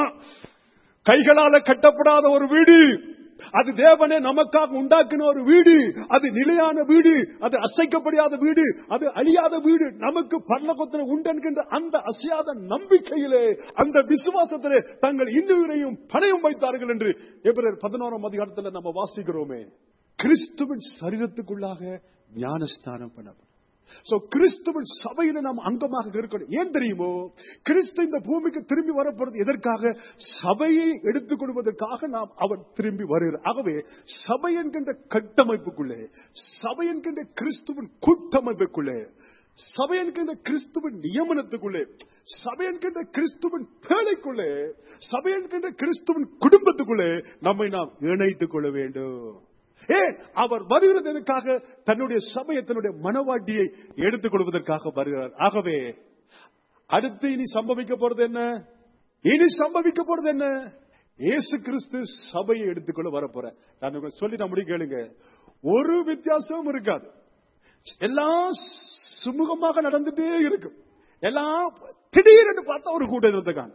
கைகளால கட்டப்படாத ஒரு வீடு அது தேவனே நமக்காக உண்டாக்கின ஒரு வீடு அது நிலையான வீடு அது அசைக்கப்படாத வீடு அது அழியாத வீடு நமக்கு பரலோகத்தில் உண்டென்கின்ற அந்த அசையாத நம்பிக்கையிலே அந்த விசுவாசத்திலே தங்கள் இன்னுயிரையும் பணையும் வைத்தார்கள் என்று எபிரர் பதினோராம் அதிகாரத்தில் நம்ம வாசிக்கிறோமே கிறிஸ்துவின் சரீரத்துக்குள்ளாக ஞானஸ்தானம் பண்ண சோ கிறிஸ்துவின் சபையில நாம் அங்கமாக இருக்கணும் ஏன் தெரியுமோ கிறிஸ்து இந்த பூமிக்கு திரும்பி வரப்போறது எதற்காக சபையை எடுத்துக் கொள்வதற்காக நாம் அவர் திரும்பி வருகிறார் ஆகவே சபை என்கின்ற கட்டமைப்புக்குள்ளே சபை என்கின்ற கிறிஸ்துவின் கூட்டமைப்புக்குள்ளே சபை என்கின்ற கிறிஸ்துவின் நியமனத்துக்குள்ளே சபை என்கின்ற கிறிஸ்துவின் பேழைக்குள்ளே சபை என்கின்ற கிறிஸ்துவின் குடும்பத்துக்குள்ளே நம்மை நாம் இணைத்துக் கொள்ள வேண்டும் ஏன் அவர் வருகிறதற்காக தன்னுடைய சபையை தன்னுடைய மனவாட்டியை எடுத்துக் கொள்வதற்காக வருகிறார் ஆகவே அடுத்து இனி சம்பவிக்க போறது என்ன இனி சம்பவிக்க போறது என்ன இயேசு கிறிஸ்து சபையை எடுத்துக்கொள்ள வரப்போற நான் உங்களுக்கு சொல்லி நான் முடிக்க கேளுங்க ஒரு வித்தியாசமும் இருக்காது எல்லாம் சுமூகமாக நடந்துட்டே இருக்கும் எல்லாம் திடீரென்று பார்த்தா ஒரு கூட்டம் காணும்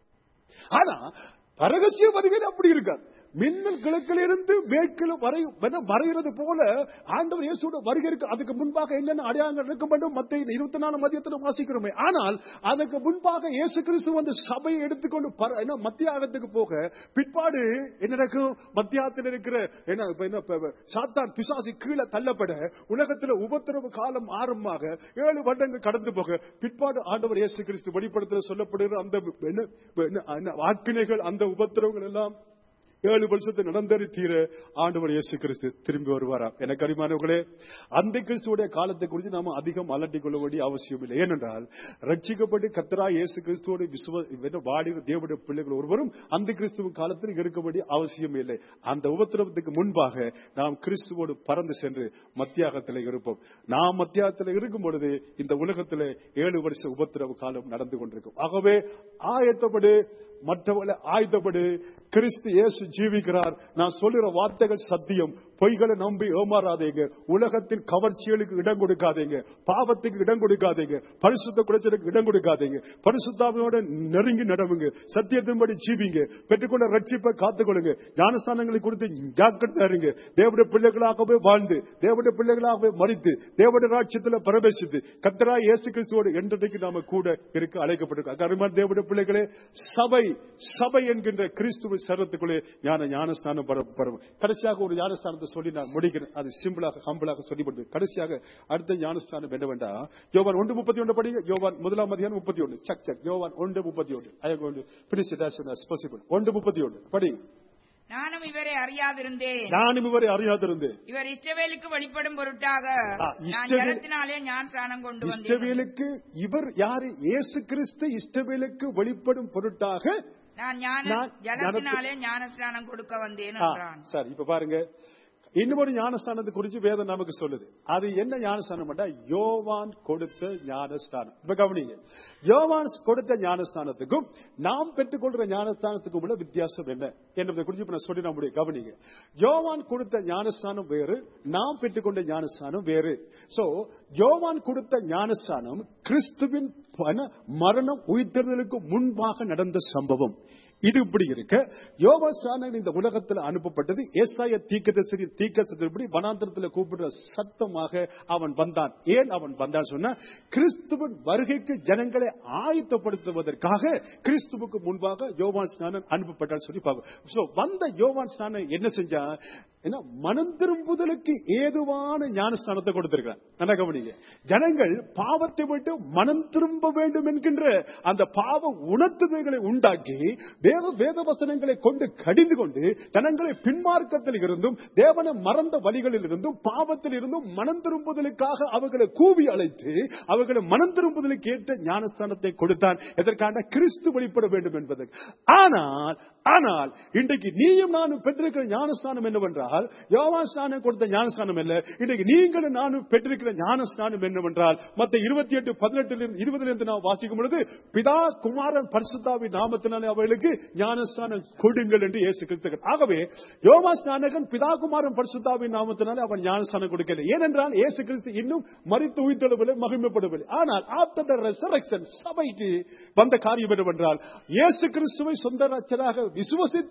ஆனா பரகசிய வருகையில் அப்படி இருக்காது மின்னல் கிழக்கில் இருந்து மேற்கில் வரை வர- வரைகிறது போல ஆண்டவர் இயேசுவோட வருகை இருக்கு அதுக்கு முன்பாக என்னென்ன அடையாளங்கள் இருக்க வேண்டும் மத்த இருபத்தி நாலு மதியத்தில் வாசிக்கிறோமே ஆனால் அதுக்கு முன்பாக இயேசு கிறிஸ்து வந்து சபையை எடுத்துக்கொண்டு பர- என்ன மத்தியாகத்துக்கு போக பிற்பாடு என்ன நடக்கும் மத்தியாகத்தில் இருக்கிற என்ன இப்ப என்ன இப்ப சாத்தான் பிசாசி கீழே தள்ளப்பட உலகத்தில் உபத்திரவு காலம் ஆரம்பமாக ஏழு வருடங்கள் கடந்து போக பிற்பாடு ஆண்டவர் இயேசு கிறிஸ்து வெளிப்படுத்த சொல்லப்படுகிற அந்த என்ன என்ன- என்ன ஆக்கினைகள் அந்த உபத்திரவங்கள் எல்லாம் ஏழு வருஷத்தை நடந்தறி தீர ஆண்டவர் இயேசு கிறிஸ்து திரும்பி வருவாராம் எனக்கு அருமையானவர்களே அந்த கிறிஸ்துவோட காலத்தை குறித்து நாம அதிகம் அலட்டிக் கொள்ள வேண்டிய அவசியம் இல்லை ஏனென்றால் ரட்சிக்கப்பட்டு கத்தரா இயேசு கிறிஸ்துவோட விசுவ என்ன வாடி தேவனுடைய பிள்ளைகள் ஒருவரும் அந்த கிறிஸ்துவின் காலத்தில் இருக்க வேண்டிய அவசியம் இல்லை அந்த உபத்திரவத்துக்கு முன்பாக நாம் கிறிஸ்துவோடு பறந்து சென்று மத்தியாகத்தில் இருப்போம் நாம் மத்தியாகத்தில் இருக்கும் பொழுது இந்த உலகத்தில் ஏழு வருஷ உபத்திரவ காலம் நடந்து கொண்டிருக்கும் ஆகவே ஆயத்தப்படு மற்றவர்களை ஆயுதப்படு கிறிஸ்து இயேசு ஜீவிக்கிறார் நான் சொல்லுற வார்த்தைகள் சத்தியம் பொய்களை நம்பி ஏமாறாதீங்க உலகத்தின் கவர்ச்சிகளுக்கு இடம் கொடுக்காதீங்க பாவத்துக்கு இடம் கொடுக்காதீங்க பரிசுத்த குறைச்சலுக்கு இடம் கொடுக்காதீங்க பரிசுத்தாவினோட நெருங்கி நடவுங்க சத்தியத்தின்படி ஜீவிங்க பெற்றுக்கொண்ட ரட்சிப்பை காத்துக்கொள்ளுங்க ஞானஸ்தானங்களை கொடுத்து ஜாக்கிரதா இருங்க தேவடைய பிள்ளைகளாகவே வாழ்ந்து தேவடைய பிள்ளைகளாகவே மறித்து தேவடைய ராட்சியத்தில் பிரவேசித்து கத்தரா இயேசு கிறிஸ்துவோடு என்றைக்கு நாம கூட இருக்க அழைக்கப்பட்டிருக்கோம் அருமையான தேவடைய பிள்ளைகளே சபை சபை என்கின்ற கிறிஸ்துவ சரத்துக்குள்ளே ஞான ஞானஸ்தானம் பெற- பெறும் கடைசியாக ஒரு ஞானஸ்தானத்தை சொல்லி நான் முடிக்கிறேன் அது சிம்பிளாக ஹம்பிளாக சொல்லிவிட்டு கடைசியாக அடுத்த ஞானஸ்தானம் என்னவென்றா யோவான் ஒன்று முப்பத்தி ஒன்று படிங்க யோவான் முதலாம் அதிகாரம் முப்பத்தி ஒன்று சக் சக் யோவான் ஒன்று முப்பத்தி ஒன்று ஐ கொண்டு finish it as soon as possible ஒன்று முப்பத்தி ஒன்று படிங்க நானும் இவரை அறியாதிருந்தேன் நானும் இவரை அறியாதிருந்தேன் இவர் இஷ்டவேலுக்கு வெளிப்படும் பொருட்டாக ஆ, நான் இஸ்ரவேல்- ஜலத்தினாலே ஞான ஸ்நானம் கொண்டு வந்தேன் இஷ்டவேலுக்கு இவர் யாரு இயேசு கிறிஸ்து இஷ்டவேலுக்கு வெளிப்படும் பொருட்டாக நான் ஞான நான் ஜலத்தினாலே ஞான ஸ்நானம் கொடுக்க வந்தேன் ஆ, என்றான் சரி இப்ப பாருங்க இன்னொரு ஞானஸ்தானத்தை குறித்து வேதம் நமக்கு சொல்லுது அது என்ன ஞானஸ்தானம் யோவான் கொடுத்த ஞானஸ்தானம் இப்ப கவனிங்க யோவான் கொடுத்த ஞானஸ்தானத்துக்கும் நாம் பெற்றுக்கொள்ற ஞானஸ்தானத்துக்கும் உள்ள வித்தியாசம் என்ன என்பதை குறித்து இப்ப நான் சொல்லி நான் முடியும் கவனிங்க யோவான் கொடுத்த ஞானஸ்தானம் வேறு நாம் பெற்றுக்கொண்ட ஞானஸ்தானம் வேறு சோ யோவான் கொடுத்த ஞானஸ்தானம் கிறிஸ்துவின் பண- மரணம் உயிர்த்தெழுதலுக்கு முன்பாக நடந்த சம்பவம் இது இப்படி இருக்க யோகாசானன் இந்த உலகத்தில் அனுப்பப்பட்டது ஏசாய தீக்கதரிசி தீக்கதரிசிபடி வனாந்திரத்தில் கூப்பிடுற சத்தமாக அவன் வந்தான் ஏன் அவன் வந்தான் சொன்னா கிறிஸ்துவின் வருகைக்கு ஜனங்களை ஆயத்தப்படுத்துவதற்காக கிறிஸ்துவுக்கு முன்பாக யோவான் ஸ்நானன் அனுப்பப்பட்டான் சொல்லி பார்க்க சோ வந்த யோவான் ஸ்நானன் என்ன செஞ்சான் என்ன மனம் திரும்புதலுக்கு ஏதுவான ஞானஸ்தானத்தை கொடுத்திருக்கிறான் நல்லா கவனிங்க ஜனங்கள் பாவத்தை விட்டு மனம் திரும்ப வேண்டும் என்கின்ற அந்த பாவ உணர்த்துதல்களை உண்டாக்கி தேவ வேத வசனங்களை கொண்டு கடிந்து கொண்டு ஜனங்களை பின்மார்க்கத்தில் இருந்தும் தேவனை மறந்த வழிகளில் இருந்தும் பாவத்தில் இருந்தும் மனம் திரும்புதலுக்காக அவர்களை கூவி அழைத்து அவர்களை மனம் திரும்புதலுக்கு ஏற்ற ஞானஸ்தானத்தை கொடுத்தான் எதற்கான கிறிஸ்து வெளிப்பட வேண்டும் என்பதற்கு ஆனால் ஆனால் இன்றைக்கு நீயும் நானும் பெற்றிருக்கிற ஞானஸ்தானம் என்னவென்றால் யோவான் ஸ்நானம் கொடுத்த ஞானஸ்தானம் அல்ல இன்றைக்கு நீங்களும் நானும் பெற்றிருக்கிற ஞானஸ்தானம் என்னவென்றால் மத்த இருபத்தி எட்டு பதினெட்டுல இருபதுல இருந்து நாம் வாசிக்கும் பொழுது பிதா குமாரன் பரிசுத்தாவின் நாமத்தினாலே அவர்களுக்கு ஞானஸ்தானம் கொடுங்கள் என்று இயேசு கிறிஸ்து ஆகவே யோவா ஸ்நானகன் பிதா குமாரன் பரிசுத்தாவின் நாமத்தினாலே அவன் ஞானஸ்தானம் கொடுக்கல ஏனென்றால் இயேசு கிறிஸ்து இன்னும் மறித்து உயிர்த்தெழுவில்லை மகிமைப்படவில்லை ஆனால் ஆஃப்டர் த ரெசரக்ஷன் சபைக்கு வந்த காரியம் என்னவென்றால் இயேசு கிறிஸ்துவை சொந்த ரட்சராக விசுவசித்து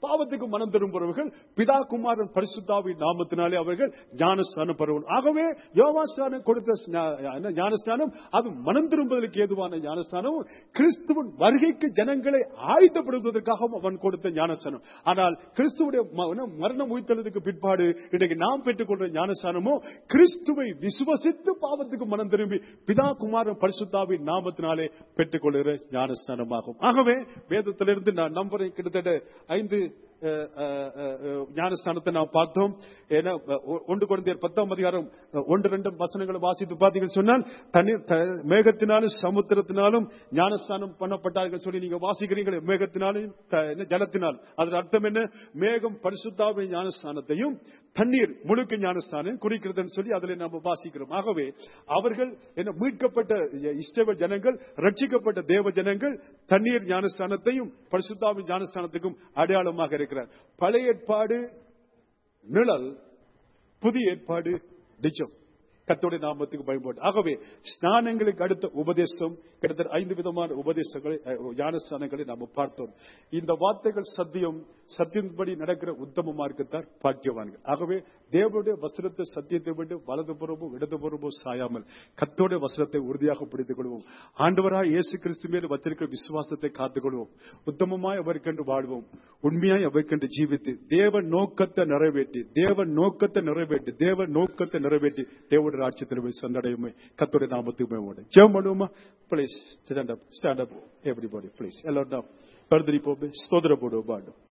பாவத்துக்கு மனம் திரும்புறவர்கள் பிதா குமாரன் பரிசுத்தாவின் நாமத்தினாலே அவர்கள் ஞானஸ்தானம் பெறுவன் ஆகவே யோவாஸ்தானம் கொடுத்த ஸ்நா- என்ன ஞானஸ்தானம் அது மனம் திரும்புவதற்கு ஏதுவான ஞானஸ்தானம் கிறிஸ்துவின் வருகைக்கு ஜனங்களை ஆயுதப்படுத்துவதற்காகவும் அவன் கொடுத்த ஞானஸ்தானம் ஆனால் கிறிஸ்துவுடைய ம- மரணம் உயிர்த்தெழுதுக்கு பிற்பாடு இன்றைக்கு நாம் பெற்றுக்கொள்ற ஞானஸ்தானமோ கிறிஸ்துவை விசுவசித்து பாவத்துக்கு மனம் திரும்பி பிதா குமாரன் பரிசுத்தாவின் நாமத்தினாலே பெற்றுக்கொள்கிற ஞானஸ்தானமாகும் ஆகவே வேதத்திலிருந்து நான் நம்புறேன் கிட்டத்தட்ட ஐந்து அஹ், அஹ், அஹ், ஞானஸ்தானத்தை நாம் பார்த்தோம் ஏன்னா ஒ- ஒன்று குழந்தையர் பத்தாம் அதிகாரம் அஹ், ஒன்று ரெண்டு வசனங்களை வாசித்து பார்த்தீங்கன்னு சொன்னால் தண்ணீர் த- மேகத்தினாலும் சமுத்திரத்தினாலும் ஞானஸ்தானம் பண்ணப்பட்டார்கள் சொல்லி நீங்க வாசிக்கிறீங்களே மேகத்தினாலும் த- என்ன, ஜலத்தினால் அதன் அர்த்தம் என்ன மேகம் பரிசுத்தாவின் ஞானஸ்தானத்தையும் தண்ணீர் முழுக்க ஞானஸ்தானம் குறிக்கிறதுன்னு சொல்லி அதில் நாம் வாசிக்கிறோம் ஆகவே அவர்கள் என்ன மீட்கப்பட்ட இஷ்டவ ஜனங்கள் ரட்சிக்கப்பட்ட தேவ ஜனங்கள் தண்ணீர் ஞானஸ்தானத்தையும் பரிசுத்தாவின் ஞானஸ்தானத்துக்கும் அடையாளமாக இருக்கிறார் பழைய ஏற்பாடு நிழல் புதிய ஏற்பாடு நிஜம் கத்தோடைய நாமத்துக்கு பயன்படு ஆகவே ஸ்நானங்களுக்கு அடுத்த உபதேசம் கிட்டத்தட்ட ஐந்து விதமான உபதேசங்களை அஹ், ஞானஸ்தானங்களை நாம் பார்த்தோம் இந்த வார்த்தைகள் சத்தியம் சத்தியத்தின்படி நடக்கிற உத்தம மார்க்கத்தார் பாக்கியவான்கள் ஆகவே தேவனுடைய வஸ்திரத்தை சத்தியத்தை விட்டு வலது புறமோ இடது புறமோ சாயாமல் கத்தோடைய வஸ்திரத்தை உறுதியாக பிடித்துக் கொள்வோம் ஆண்டவராய் இயேசு கிறிஸ்து மேல் வச்சிருக்கிற விசுவாசத்தை காத்துக் கொள்வோம் உத்தமமாய் அவருக்கென்று வாழ்வோம் உண்மையாய் அவருக்கென்று ஜீவித்து தேவ நோக்கத்தை நிறைவேற்றி தேவ நோக்கத்தை நிறைவேற்றி தேவ நோக்கத்தை நிறைவேற்றி தேவனுடைய ராஜ்யத்தில் போய் சந்தடையுமே கத்தோடைய நாமத்துக்கு மேம்போடு ஜெபம் பண்ணுவோமா please stand up stand up everybody please எல்லாரும் கருதிரி போbe ஸ்தோத்திர போடுவோம் பாடும்